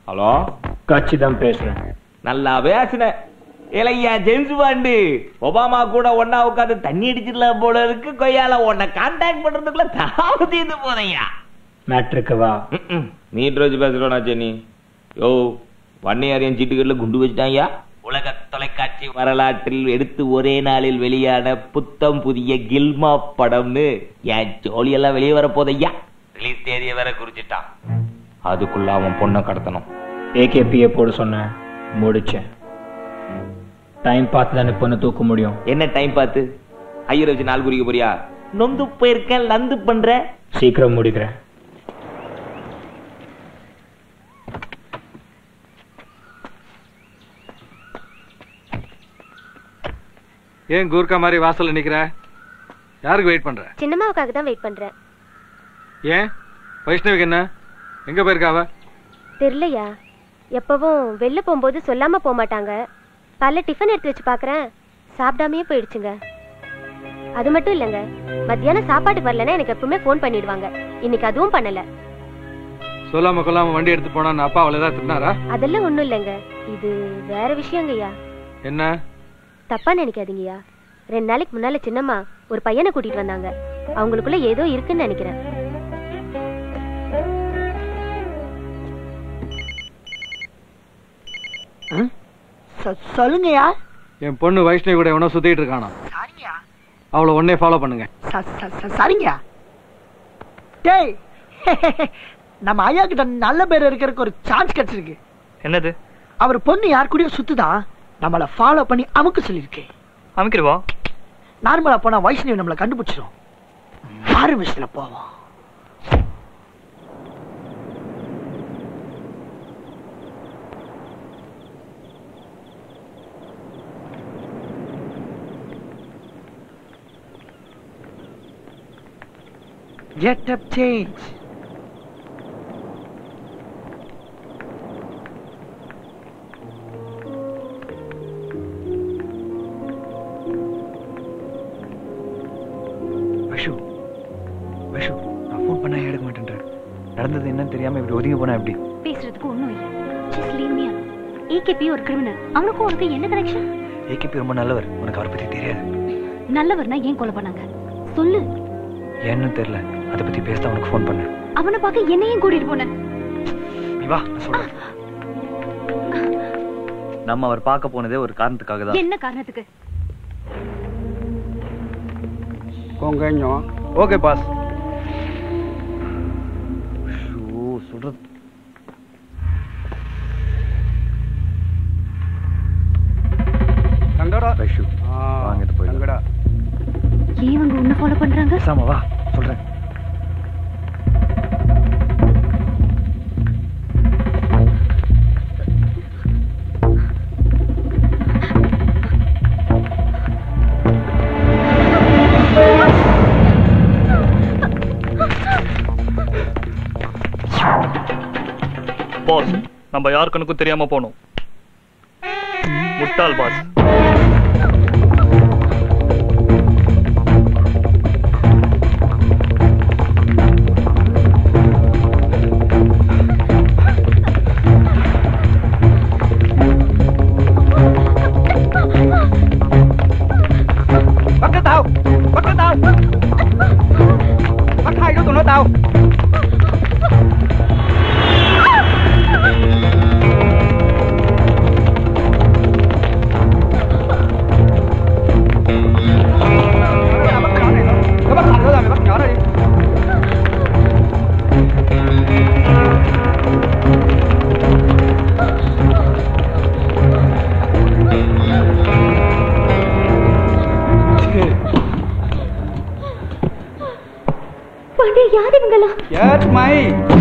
Speaker 3: ஹலோ கட்சி தான் பேசுறேன்
Speaker 1: நல்லா பேசுன இளையா ஜேம்ஸ் பாண்டு ஒபாமா கூட ஒன்னா உட்காந்து தண்ணி அடிச்சிடலாம் போல இருக்கு கொய்யால உன்னை கான்டாக்ட் பண்றதுக்குள்ள தாமதிந்து போதையா
Speaker 3: மேட்ருக்கு வா
Speaker 1: நீட் ரோஜ் பேசுறோனா ஜெனி யோ வன்னியாரியன் சீட்டுகள்ல குண்டு வச்சுட்டாயா உலக தொலைக்காட்சி வரலாற்றில் எடுத்து ஒரே நாளில் வெளியான புத்தம் புதிய கில்மா படம்னு என் ஜோலியெல்லாம் வெளியே வர போதையா ரிலீஸ் தேதியை வேற குறிச்சிட்டான் அதுக்குள்ள அவன் பொண்ணை கடத்தணும்
Speaker 3: ஏகேபியை போட சொன்னேன் முடிச்சேன் டைம் பார்த்து தானே பொண்ணு தூக்க முடியும்
Speaker 1: என்ன டைம் பார்த்து ஐயர் வச்சு நாள் குறிக்க போறியா நொந்து போயிருக்கேன் லந்து பண்ற
Speaker 3: சீக்கிரம் முடிக்கிறேன்
Speaker 13: ஏன் கூர்க்கா மாதிரி வாசல்ல நிக்கிற யாருக்கு வெயிட் பண்ற
Speaker 18: சின்னம்மாவுக்காக தான் வெயிட் பண்றேன்
Speaker 13: ஏன் வைஷ்ணவிக்கு என்ன எங்க போயிருக்கா அவ
Speaker 18: தெரியலையா எப்பவும் வெளில போகும்போது சொல்லாம போக மாட்டாங்க காலைல டிஃபன் எடுத்து வச்சு பார்க்கறேன் சாப்பிடாமயே போயிடுச்சுங்க அது மட்டும் இல்லைங்க மத்தியானம் சாப்பாட்டுக்கு வரலன்னா எனக்கு எப்பவுமே ஃபோன் பண்ணிடுவாங்க இன்னைக்கு அதுவும் பண்ணல
Speaker 13: சொல்லாம கொல்லாம வண்டி எடுத்து போனா அப்பா அவளை ஏதாவது திட்டினாரா
Speaker 18: அதெல்லாம் ஒண்ணும் இல்லைங்க இது வேற விஷயங்கய்யா
Speaker 13: என்ன
Speaker 18: தப்பா நினைக்காதீங்கய்யா ரெண்டு நாளைக்கு முன்னால சின்னம்மா ஒரு பையனை கூட்டிட்டு வந்தாங்க அவங்களுக்குள்ள ஏதோ இருக்குன்னு நினைக்கிறேன்
Speaker 22: சொல்லுங்கய்யா
Speaker 13: என் பொண்ணு வைஷ்ணவி கூட எவனோ சுத்திட்டு இருக்கானா அவளை உடனே ஃபாலோ பண்ணுங்க
Speaker 22: ச- ச- ச- சரிங்க டேய் நம்ம ஐயா கிட்ட நல்ல பேர் இருக்கிறதுக்கு ஒரு சான்ஸ் கிடைச்சிருக்கு
Speaker 6: என்னது
Speaker 22: அவர் பொண்ணு யார் கூடயும் சுத்துதான் நம்மள ஃபாலோ பண்ணி அமுக்க சொல்லிருக்கு
Speaker 6: அமைக்கிடுவோம்
Speaker 22: நார்மலா போனா வைஷ்ணவி நம்மள கண்டுபிடிச்சிடும் ஆறு விஷயத்துல போவோம் Get up change.
Speaker 6: Vishu Vishu நான் ஃபோன் பண்ணா எடுக்க மாட்டேன்றேன் நடந்தது என்னன்னு தெரியாம இப்படி ஒதுங்கி போனா எப்படி
Speaker 12: பேசுறதுக்கு ஒண்ணும் இல்ல ஜஸ்ட் லீவ் மீ ஏகேபி ஒரு கிரிமினல் அவனுக்கும் உனக்கு என்ன கனெக்ஷன்
Speaker 6: ஏகேபி ரொம்ப நல்லவர் உனக்கு அவரை பத்தி தெரியாது
Speaker 12: நல்லவர்னா ஏன் கொலை பண்ணாங்க சொல்லு
Speaker 6: ஏன்னு தெரியல அதை பத்தி பேச உனக்கு ஃபோன் பண்ணேன்
Speaker 12: அவனை பார்க்க என்னையும் கூட்டிட்டு போன
Speaker 6: நீ வா நான் சொல்றேன் நம்ம அவர் பார்க்க போனதே ஒரு காரணத்துக்காக தான்
Speaker 12: என்ன காரணத்துக்கு
Speaker 11: Congeño.
Speaker 6: ஓகே பாஸ் ஓ சொல்றது
Speaker 11: Tangara.
Speaker 6: வைஷு வாங்கிட்டு போய்
Speaker 11: Tangara.
Speaker 12: ஏன் இவங்க உன்னை ஃபாலோ பண்றாங்க
Speaker 6: பேசாம வா சொல்றேன்
Speaker 23: பாஸ் நம்ம யார் கணக்கும் தெரியாம போனோம் முட்டாள் boss
Speaker 8: bắt đứa tao bắt đứa tao bắt hai đứa tụi nó tao nó bắt thành nữa rồi mày bắt nhỏ nó đi
Speaker 12: Pandiya யார் இவங்கெல்லாம்
Speaker 11: Chết mày.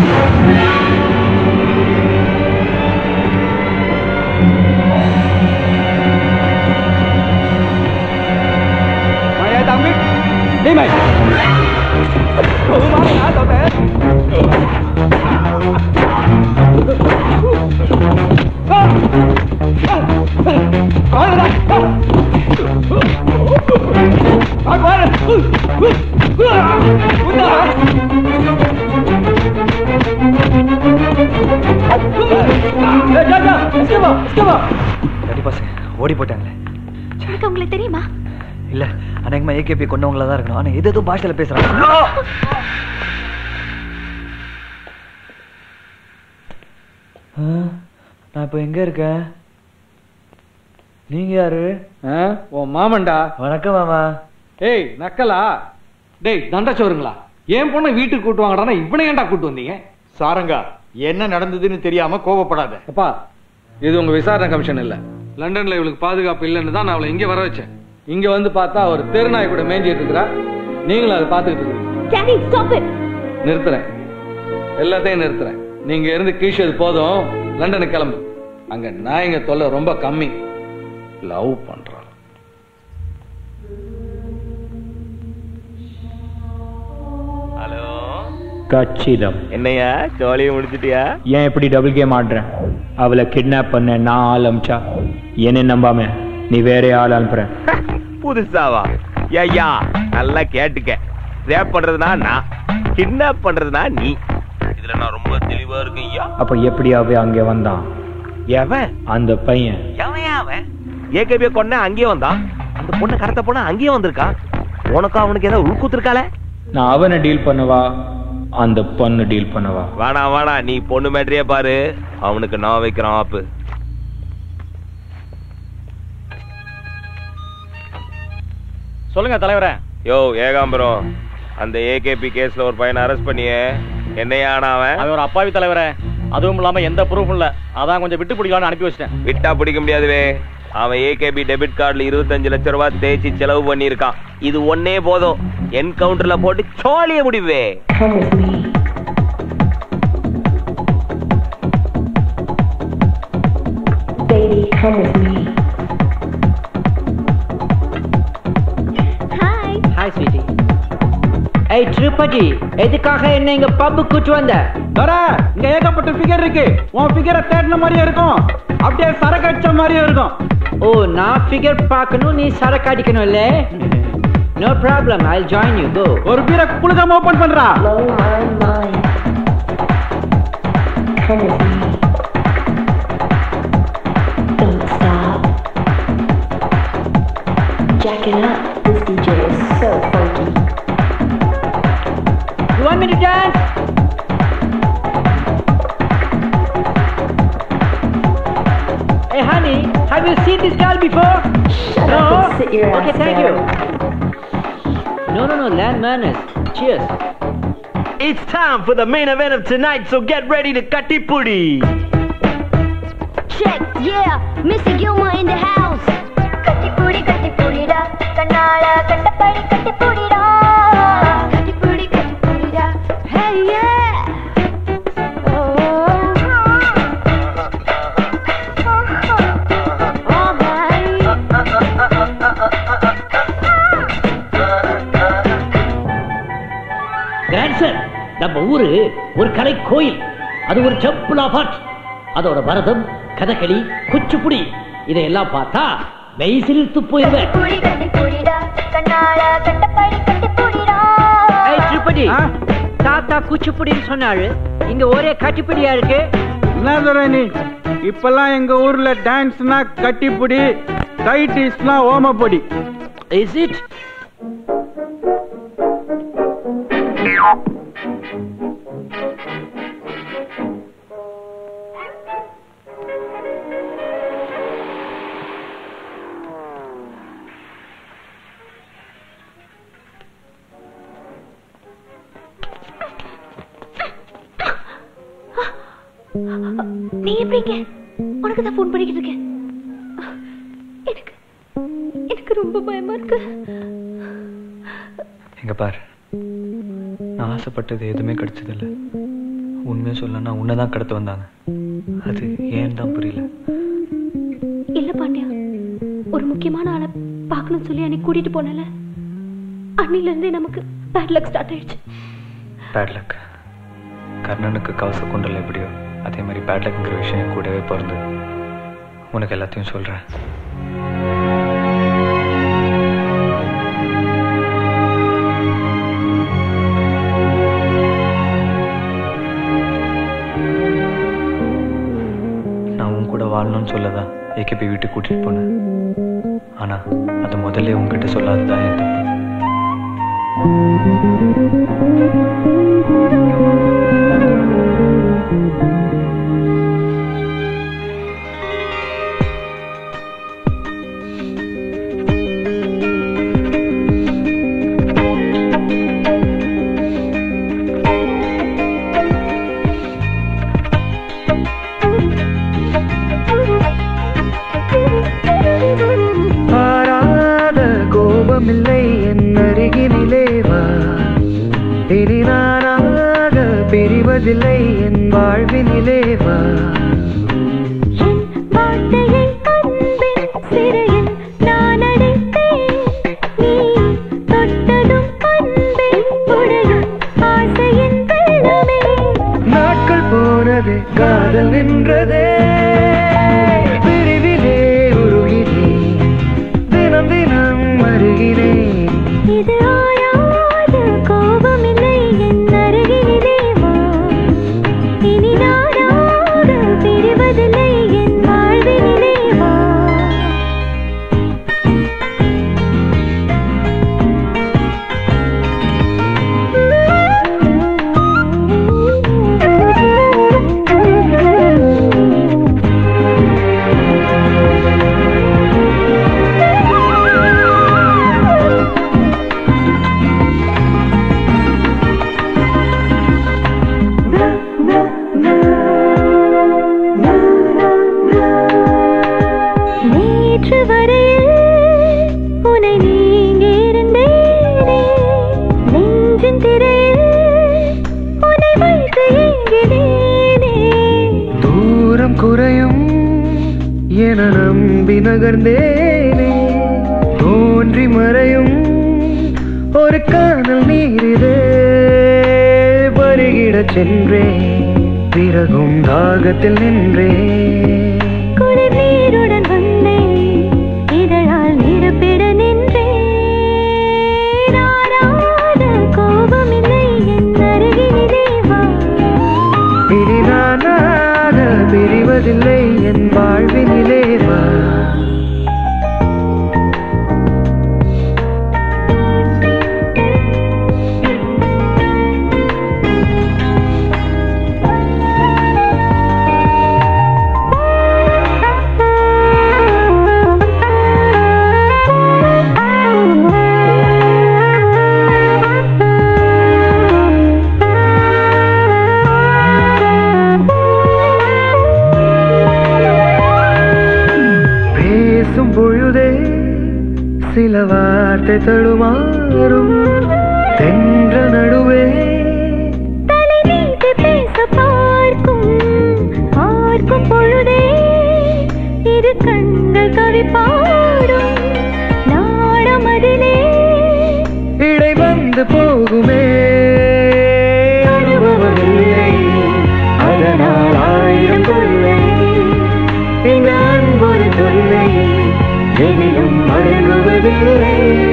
Speaker 11: Mày ơi tao không biết. Đi mày. Ừ má mày hả tao tệ. Khỏi rồi đây. Khỏi khỏi rồi. Quýnh tao hả?
Speaker 6: ஓடி போயிட்டாங்களே
Speaker 9: உனக்கு உங்களுக்கு தெரியுமா
Speaker 6: இல்ல அநேகமா ஏகேபி கொண்டவங்களா தான் இருக்கணும் ஆனா ஏதோ பாஷையில பேசுறாங்க ஆ, நான் இப்ப எங்க இருக்கேன் நீங்க யாரு
Speaker 13: உன் மாமன்டா
Speaker 6: வணக்கம் மாமா
Speaker 13: ஏய் நக்கலா டேய் தண்டச்சோருங்களா என் பொண்ணை வீட்டுக்கு கூட்டு வாங்கடானா இவனை ஏன்டா கூட்டு வந்தீங்க
Speaker 14: சாரங்கா என்ன நடந்ததுன்னு தெரியாம கோவப்படாத
Speaker 13: அப்பா இது உங்க விசாரணை கமிஷன் இல்ல லண்டன்ல இவளுக்கு பாதுகாப்பு இல்லைன்னு தான் நான் அவளை இங்க வர வச்சேன் இங்க வந்து பார்த்தா அவர் தெருநாய் கூட மேய்ஞ்சிட்டு இருக்கிறா நீங்களும் அதை பார்த்துக்கிட்டு இருக்கீங்க
Speaker 9: டாடி ஸ்டாப் இட்
Speaker 13: நிறுத்துறேன் எல்லாத்தையும் நிறுத்துறேன் நீங்க இருந்து கீழ்ச்சது போதும் லண்டனுக்கு கிளம்பு அங்க நாய்ங்க தொல்லை ரொம்ப கம்மி லவ் பண்றான்
Speaker 5: ஹலோ
Speaker 3: கச்சிதம்
Speaker 5: என்னையா ஜாலியை முடிச்சிட்டியா
Speaker 3: ஏன் இப்படி டபுள் கேம் ஆடுறேன் அவளை கிட்னாப் பண்ண நான் ஆள் அமிச்சா என்ன நம்பாம நீ வேற ஆள் அனுப்புற
Speaker 5: புதுசாவா ஐயா நல்லா கேட்டுக்க ரேப் பண்றதுனா நான் கிட்னாப் பண்றதுனா நீ இதுல நான் ரொம்ப தெளிவா இருக்கேன் ஐயா
Speaker 3: அப்ப எப்படி அவ அங்க வந்தான்
Speaker 5: எவன்
Speaker 3: அந்த பையன்
Speaker 5: எவன் அவன் ஏகேபிய கொன்ன அங்கேயே வந்தான் அந்த பொண்ணை கடத்த பொண்ணு அங்கேயே வந்திருக்கான் உனக்கும் அவனுக்கு ஏதாவது உள்கூத்துருக்காளே
Speaker 3: நான் அவனை டீல் பண்ணவா அந்த பொண்ணு டீல் பண்ணவா
Speaker 5: வேணா வேணா நீ பொண்ணு மேட்ரியே பாரு அவனுக்கு நான் வைக்கிறான் ஆப்பு
Speaker 21: சொல்லுங்க தலைவரே
Speaker 5: யோ ஏகாம்பரம் அந்த ஏகேபி கேஸ்ல ஒரு பையனை அரெஸ்ட் பண்ணியே என்னையா ஆனா அவன்
Speaker 21: அவன் ஒரு அப்பாவி தலைவரே அதுவும் இல்லாம எந்த ப்ரூஃப் இல்ல அதான் கொஞ்சம் விட்டு பிடிக்கலாம்னு அனுப்பி வச்சிட்டேன்
Speaker 5: விட்டா பிடிக்க முடியாதுவே அவன் ஏகேபி டெபிட் கார்டுல இருபத்தஞ்சு லட்சம் ரூபாய் தேய்ச்சி செலவு பண்ணியிருக்கான் இது ஒன்னே போதும் என்கவுண்டர்ல போட்டு சோழிய முடிவே
Speaker 9: Baby, come with me. Hi.
Speaker 15: Hi sweetie ஏய் திருப்பதி எதுக்காக என்ன இங்க பப்பு கூட்டு வந்த
Speaker 17: தர இங்க ஏகப்பட்ட ஃபிகர் இருக்கு உன் ஃபிகரை தேடின மாதிரியே இருக்கும் அப்படியே சரக்கு அடிச்ச மாதிரியே இருக்கும்
Speaker 15: ஓ நான் ஃபிகர் பார்க்கணும் நீ சரக்கு அடிக்கணும் இல்ல no problem I join you go
Speaker 17: ஒரு பீரை குளுக்காம ஓபன் பண்றா
Speaker 9: Come with me. Don't stop. Jack it up. This DJ is so funky.
Speaker 15: You want me to dance? Hey honey, have you seen this girl before?
Speaker 9: Shut
Speaker 15: no?
Speaker 9: up and sit your
Speaker 15: okay,
Speaker 9: ass
Speaker 15: thank
Speaker 9: down.
Speaker 15: you. No, no, no, land manners. Cheers.
Speaker 1: It's time for the main event of tonight, so get ready to katti pudi.
Speaker 9: Check, yeah, Missy Gilmore in the house. கட்டிப்புடி கட்டிப்புடிடா கண்ணால கண்டபடி கட்டிப்புடிடா கட்டிப்புடி கட்டிப்புடிடா Hey yeah.
Speaker 4: கிராண்ட்சன் நம்ம ஊரு ஒரு கலை கோயில் அது ஒரு டெம்பிள் ஆஃப் ஆர்ட் அதோட பரதம் கதகளி குச்சிப்புடி இதையெல்லாம் பார்த்தா மெய்சிலிர்த்து போயிருவேன்
Speaker 9: கட்டிப்புடிடா கண்ணால கண்டபடி கட்டிப்புடிடா
Speaker 15: ஏய் திருப்பதி தாத்தா குச்சிப்புடின்னு சொன்னாரு இங்க ஒரே கட்டிப்பிடியா இருக்கு
Speaker 17: என்ன துரை நீ இப்பெல்லாம் எங்க ஊர்ல டான்ஸ்னா கட்டிப்புடி கைட்டிஸ்னா ஓமப்பொடி
Speaker 15: இஸ் இட்
Speaker 9: நீ எப்படிங்க உனக்கு தான் ஃபோன் பண்ணிக்கிட்டு இருக்கேன் எனக்கு எனக்கு ரொம்ப பயமா இருக்கு
Speaker 6: எங்க பார் நான் ஆசைப்பட்டது எதுவுமே கிடைச்சதில்ல உண்மையை சொல்லனா உன்னை தான் கடத்த வந்தாங்க அது ஏன் தான் புரியல
Speaker 9: இல்ல பாண்டியா ஒரு முக்கியமான ஆளை பார்க்கணும்னு சொல்லி அன்னைக்கு கூட்டிட்டு போனல அன்னில இருந்தே நமக்கு பேட் லக் ஸ்டார்ட் ஆயிடுச்சு
Speaker 6: பேட் லக் கர்ணனுக்கு கவச குண்டல் எப்படியோ அதே மாதிரி பேட் லக்ங்கிற விஷயம் கூடவே பிறந்தது உனக்கு எல்லாத்தையும் சொல்றேன் நான் உன் கூட வாழணும்னு சொல்லதான் ஏகேபி வீட்டுக்கு கூட்டிட்டு போனேன் ஆனா அதை முதல்ல உங்ககிட்ட சொல்லாததான் என் தப்பு
Speaker 2: ஆறாத கோபமில்லை என் அருகினிலே வா இனி நானாக பிரிவதில்லை என் வாழ்வினிலே வா
Speaker 9: வார்த்தையை அன்பின் சிறையில் நான் அடைத்தேன் நீ தொட்டதும் அன்பே உடையும் ஆசையின் வெள்ளமே
Speaker 2: நாட்கள் போனது காதல் நின்றதே பிரிவிலே உருகினேன் தினம் தினம் அருகினேன்
Speaker 9: இது ஆயாத கோபமில்லை என் அருகினிலே வா இனி நானாக பிரிவதில்லை என் வாழ்வினிலே வா நேற்று வரையில் உனை நீங்கி இருந்தேனே நெஞ்சின் திரையில் உனை வைத்து ஏங்கினேனே
Speaker 2: தூரம் குறையும் என நம்பி நகர்ந்தேனே தோன்றி மறையும் ஒரு காதல் நீரிதே பருகிடச் சென்றேன் பிறகும் தாகத்தில் நின்றேன்
Speaker 9: குளிர் நீருடன் வந்தேன் இதழால் நிரப்பிட நின்றேன் ஆறாத கோபமில்லை என் அருகினிலே வா
Speaker 2: இனி நானாக பிரிவதில்லை என் வாழ்வினிலே வா பேசும் பொழுதே சில வார்த்தை தடுமாறும் தென்ற நடுவே
Speaker 9: தலை நீட்டு பேச பார்க்கும் பார்க்கும் பொழுதே இரு கண்கள் கவி பாடும் நாடம் அதிலே
Speaker 2: இடை வந்து போகுமே அனுபவமில்லை அதனால் ஆயிரம் தொல்லை இந்த அன்பொரு தொல்லை எனினும் அடங்குவதில்லை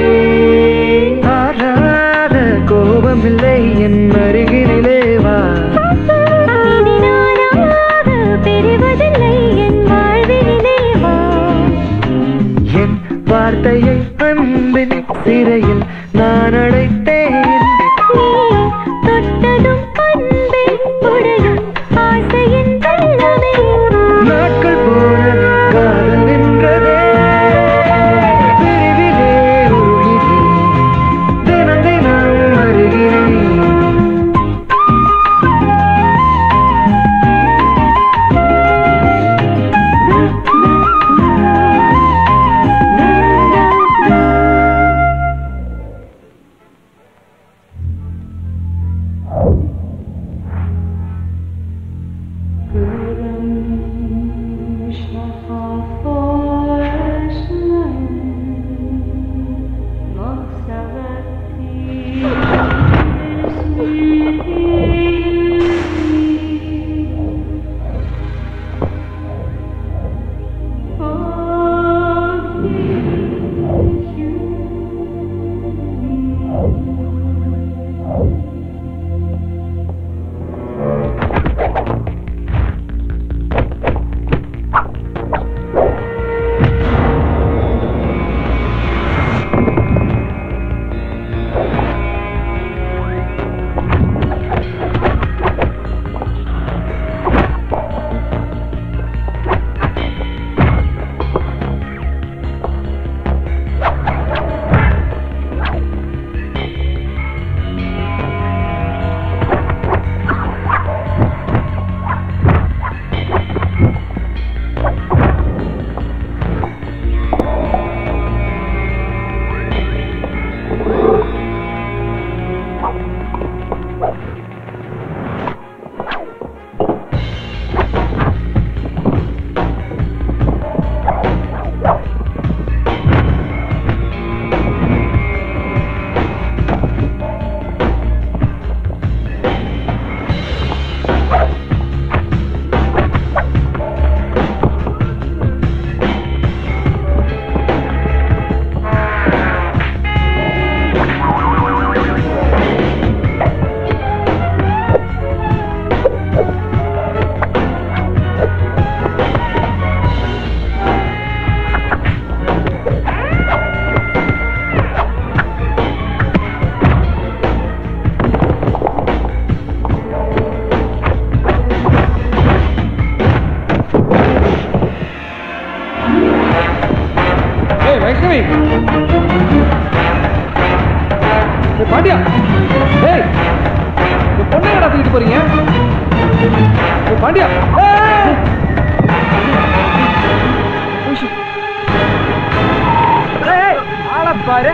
Speaker 2: ஆறாத கோபமில்லை என் அருகினிலே வா
Speaker 9: இனி நானாக பிரிவதில்லை என் வாழ்வினிலே வா
Speaker 2: என் வார்த்தையை அன்பின் சிறையில் நான் அடைத்தேன்
Speaker 9: நீ தொட்டதும் அன்பே உடையும் ஆசையின் வெள்ளமே
Speaker 2: நாட்கள் போனது காதல் நின்றதே பிரிவிலே உருகினேன் தினம் தினம் அருகினேன்
Speaker 13: பாண்டியா ஏய் இந்த பொண்ணை கடா தூக்கிட்டு போறீங்க ஏய், பாண்டியா ஏய்!
Speaker 3: ஆள பாரு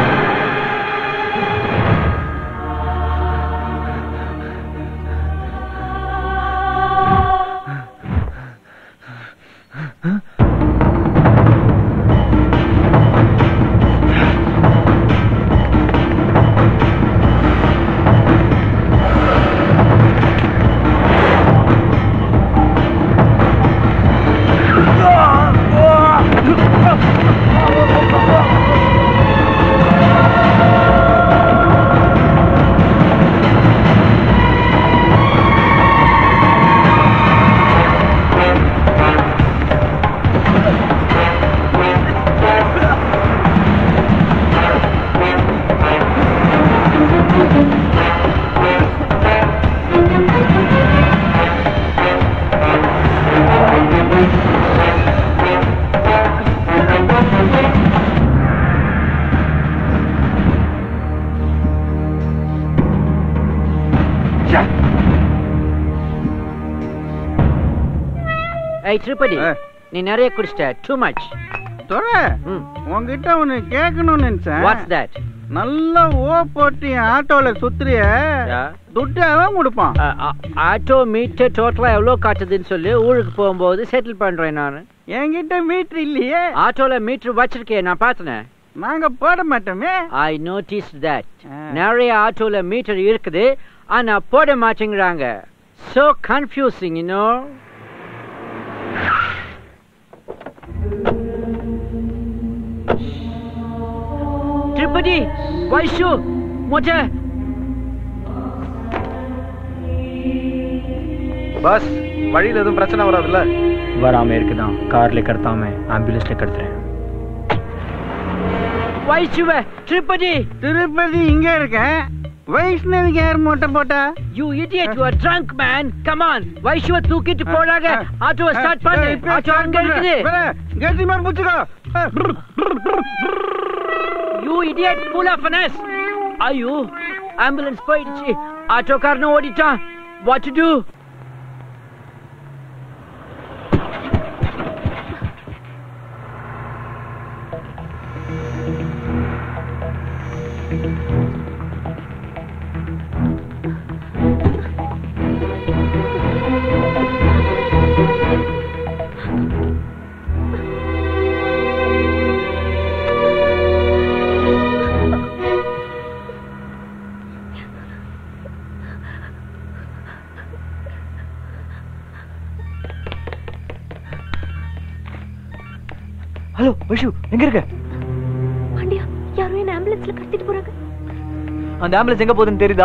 Speaker 15: ஏய் திருப்பதி நீ நிறைய குடிச்சிட்ட டூ மச்
Speaker 17: தொட உன்கிட்ட ஒண்ணு கேட்கணும்னு நினைச்சேன்
Speaker 15: வாட்ஸ் தட்
Speaker 17: நல்லா ஓ போட்டு என் ஆட்டோல சுத்துறிய துட்டு அவன் கொடுப்பான்
Speaker 15: ஆட்டோ மீட்டர் டோட்டலா எவ்வளவு காட்டுதுன்னு சொல்லி ஊருக்கு போகும்போது செட்டில் பண்றேன் நான்
Speaker 17: என்கிட்ட மீட்டர் இல்லையே
Speaker 15: ஆட்டோல மீட்டர் வச்சிருக்கேன் நான் பார்த்தனேன்
Speaker 17: நாங்க போட மாட்டோமே
Speaker 15: ஐ நோட்டீஸ் தட் நிறைய ஆட்டோல மீட்டர் இருக்குது ஆனா போட மாட்டேங்கிறாங்க so confusing you Tirupati Vaishu மொட்டை
Speaker 10: பஸ் வழியில எதுவும் பிரச்சனை வராதுல்ல
Speaker 3: வராம இருக்குதான் கார்ல கடத்தாம ஆம்புலன்ஸ்ல கடத்துறேன்
Speaker 15: வைஷுவ திருப்பதி
Speaker 17: திருப்பதி இங்க இருக்கேன் வைஷ்ணவிக்கு யார் மொட்டை போட்டா
Speaker 15: you idiot you are drunk man come on வைஷுவ தூக்கிட்டு போறாங்க ஆட்டோவை ஸ்டார்ட் பண்ணு ஆட்டோ அங்க இருக்குது
Speaker 17: கெட்டி மாதிரி புச்சுக்கோ
Speaker 15: you idiot full of funs ஐயோ ஆம்புலன்ஸ் போயிடுச்சு ஆட்டோக்காரனும் ஓடிட்டான் what to do
Speaker 6: hello Vaishu எங்க இருக்க
Speaker 9: பாண்டியா யாரோ என்ன ஆம்புலன்ஸ்ல கடத்திட்டு போறாங்க
Speaker 6: அந்த ஆம்புலன்ஸ் எங்க போகுதுன்னு தெரியுதா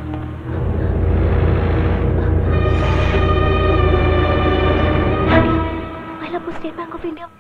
Speaker 9: Mylapore State Bank of India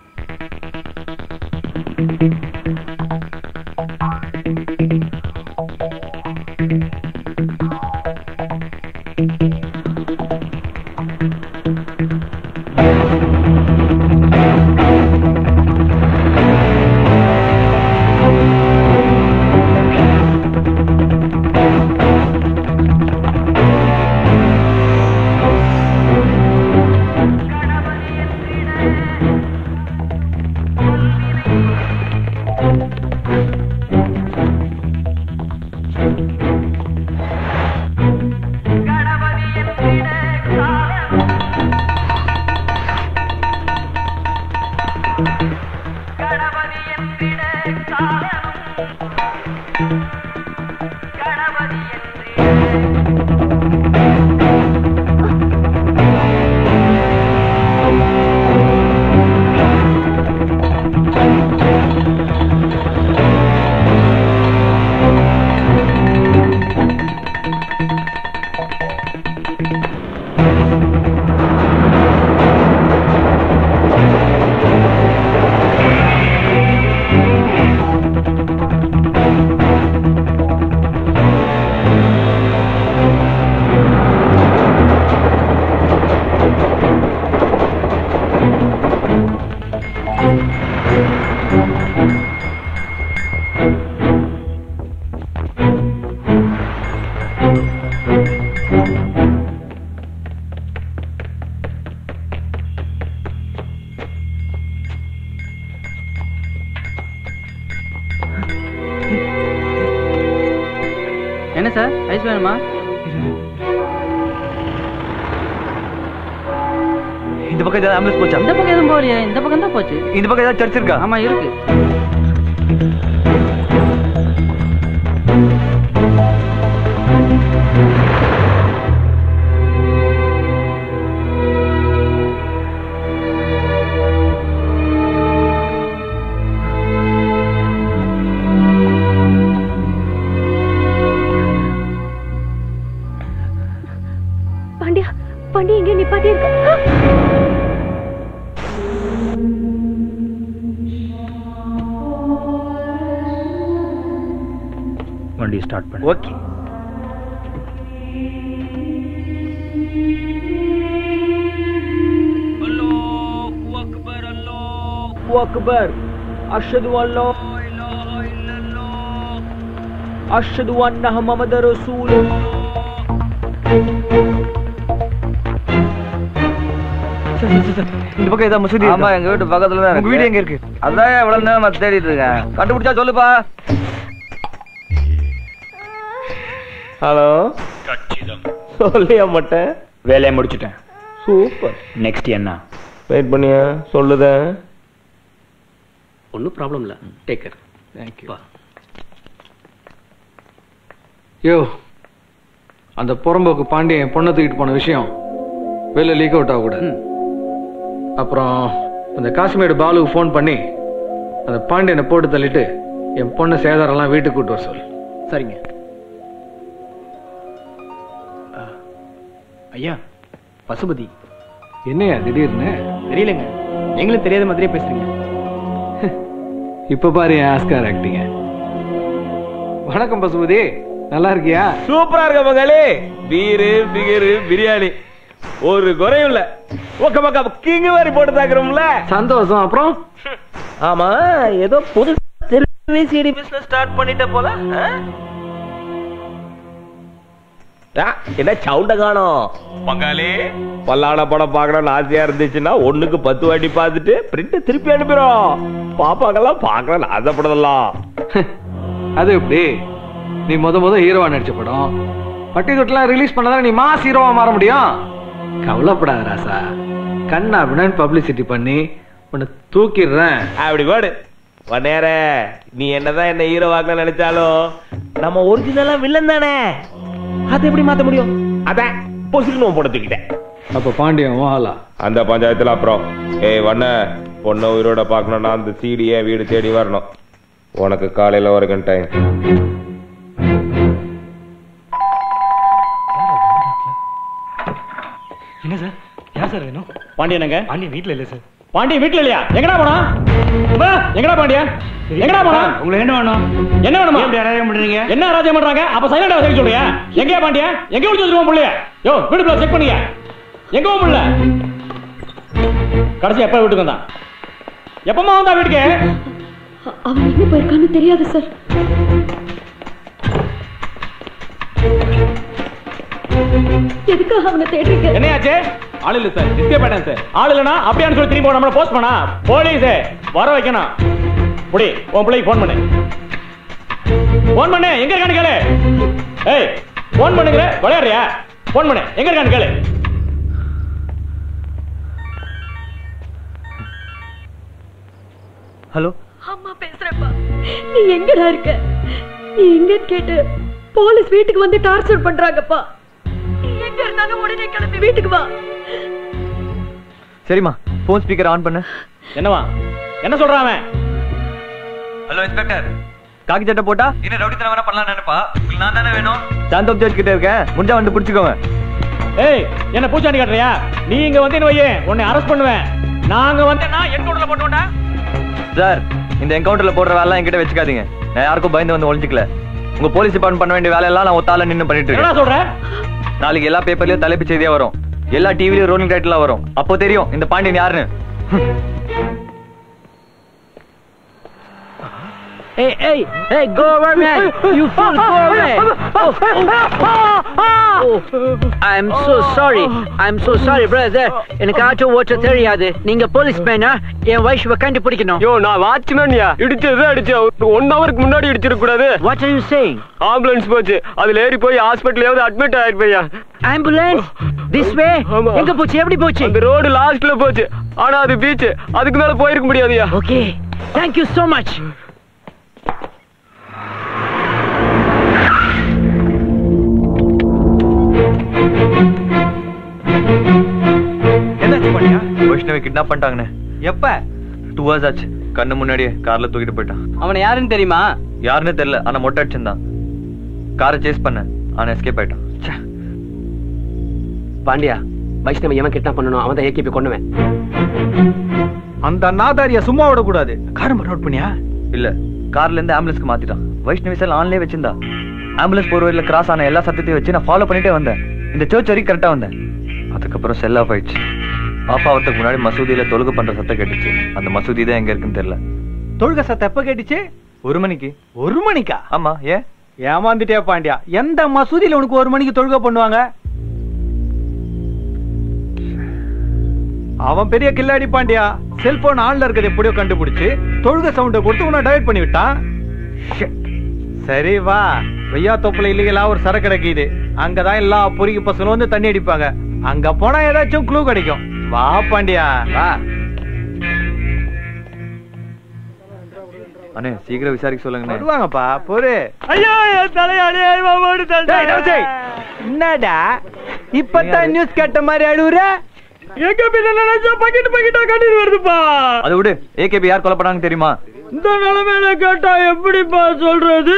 Speaker 8: என்ன சார் ஐஸ் வேணுமா
Speaker 6: இந்த பக்கம் ஏதாவது ஆம்புலன்ஸ் போச்சா
Speaker 8: இந்த பக்கம் எதுவும் போகலையே இந்த பக்கம் தான் போச்சு
Speaker 6: இந்த பக்கம் ஏதாவது சர்ச் இருக்கா
Speaker 8: ஆமா இருக்கு
Speaker 9: பாண்டியா பாண்டியா எங்க நிப்பாட்டி இருக்க
Speaker 19: வண்டி ஸ்டார்ட் பண்ணு
Speaker 5: ஓகே
Speaker 15: அக்பர் அஷ்ஹது அல்லா அஷ்ஹது அன்ன முஹம்மது ரசூலுல்லாஹ்
Speaker 6: இந்த பக்கம் ஏதாவது மசூதி
Speaker 8: ஆமா எங்க வீட்டு பக்கத்துல தான்
Speaker 6: உங்க வீடு எங்க இருக்கு
Speaker 8: அதான் எவ்வளவு நேரம் தேடிட்டு இருக்கேன் கண்டுபிடிச்சா சொல்லுப்பா
Speaker 5: ஹலோ சொல்லியா மாட்டேன்
Speaker 19: வேலையை முடிச்சிட்டேன்
Speaker 5: சூப்பர்
Speaker 19: நெக்ஸ்ட் என்ன
Speaker 5: வெயிட் பண்ணியா சொல்லுதேன்
Speaker 7: ஒன்றும் ப்ராப்ளம் இல்லை டேக் கேர்
Speaker 13: தேங்க்யூ யோ அந்த புறம்போக்கு பாண்டியன் என் பொண்ணை தூக்கிட்டு போன விஷயம் வெளில லீக் அவுட் ஆகக்கூடாது அப்புறம் அந்த காசிமேடு பாலுக்கு ஃபோன் பண்ணி அந்த பாண்டியனை போட்டு தள்ளிட்டு என் பொண்ணு சேதாரெல்லாம் வீட்டுக்கு கூட்டு வர சொல்
Speaker 3: சரிங்க ஐயா பசுபதி
Speaker 13: என்னையா திடீர்னு
Speaker 3: தெரியலங்க எங்களுக்கு தெரியாத மாதிரியே பேசுறீங்க
Speaker 13: இப்ப பாரு என் ஆஸ்கார் ஆக்டிங்க வணக்கம் பசுபதி நல்லா இருக்கியா
Speaker 5: சூப்பரா இருக்க மகளே பீரு பிகரு பிரியாணி ஒரு குறையும் இல்ல ஒக்க பக்கம் கிங் மாதிரி போட்டு தாக்குறோம்ல
Speaker 13: சந்தோஷம் அப்புறம்
Speaker 5: ஆமா ஏதோ புது சிடி பிசினஸ் ஸ்டார்ட் பண்ணிட்ட போல ஆ? ஆ, என்ன சவுண்ட காணோம் பங்காளி பல்லான படம் பார்க்கணும்னு ஆசையா இருந்துச்சுன்னா ஒண்ணுக்கு பத்து வாட்டி பார்த்துட்டு பிரிண்ட் திருப்பி அனுப்பிடும் பாப்பாங்கெல்லாம் பார்க்கணும்னு ஆசைப்படுதெல்லாம்
Speaker 13: அது எப்படி நீ முத முத ஹீரோவா நடிச்ச படம் பட்டி தொட்டெல்லாம் ரிலீஸ் பண்ணதான் நீ மாஸ் ஹீரோவா மாற முடியும் கவலைப்படாத ராசா கண்ணா அப்படின்னு பப்ளிசிட்டி பண்ணி உன்னை தூக்கிடுறேன்
Speaker 5: அப்படி பாடு நேர நீ என்னதான் என்ன ஹீரோ வாக்க நினைச்சாலும் நம்ம ஒரிஜினலா வில்லன் தானே அது எப்படி மாத்த முடியும் அதான் பொசுக்கு போட தூக்கிட்டேன்
Speaker 13: அப்ப பாண்டியன் மோகலா
Speaker 5: அந்த பஞ்சாயத்துல அப்புறம் ஏய் வண்ண பொண்ணை உயிரோட பார்க்கணும்னா அந்த சீடிய வீடு தேடி வரணும் உனக்கு காலையில வரைக்கும் டைம்
Speaker 7: என்ன சார் யார் சார் வேணும்
Speaker 19: பாண்டியனங்க
Speaker 7: பாண்டியன் வீட்டில் இல்லை சார்
Speaker 19: பாண்டியன் வீட்டுல இல்லையா எங்கடா போனா அம்மா, எங்கடா பாண்டியா எங்கடா போனா
Speaker 7: உங்களுக்கு என்ன வேணும்
Speaker 19: என்ன வேணுமா
Speaker 7: எப்படி அராஜகம் பண்றீங்க
Speaker 19: என்ன ராஜ்யம் பண்றாங்க அப்ப சைலண்டா செய்ய சொல்றியா எங்கயா பாண்டியா எங்க ஒளிச்சு வச்சிருவோம் புள்ளைய யோ வீடு செக் பண்ணுங்க எங்க புள்ள கடைசி எப்ப வீட்டுக்கு வந்தான் எப்பமா வந்தா வீட்டுக்கு
Speaker 9: அவன் எங்க போயிருக்கான்னு தெரியாது சார் எதுக்காக அவனை தேடுறீங்க
Speaker 19: என்னையாச்சு ஆள் இல்ல சார் எஸ்கேப் ஆயிட்டேன் சார் ஆள் இல்லனா அப்படியான்னு சொல்லி திரும்பி நம்மள போஸ்ட் பண்ணா போலீஸ் வர வைக்கணும் புடி உன் பிள்ளைக்கு ஃபோன் பண்ணு ஃபோன் பண்ணு எங்க இருக்கான்னு கேளு ஏய் ஃபோன் பண்ணுங்கிற விளையாடுறியா ஃபோன் பண்ணு எங்க இருக்கான்னு கேளு
Speaker 6: ஹலோ
Speaker 9: அம்மா பேசுறப்பா நீ எங்கடா இருக்க நீ எங்கன்னு கேட்டு போலீஸ் வீட்டுக்கு வந்து டார்ச்சர் பண்றாங்கப்பா நீ எங்க இருந்தாலும் உடனே கிளம்பி வீட்டுக்கு வா
Speaker 6: சரிம்மா போன் ஸ்பீக்கர் ஆன் பண்ணு
Speaker 19: என்னவா என்ன சொல்றான் அவன்
Speaker 6: ஹலோ இன்ஸ்பெக்டர் காக்கி சட்டை போட்டா என்ன ரவுடி தரம் வேணா பண்ணலாம் நினைப்பா உங்களுக்கு நான் தானே வேணும் சாந்தோப் ஜட்ஜ் கிட்ட இருக்கேன் முடிஞ்சா வந்து பிடிச்சுக்கோங்க
Speaker 19: ஏய் என்ன பூச்சாண்டி காட்டுறியா நீ இங்க வந்து வையே உன்னை அரெஸ்ட் பண்ணுவேன் நாங்க வந்தேன்னா என்கவுண்டர்ல போட்டோம்டா
Speaker 6: சார் இந்த என்கவுண்டர்ல போடுற வேலை என்கிட்ட வச்சுக்காதீங்க நான் யாருக்கும் பயந்து வந்து ஒளிஞ்சிக்கல உங்க போலீஸ் டிபார்ட்மெண்ட் பண்ண வேண்டிய வேலையெல்லாம் நான் ஒத்தால நின்னு பண்ணிட்டு
Speaker 19: என்னடா
Speaker 6: இருக்கேன்
Speaker 19: சொல்ற
Speaker 6: நாளைக்கு எல்லா பேப்பர்லயும் தலைப்பு செய்தியா வரும் எல்லா டிவிலயும் ரோலிங் டைட்டிலா வரும் அப்போ தெரியும் இந்த பாண்டியன் யாருன்னு
Speaker 15: Hey, hey, hey, go away, man. You fool, go away. Oh, oh, oh. I'm so sorry. I'm so sorry, brother. எனக்கு ஆட்டோ ஓட்ட தெரியாது நீங்க போலீஸ் மேனா என் வயசுவை கண்டுபிடிக்கணும்
Speaker 5: யோ நான் வாட்ச்மேன்யா இடிச்சது அடிச்சு ஒன் ஹவருக்கு முன்னாடி இடிச்சிருக்க கூடாது
Speaker 15: what are you saying
Speaker 5: ambulance போச்சு அதுல ஏறி போய் ஹாஸ்பிட்டல் அட்மிட் ஆயிருப்பையா
Speaker 15: ஆம்புலன்ஸ் திஸ் வே எங்க போச்சு எப்படி போச்சு
Speaker 5: அந்த ரோடு லாஸ்ட்ல போச்சு ஆனா அது பீச் அதுக்கு மேல போயிருக்க முடியாதுயா
Speaker 15: okay thank you so much
Speaker 6: என்னாச்சு பண்ணியா வைஷ்ணவி கிட்னாப் பண்ணிட்டாங்கண்ணே
Speaker 8: எப்ப
Speaker 6: டூ ஹவர்ஸ் ஆச்சு கண்ணு முன்னாடியே கார்ல தூக்கிட்டு போயிட்டான்
Speaker 8: அவனை யாருன்னு தெரியுமா
Speaker 6: யாருன்னு தெரியல ஆனா மொட்டை அடிச்சிருந்தான் காரை சேஸ் பண்ண ஆனா எஸ்கேப் ஆயிட்டான்
Speaker 3: பாண்டியா வைஷ்ணவ எவன் கிட்னாப் பண்ணணும் அவன் தான் ஏகேபி கொண்டுவன்
Speaker 14: அந்த நாதாரிய சும்மா விடக்கூடாது காரம் நோட் பண்ணியா
Speaker 6: இல்ல கார்ல இருந்து ஆம்புலன்ஸ்க்கு மாத்திட்டான் வைஷ்ணவி செல் ஆன்லயே வச்சிருந்தா ஆம்புலன்ஸ் போற வழியில கிராஸ் ஆன எல்லா சத்தத்தையும் வச்சு நான் ஃபாலோ பண்ணிட்டே வந்தேன் இந்த சர்ச் வரைக்கும் கரெக்டா வந்தேன் அதுக்கப்புறம் செல் ஆஃப் ஆயிடுச்சு ஆஃப் ஆகிறதுக்கு முன்னாடி மசூதியில தொழுகை பண்ற சத்தம் கேட்டுச்சு அந்த மசூதி தான் எங்க இருக்குன்னு தெரியல
Speaker 14: தொழுக சத்த எப்ப கேட்டுச்சு
Speaker 6: ஒரு மணிக்கு
Speaker 14: ஒரு மணிக்கா
Speaker 6: ஆமா ஏன்
Speaker 14: ஏமாந்துட்டே பாண்டியா எந்த மசூதியில உனக்கு ஒரு மணிக்கு தொழுகை பண்ணுவாங்க அவன் பெரிய கில்லாடி பாண்டியா செல்போன் ஆன்ல இருக்கிறது எப்படியோ கண்டுபிடிச்சு தொழுகை சவுண்ட கொடுத்து உன்னை டைவர்ட் பண்ணி விட்டான் Shit. சரி வா வெய்யா தொப்புல இல்லீங்களா ஒரு சரக்கு கிடைக்குது அங்கதான் எல்லா பொறிக்கு பசங்களும் வந்து தண்ணி அடிப்பாங்க அங்க போனா ஏதாச்சும் க்ளூ கிடைக்கும் வா பாண்டியா வா
Speaker 6: அண்ணே சீக்கிரம் விசாரிக்க சொல்லுங்கண்ணே
Speaker 14: வருவாங்கப்பா பொறு
Speaker 17: ஐயோ என் தலையாடி ஓடி
Speaker 14: டேய், டேய், டேய். என்னடா இப்பதான் நியூஸ் கேட்ட மாதிரி அழுவுற
Speaker 17: எங்க பின்ன நினைச்சா பக்கெட் பக்கெட்டா கட்டிட்டு வருதுப்பா
Speaker 6: அதை விடு ஏகேபி யார் கொலை பண்ணாங்கன்னு தெரியுமா
Speaker 17: இந்த நிலைமையில கேட்டா எப்படிப்பா சொல்றது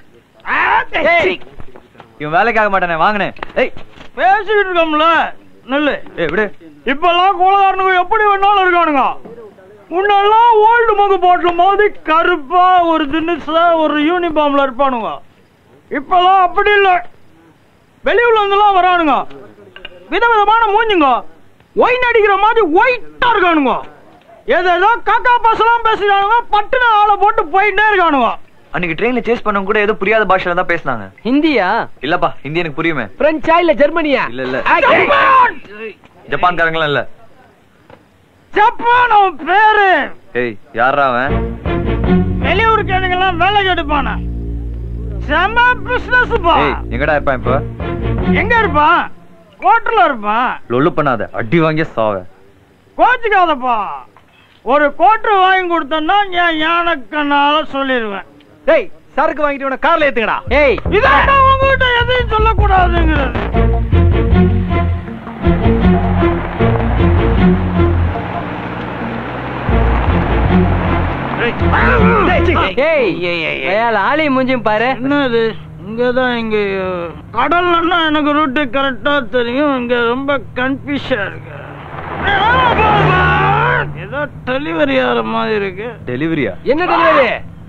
Speaker 6: இவன் வேலைக்காக மாட்டானே வாங்கினே ஏய்
Speaker 17: பேசிட்டு இருக்கோம்ல நெல்லு
Speaker 6: ஏய் விடு
Speaker 17: இப்பெல்லாம் குலகாரனுங்க எப்படி வேணாலும் இருக்கானுங்க முன்னெல்லாம் ஓல்டு மகு போட்டுல மோதி கருப்பா ஒரு தினுசா ஒரு யூனிஃபார்ம்ல இருப்பானுங்க இப்பெல்லாம் அப்படி இல்ல வெளியூர்ல இருந்தெல்லாம் வரானுங்க விதவிதமான மூஞ்சுங்க ஒயின் அடிக்கிற மாதிரி ஒயிட்டா இருக்கானுங்க ஏதேதோ காக்கா பாசலாம் பேசுறானுங்க பட்டுன ஆளை போட்டு போயிட்டே இருக்கானுங்க
Speaker 6: அன்னைக்கு ட்ரெயின்ல சேஸ் பண்ணவங்க கூட ஏதோ புரியாத பாஷையில தான் பேசினாங்க
Speaker 3: ஹிந்தியா
Speaker 6: இல்லப்பா ஹிந்தி எனக்கு புரியுமே
Speaker 3: பிரெஞ்சா இல்ல ஜெர்மனியா
Speaker 6: இல்ல இல்ல
Speaker 17: ஜப்பான்!
Speaker 6: ஜப்பான்காரங்களாம் இல்ல
Speaker 17: ஜப்பான் அவன் பேரு
Speaker 6: ஏய் யாரா அவன்
Speaker 17: வெளியூருக்கு எல்லாம் வேலைக்கு எடுப்பான செம பிசினஸ்ப்பா
Speaker 6: ஏய் எங்கடா இருப்பான் இப்ப
Speaker 17: எங்க இருப்பான் கோட்டர்ல இருப்பான்
Speaker 6: லொல்லு பண்ணாத அடி வாங்கிய சாவ
Speaker 17: கோச்சுக்காதப்பா ஒரு கோட்டர் வாங்கி கொடுத்தேன்னா என் யானைக்கண்ணால சொல்லிடுவேன்
Speaker 14: டேய் சரக்கு வாங்கிட்டு உன கார்ல ஏத்துங்கடா
Speaker 3: ஏய்
Speaker 17: இதான் உங்ககிட்ட எதையும் சொல்லக்கூடாதுங்கிறது
Speaker 3: ஏய் ஆளி மூஞ்சியும் பாரு
Speaker 17: என்னது இங்கதான் இங்க கடல்னா எனக்கு ரூட்டு கரெக்டா தெரியும் இங்க ரொம்ப கன்ஃபியூஷன் இருக்கு ஏதோ டெலிவரி ஆகிற மாதிரி இருக்கு
Speaker 6: டெலிவரியா
Speaker 3: என்ன டெலிவரி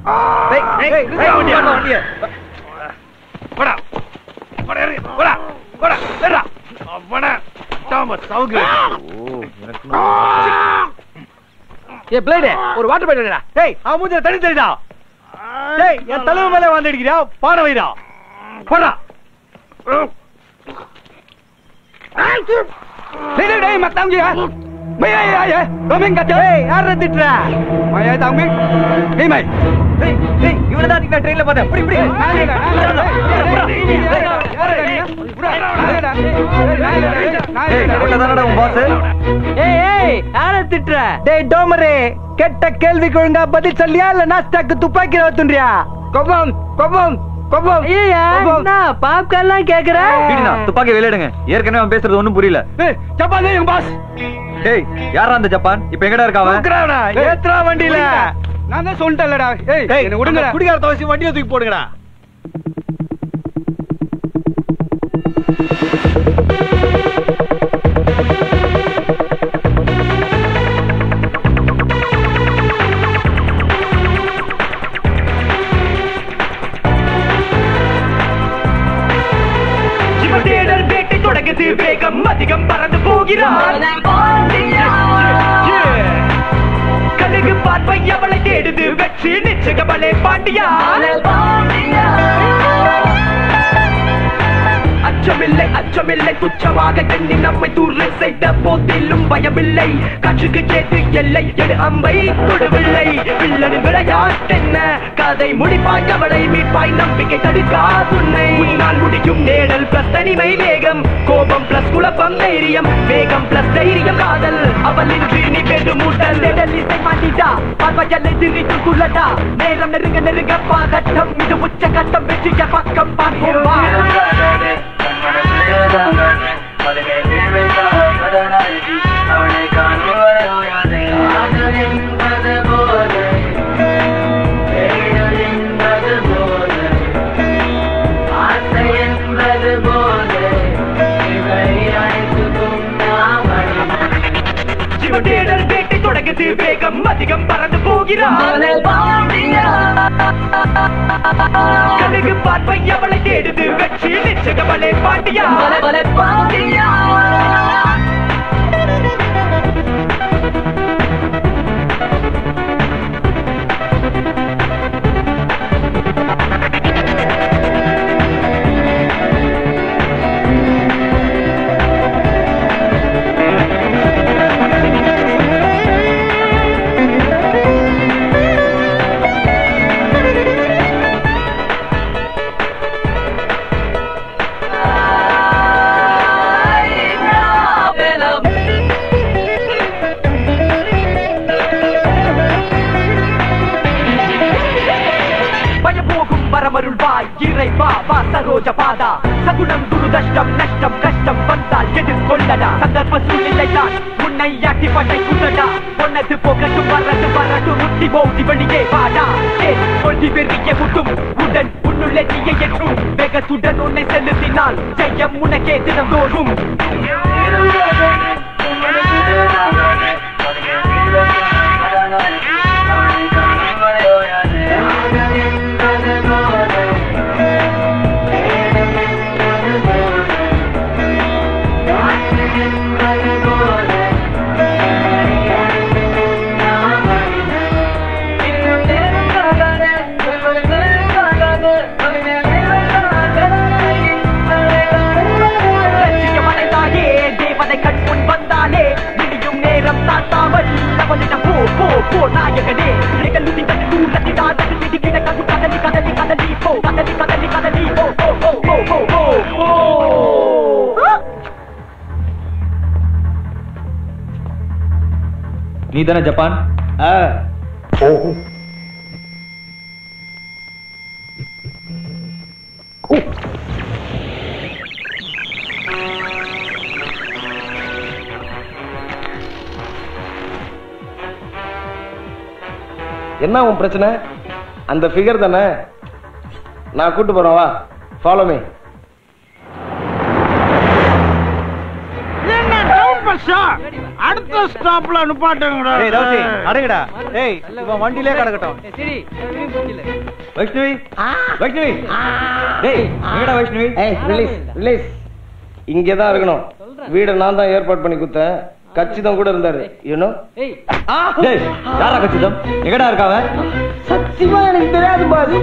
Speaker 3: ஏ பிளேடு ஒரு வாட்டர் பாட்டில்
Speaker 14: டேய் அவன் மூஞ்சில தண்ணி தெரியுதா டேய் என் தலைமை மேல வந்து அடிக்கிறியா பானை வைடா போடா டேய் டேய் டேய் மத் தம்பி my I I I coming கட்ட ஏய் யார திட்ற மை ஐ தம்பி டேய் மை டேய் டேய் இவன தான் நான் ட்ரெயின்ல பார்த்தேன் புடி புடி
Speaker 15: ஏய் ஏய் யார திட்டுற
Speaker 22: டேய் டோமரே கெட்ட கேள்விக்கு ஒழுங்கா பதில் சொல்லியா இல்ல நாஸ்டாக்கு துப்பாக்கி வத்துன்றியா கொப்பம் கொப்பம் கொப்பம்
Speaker 15: ஐயா என்ன பாப்கார்ன்லாம் கேக்குற
Speaker 6: வீடுனா, துப்பாக்கி வெளியிடுங்க ஏற்கனவே அவன் பேசுறது ஒண்ணும் புரியல
Speaker 14: ஏய் ஜப்பான் எங்க பாஸ்
Speaker 6: டேய் யாரா அந்த ஜப்பான் இப்ப எங்கடா இருக்கா அவன்
Speaker 14: தூக்குறாடா ஏத்ரா வண்டியில நான் தான் சொல்லிட்டேன்லடா ஏய் என்ன விடுங்க குடிகார தவசி வண்டியை தூக்கி போடுங்கடா
Speaker 1: தேடல் வேட்டை தொடங்குது வேகம் அதிகம் பறந்து போகிறார் கழுகு பார்வை அவளை தேடுது வெற்றி
Speaker 2: வெற்றி நிச்சயமலே பாண்டியா அச்சமில்லை அச்சமில்லை துச்சமாக எண்ணி நம்மை தூர்லை செய்த போதிலும் பயமில்லை காற்றுக்கு கேட்டு எல்லை எடு அம்பை தொடுவில்லை வில்லனின் விளையாட்டென்ன கதை முடிப்பாய் அவளை மீட்பாய் நம்பிக்கை தடுக்காதுன்னை உன்னால் முடியும் நேடல் பிளஸ் தனிமை வேகம் கோபம் பிளஸ் குழப்பம் தைரியம் வேகம் பிளஸ் தைரியம் காதல் அவள் இன்றி நீ பெரு மூட்டல் நிழல் இசை மாட்டிட்டா பார்வையல்லை திரித்து குள்ளடா நேரம் நெருங்க நெருங்க பாகட்டம் இது உச்ச கட்டம் வெற்றிய பக்கம் பார்ப்போமா சிவதேடல் வேட்டை தொடங்குது வேகம் அதிகம் பறந்து போகிறார் கழுகு பார்வை அவளை தேடுது வெற்றி நிச்சயமலே பாண்டியா பாண்டியா பயபோகும் வரமருள்வாய் இறைவா வா சரோஜ பாதா சகுனம் துருதஷ்டம் நஷ்டம் கஷ்டம் வந்தால் எதிர்கொள்ளடா சந்தர்ப்ப சூழ்நிலை தான் உன்னை யாட்டி பட்டை குண்டடா பொன்னது போகட்டும் வரது வரது முட்டி மோதி வெளியே வாடா ஏன் கொள்வி பெரிய முட்டும் உடன் உன்னுள்ளே தீய என்றும் வேகத்துடன் உன்னை செலுத்தினால் ஜெயம் உனக்கே தினந்தோறும் லட்சியமடைந்தாயே தேவதை கண் முன் வந்தாலே விடியும் நேரம் தாத்தாமல் அவனிடம் போ போ போ நாயகனே நிகழ்ச்சி தட்டு தூரத்தி தாத்தட்டு திடி கிட கது கதலி கதலி கதலி போ கதலி கதலி கதலி போ போ போ போ போ போ போ
Speaker 6: நீ தானே ஜப்பான்
Speaker 16: என்ன உன் பிரச்சனை அந்த ஃபிகர் தானே நான் கூட்டு போறேன் வா ஃபாலோ மீ
Speaker 17: என்ன டவுன் பஸ்ஸா அடுத்த ஸ்டாப்ல நிப்பாட்டுங்கடா
Speaker 6: ஏய் தவசி அடங்கடா ஏய் இவன் வண்டியிலே கிடக்கட்டும் வைஷ்ணவி வைஷ்ணவி டேய் எங்கடா வைஷ்ணவி
Speaker 16: ஏய் ரிலீஸ் ரிலீஸ் இங்கே தான் இருக்கணும் வீடை நான் தான் ஏற்பாடு பண்ணி கொடுத்தேன் கச்சிதம் கூட இருந்தாரு யூனோ
Speaker 6: டேய் யாரா கச்சிதம் எங்கடா இருக்காவ
Speaker 16: சத்தியமா எனக்கு தெரியாது boss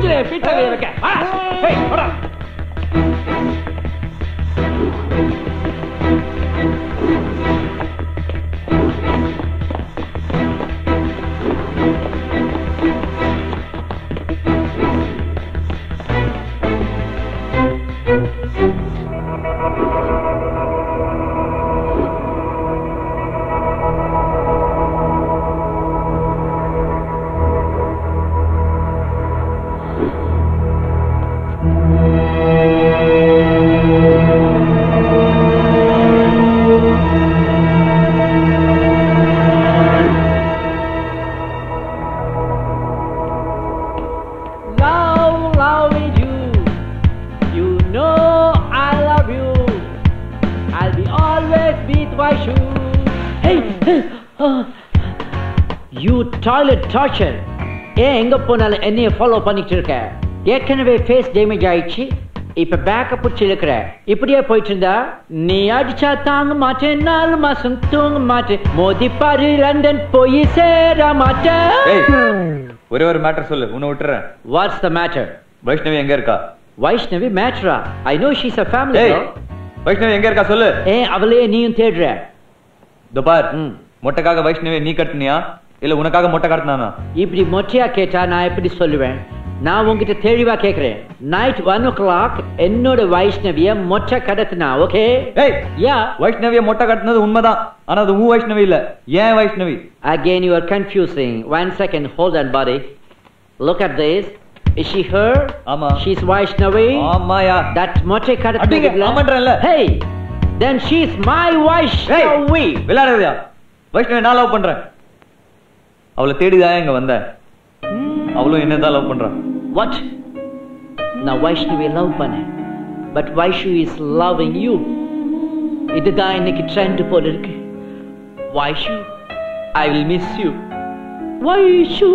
Speaker 15: Love, loving you. You know I love you. I'll be always with my shoe. Hey, hey, uh, you toilet torture. ஏன் எங்க போனாலும் என்னைய ஃபாலோ பண்ணிட்டு இருக்க ஏற்கனவே ஃபேஸ் டேமேஜ் ஆயிடுச்சு இப்ப பேக்க பிடிச்சி இருக்கிற இப்படியே போயிட்டு இருந்தா நீ அடிச்சா தாங்க மாட்டேன் நாலு மாசம் தூங்க மாட்டேன் மோதி பாரு லண்டன் போய் சேர மாட்டேன்
Speaker 6: ஒரே ஒரு மேட்டர் சொல்லு உன்னை விட்டுறேன்
Speaker 15: வாட்ஸ் த மேட்டர்
Speaker 6: வைஷ்ணவி எங்க இருக்கா
Speaker 15: வைஷ்ணவி மேட்ரா I know she's a family
Speaker 6: ஏய், வைஷ்ணவி எங்க இருக்கா சொல்லு
Speaker 15: ஏ அவளையே நீயும் தேடுற
Speaker 6: இதோ பார் மொட்டைக்காக வைஷ்ணவி நீ கட்டுனியா இல்ல உனக்காக மொட்டை கட்டினானா
Speaker 15: இப்படி மொட்டையா கேட்டா நான் எப்படி சொல்லுவேன் நான் உங்ககிட்ட தெளிவா கேக்குறேன் நைட் ஒன் ஓ கிளாக் என்னோட வைஷ்ணவிய மொட்டை கடத்தினா ஓகே
Speaker 6: ஏய்
Speaker 15: யா
Speaker 6: வைஷ்ணவிய மொட்டை கட்டினது உண்மைதான் ஆனா அது உன் வைஷ்ணவி இல்ல ஏன் Vaishnavi
Speaker 15: Again, you are confusing. One second, hold on, buddy. Look at this. Is she her?
Speaker 6: Ama.
Speaker 15: She's Vaishnavi.
Speaker 6: ஆமாயா
Speaker 15: That moche
Speaker 6: அடிங்க, ஆமான்றேன்ல.
Speaker 15: Hey, then she's my Vaishnavi.
Speaker 6: விளையாடுறியா வைஷ்ணவி நான் லவ் பண்றேன் அவளை தேடிதான் இங்க வந்தேன் அவளும் என்னதான் லவ் பண்றான்
Speaker 15: What? Now Vaishnavi love பண்ண but Vaishnavi is loving you. இதுதான் இன்னைக்கு ட்ரெண்ட் போல இருக்கு Vaishu, I will miss you. Vaishu.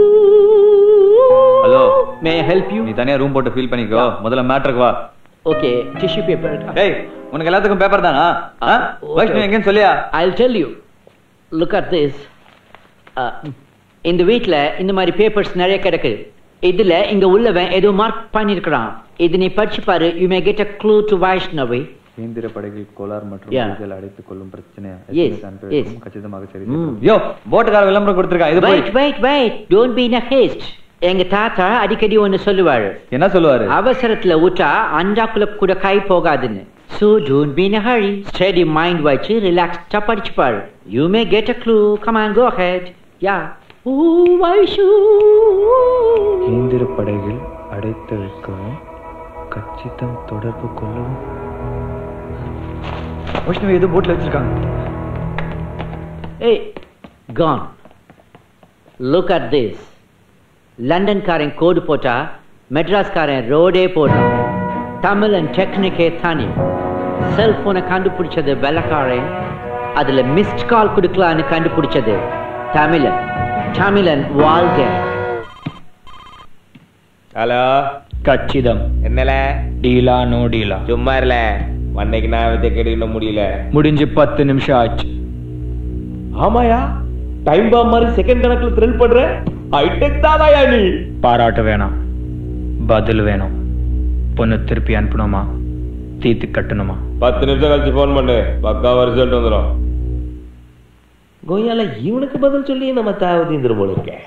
Speaker 6: Hello
Speaker 15: May I help you?
Speaker 6: நீ தனியா ரூம் போட்டு ஃபீல் பண்ணிக்கோ முதல்ல மேட்ருக்கு வா
Speaker 15: Okay, tissue paper.
Speaker 6: ஏய் உனக்கு எல்லாத்துக்கும் பேப்பர் தானா ஆ? வைஷ்ணவி எங்கன்னு சொல்லியா
Speaker 15: I'll tell you. Look at this. Uh, இந்த வீட்ல இந்த மாதிரி பேப்பர்ஸ் நிறைய கிடக்குது இதுல இங்க உள்ளவன் ஏதோ மார்க் பண்ணிருக்கிறான் இது நீ படிச்சு பாரு you may get a clue to Vaishnavi
Speaker 6: இயந்திர படகில் கோளாறு மற்றும்
Speaker 15: Yeah.
Speaker 6: டீசல் அடைத்துக் கொள்ளும் பிரச்சனை
Speaker 15: Yes,
Speaker 6: SMS அனுப்பி
Speaker 15: yes.
Speaker 6: வைக்கவும் கச்சிதமாக சரி
Speaker 15: Mm.
Speaker 6: யோ போட்டுக்கார விளம்பரம் கொடுத்திருக்கா இது போய்
Speaker 15: wait wait wait don't be in a haste எங்க தாத்தா அடிக்கடி ஒன்னு சொல்லுவாரு
Speaker 6: என்ன சொல்லுவாரு
Speaker 15: அவசரத்துல விட்டா அண்டாக்குள்ள கூட கை போகாதுன்னு So don't be in a hurry. Steady mind வச்சு ரிலாக்ஸ்டா படிச்சு பாரு. You may get a clue. Come on, go ahead. Yeah. Ooh, Vaishu.
Speaker 6: இயந்திர படகில் அடைத்து வைக்கவும் கச்சிதம் தொடர்பு கொள்ளவும் வைஷ்ணவி ஏதோ போட்ல வச்சிருக்காங்க
Speaker 15: Hey, gone. Look at this. லண்டன்காரன் கோடு போட்டா மெட்ராஸ்காரன் ரோடே போடுறான் தமிழன் டெக்னிக்கே தனி செல்போனை கண்டுபிடிச்சது வெள்ளக்காரன் அதுல மிஸ்ட் கால் கொடுக்கலான்னு கண்டுபிடிச்சது தமிழன் தமிழன் வாழ்க
Speaker 5: ஹலோ
Speaker 7: கச்சிதம்
Speaker 5: என்னல
Speaker 7: டீலா நோ டீலா
Speaker 5: சும்மா இல்ல அன்னைக்கு நான் வித்த கேட்டு முடியல
Speaker 7: முடிஞ்சு பத்து நிமிஷம் ஆச்சு
Speaker 5: ஆமாயா டைம் பாம் மாதிரி செகண்ட் கணக்குல த்ரில் பண்ற ஹைடெக் தானாயா நீ
Speaker 7: பாராட்டு வேணாம் பதில் வேணும் பொண்ணு திருப்பி அனுப்பணுமா தீத்து கட்டணுமா
Speaker 5: பத்து நிமிஷம் கழிச்சு ஃபோன் பண்ணு பக்காவா ரிசல்ட் வந்துடும் கோயால இவனுக்கு பதில் சொல்லி நம்ம தாவது இந்த போல இருக்கேன்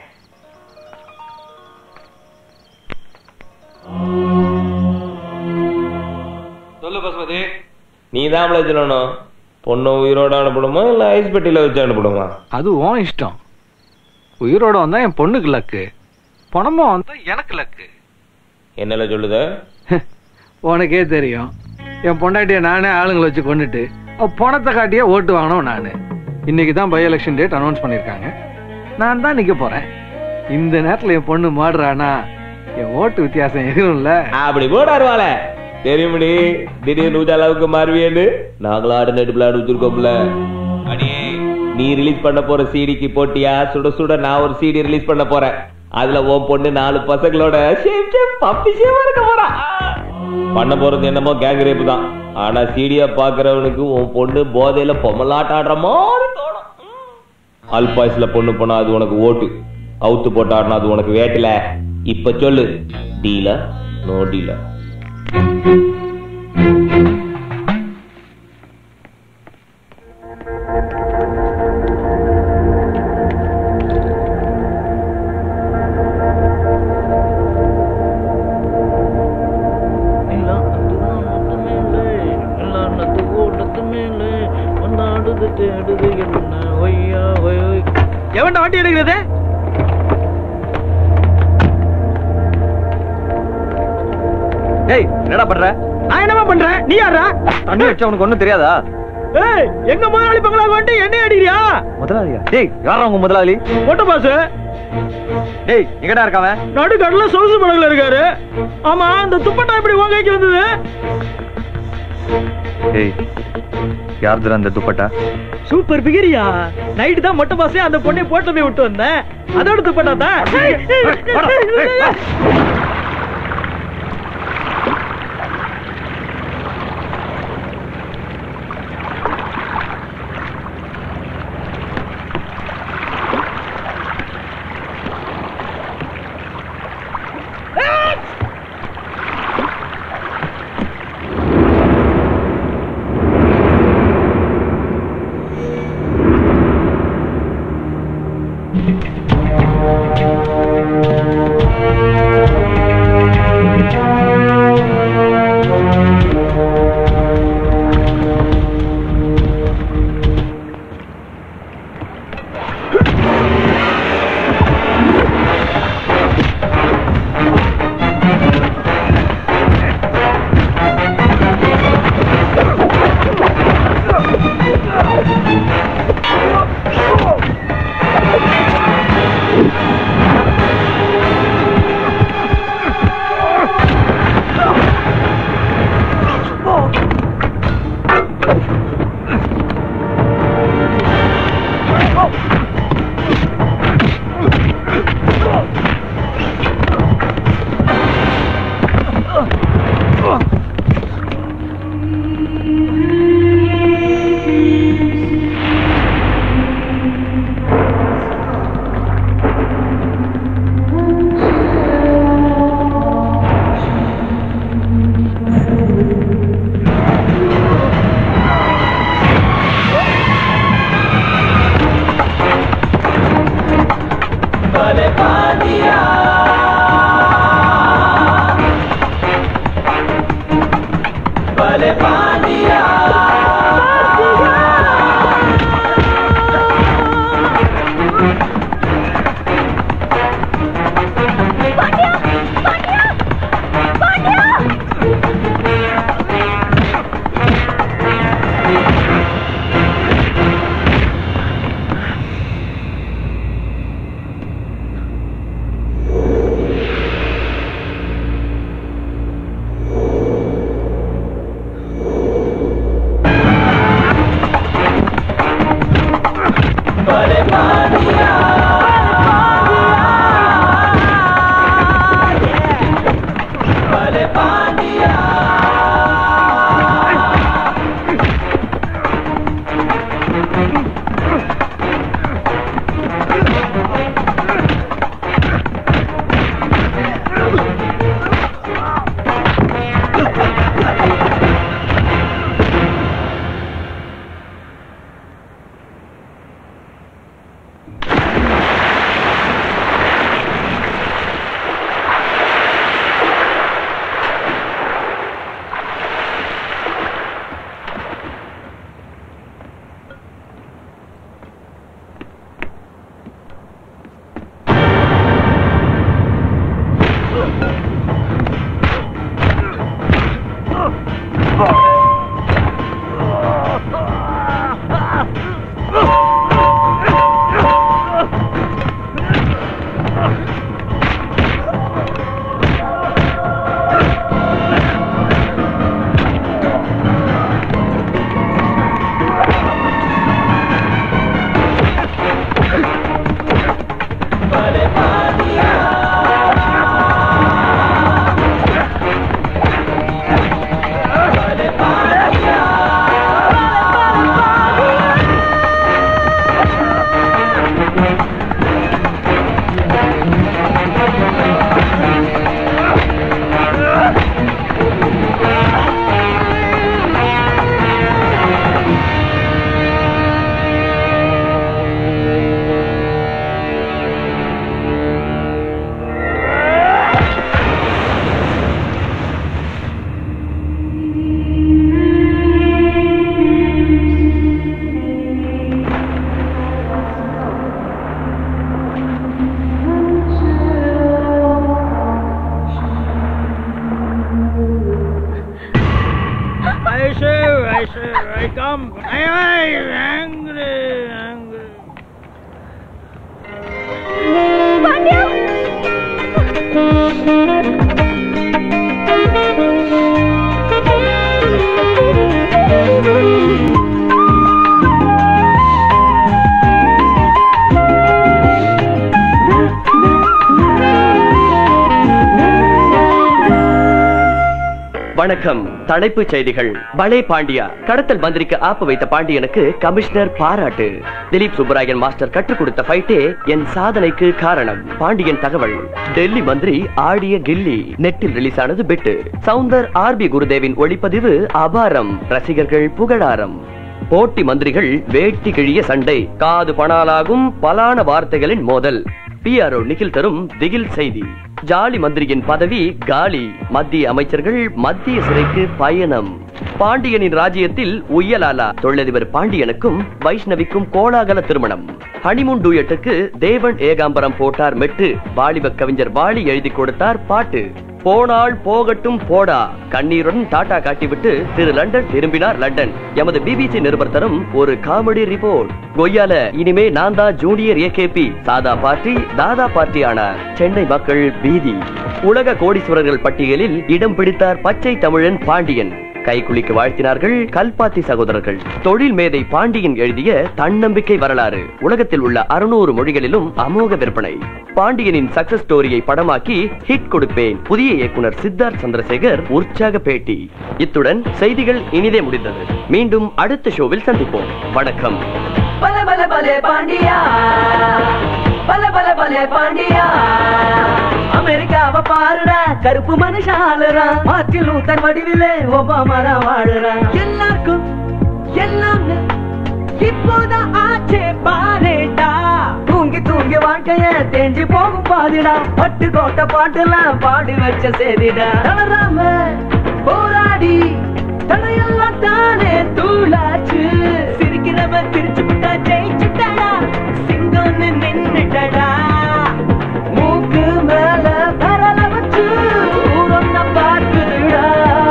Speaker 6: சொல்லு பசுபதி
Speaker 5: நீ தான் சொல்லணும் பொண்ணு உயிரோட அனுப்பணுமா இல்ல ஐஸ் பெட்டியில வச்சு அனுப்பணுமா
Speaker 13: அது உன் இஷ்டம் உயிரோட வந்தா என் பொண்ணுக்கு லக்கு பணமா வந்தா எனக்கு லக்கு
Speaker 5: என்னல சொல்லுத
Speaker 13: உனக்கே தெரியும் என் பொண்டாட்டிய நானே ஆளுங்களை வச்சு கொண்டுட்டு அவ பணத்தை காட்டியே ஓட்டு வாங்கணும் நானு இன்னைக்கு தான் பை எலெக்ஷன் டேட் அனௌன்ஸ் பண்ணிருக்காங்க நான் தான் நிக்க போறேன் இந்த நேரத்துல என் பொண்ணு மாடுறானா என் ஓட்டு வித்தியாசம் எதுவும்ல
Speaker 5: அப்படி போடாருவாள தெரியுமடி திடீர்னு நூறு அளவுக்கு மாறுவியேன்னு நாங்களும் ஆடு நடுப்புல ஆடு வச்சிருக்கோம்ல அடியே நீ ரிலீஸ் பண்ண போற சீடிக்கு போட்டியா சுட சுட நான் ஒரு சீடி ரிலீஸ் பண்ண போறேன் அதுல உன் பொண்ணு நாலு பசங்களோட ஷேப் ஷேப் பப்பி ஷேவா இருக்க போறா பண்ண போறது என்னமோ கேங் ரேப் தான் ஆனா சீடியா பாக்குறவனுக்கு உன் பொண்ணு போதையில பொம்மலாட்ட ஆடுற மாதிரி தோணும் அல்பாய்ஸ்ல பொண்ணு போனா அது உனக்கு ஓட்டு அவுத்து போட்டு ஆடினா அது உனக்கு வேட்டல இப்ப சொல்லு டீல நோ டீல
Speaker 17: எவன்டா வண்டி எடுக்கிறது
Speaker 6: ஏய் என்னடா பண்ற
Speaker 17: நான் என்னமா பண்றேன் நீ யாரா
Speaker 6: தண்ணி வச்சா உனக்கு ஒண்ணும் தெரியாதா
Speaker 17: ஏய் எங்க முதலாளி பங்களா வந்து என்ன அடிக்கிறியா
Speaker 6: முதலாளியா டேய் யாரா உங்க முதலாளி
Speaker 17: மொட்டை பாஸ்
Speaker 6: டேய் எங்கடா இருக்காவன்
Speaker 17: நடுக்கடல சொகுசு படகுல இருக்காரு ஆமா இந்த துப்பட்டா இப்படி உன் கைக்கு வந்தது
Speaker 6: ஏய் யார்துடா அந்த துப்பட்டா
Speaker 17: சூப்பர் பிகிரியா நைட்டு தான் மொட்டை பாசே அந்த பொண்ணை போட்டு போய் விட்டு வந்தேன் அதோட துப்பட்டா தான் I say, I say, I come. I, I angry, angry.
Speaker 18: வணக்கம் தலைப்புச் செய்திகள் பலே பாண்டியா கடத்தல் மந்திரிக்கு ஆப்பு வைத்த பாண்டியனுக்கு கமிஷனர் பாராட்டு திலீப் சுப்பராயன் மாஸ்டர் கற்றுக் கொடுத்த ஃபைட்டே என் சாதனைக்கு காரணம் பாண்டியன் தகவல் டெல்லி மந்திரி ஆடிய கில்லி நெட்டில் ரிலீஸ் ஆனது பெட்டு சவுந்தர் ஆர் பி குருதேவின் ஒளிப்பதிவு அபாரம் ரசிகர்கள் புகழாரம் போட்டி மந்திரிகள் வேட்டி கிழிய சண்டை காது பணாலாகும் பலான வார்த்தைகளின் மோதல் பிஆர்ஓ நிகில் தரும் திகில் செய்தி ஜாலி மந்திரியின் பதவி காலி மத்திய அமைச்சர்கள் மத்திய சிறைக்கு பயணம் பாண்டியனின் ராஜ்யத்தில் உய்யலாலா தொழிலதிபர் பாண்டியனுக்கும் வைஷ்ணவிக்கும் கோலாகல திருமணம் ஹனிமூன் டூயட்டுக்கு தேவன் ஏகாம்பரம் போட்டார் மெட்டு வாலிப கவிஞர் வாலி எழுதி கொடுத்தார் பாட்டு போனால் போகட்டும் போடா கண்ணீருடன் டாடா காட்டிவிட்டு திரு லண்டன் திரும்பினார் லண்டன் எமது பிபிசி நிருபர் தரும் ஒரு காமெடி ரிப்போர்ட் கொய்யால இனிமே நான் தான் ஜூனியர் ஏகேபி சாதா பார்ட்டி தாதா பார்ட்டி ஆனார் சென்னை மக்கள் பீதி உலக கோடீஸ்வரர்கள் பட்டியலில் இடம் பிடித்தார் பச்சை தமிழன் பாண்டியன் கைக்குலிக்கு வாழ்த்தினார்கள் கல்பாத்தி சகோதரர்கள் தொழில் மேதை பாண்டியன் எழுதிய தன்னம்பிக்கை வரலாறு உலகத்தில் உள்ள அறுநூறு மொழிகளிலும் அமோக விற்பனை பாண்டியனின் சக்சஸ் ஸ்டோரியை படமாக்கி ஹிட் கொடுப்பேன் புதிய இயக்குனர் சித்தார்த் சந்திரசேகர் உற்சாக பேட்டி இத்துடன் செய்திகள் இனிதே முடிந்தது மீண்டும் அடுத்த ஷோவில் சந்திப்போம் வணக்கம்
Speaker 2: பல பல பலே பாண்டியா பல பல பலே பாண்டியா அமெரிக்காவ பாருடா கருப்பு மனுஷாலுறா மார்ட்டின் லூத்தர் வடிவிலே ஒபாமா வாழுறா எல்லாருக்கும் எல்லாமே இப்போதான் ஆச்சே பாருடா தூங்கி தூங்கி வாழ்க்கைய தேஞ்சு போகும் பாதிடா பட்டு கோட்டை பாட்டுலாம் பாடி வச்ச செய்திடா தளராம போராடி தடையெல்லாம் தானே தூளாச்சு சிரிக்கிறவன் பிரிச்சு விட்டா ஜெயிச்சுட்டடா சிங்கம்னு நின்னுட்டடா மூக்கு மேல பரல வச்சு ஊரொன்ன பார்க்குதுடா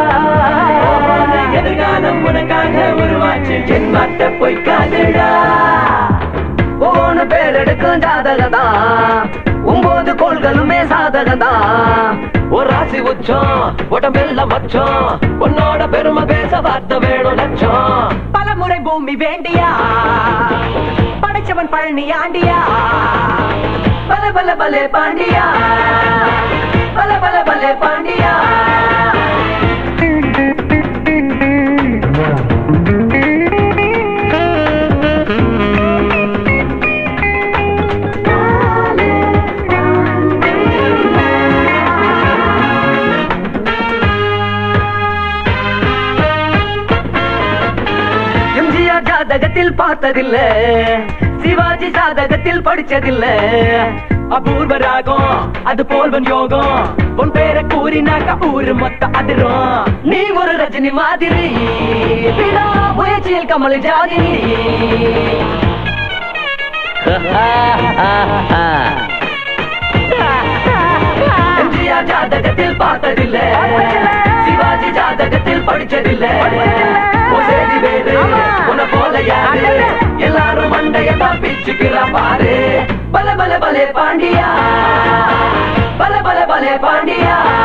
Speaker 2: எதிர்காலம் உனக்காக உருவாச்சு என் மத்த பொய்க்காதுடா போன பேர் எடுக்கும் ஜாதகதான் ஒன்பது கோள்களுமே சாதகதான் ஒரு ராசி உச்சம் உடம்பெல்லாம் மச்சம் உன்னோட பெருமை பேச வார்த்தை வேணும் லட்சம் பல முறை பூமி வேண்டியா படைச்சவன் பழனி ஆண்டியா பல பல பலே பாண்டியா பல பல பலே பாண்டியா எம்ஜிஆர் ஜாதகத்தில் பார்த்ததில்ல சிவாஜி ஜாதகத்தில் படிச்சதில்ல அபூர்வ ராகம் அது போல்வன் யோகம் உன் பேரை கூறினாக்க ஊரு மொத்த அதிரும் நீ ஒரு ரஜினி மாதிரி விடா முயற்சியில் கமல் ஜாதினி எம்ஜிஆர் ஜாதகத்தில் பார்த்ததில்ல சிவாஜி ஜாதகத்தில் படிச்சதில்ல உன் செய்தி வேறு உன போல யாரு எல்லாரும் மண்டையதான் பிச்சுக்கிறா பாரு பல பல பலே பாண்டியா பல பல பலே பாண்டியா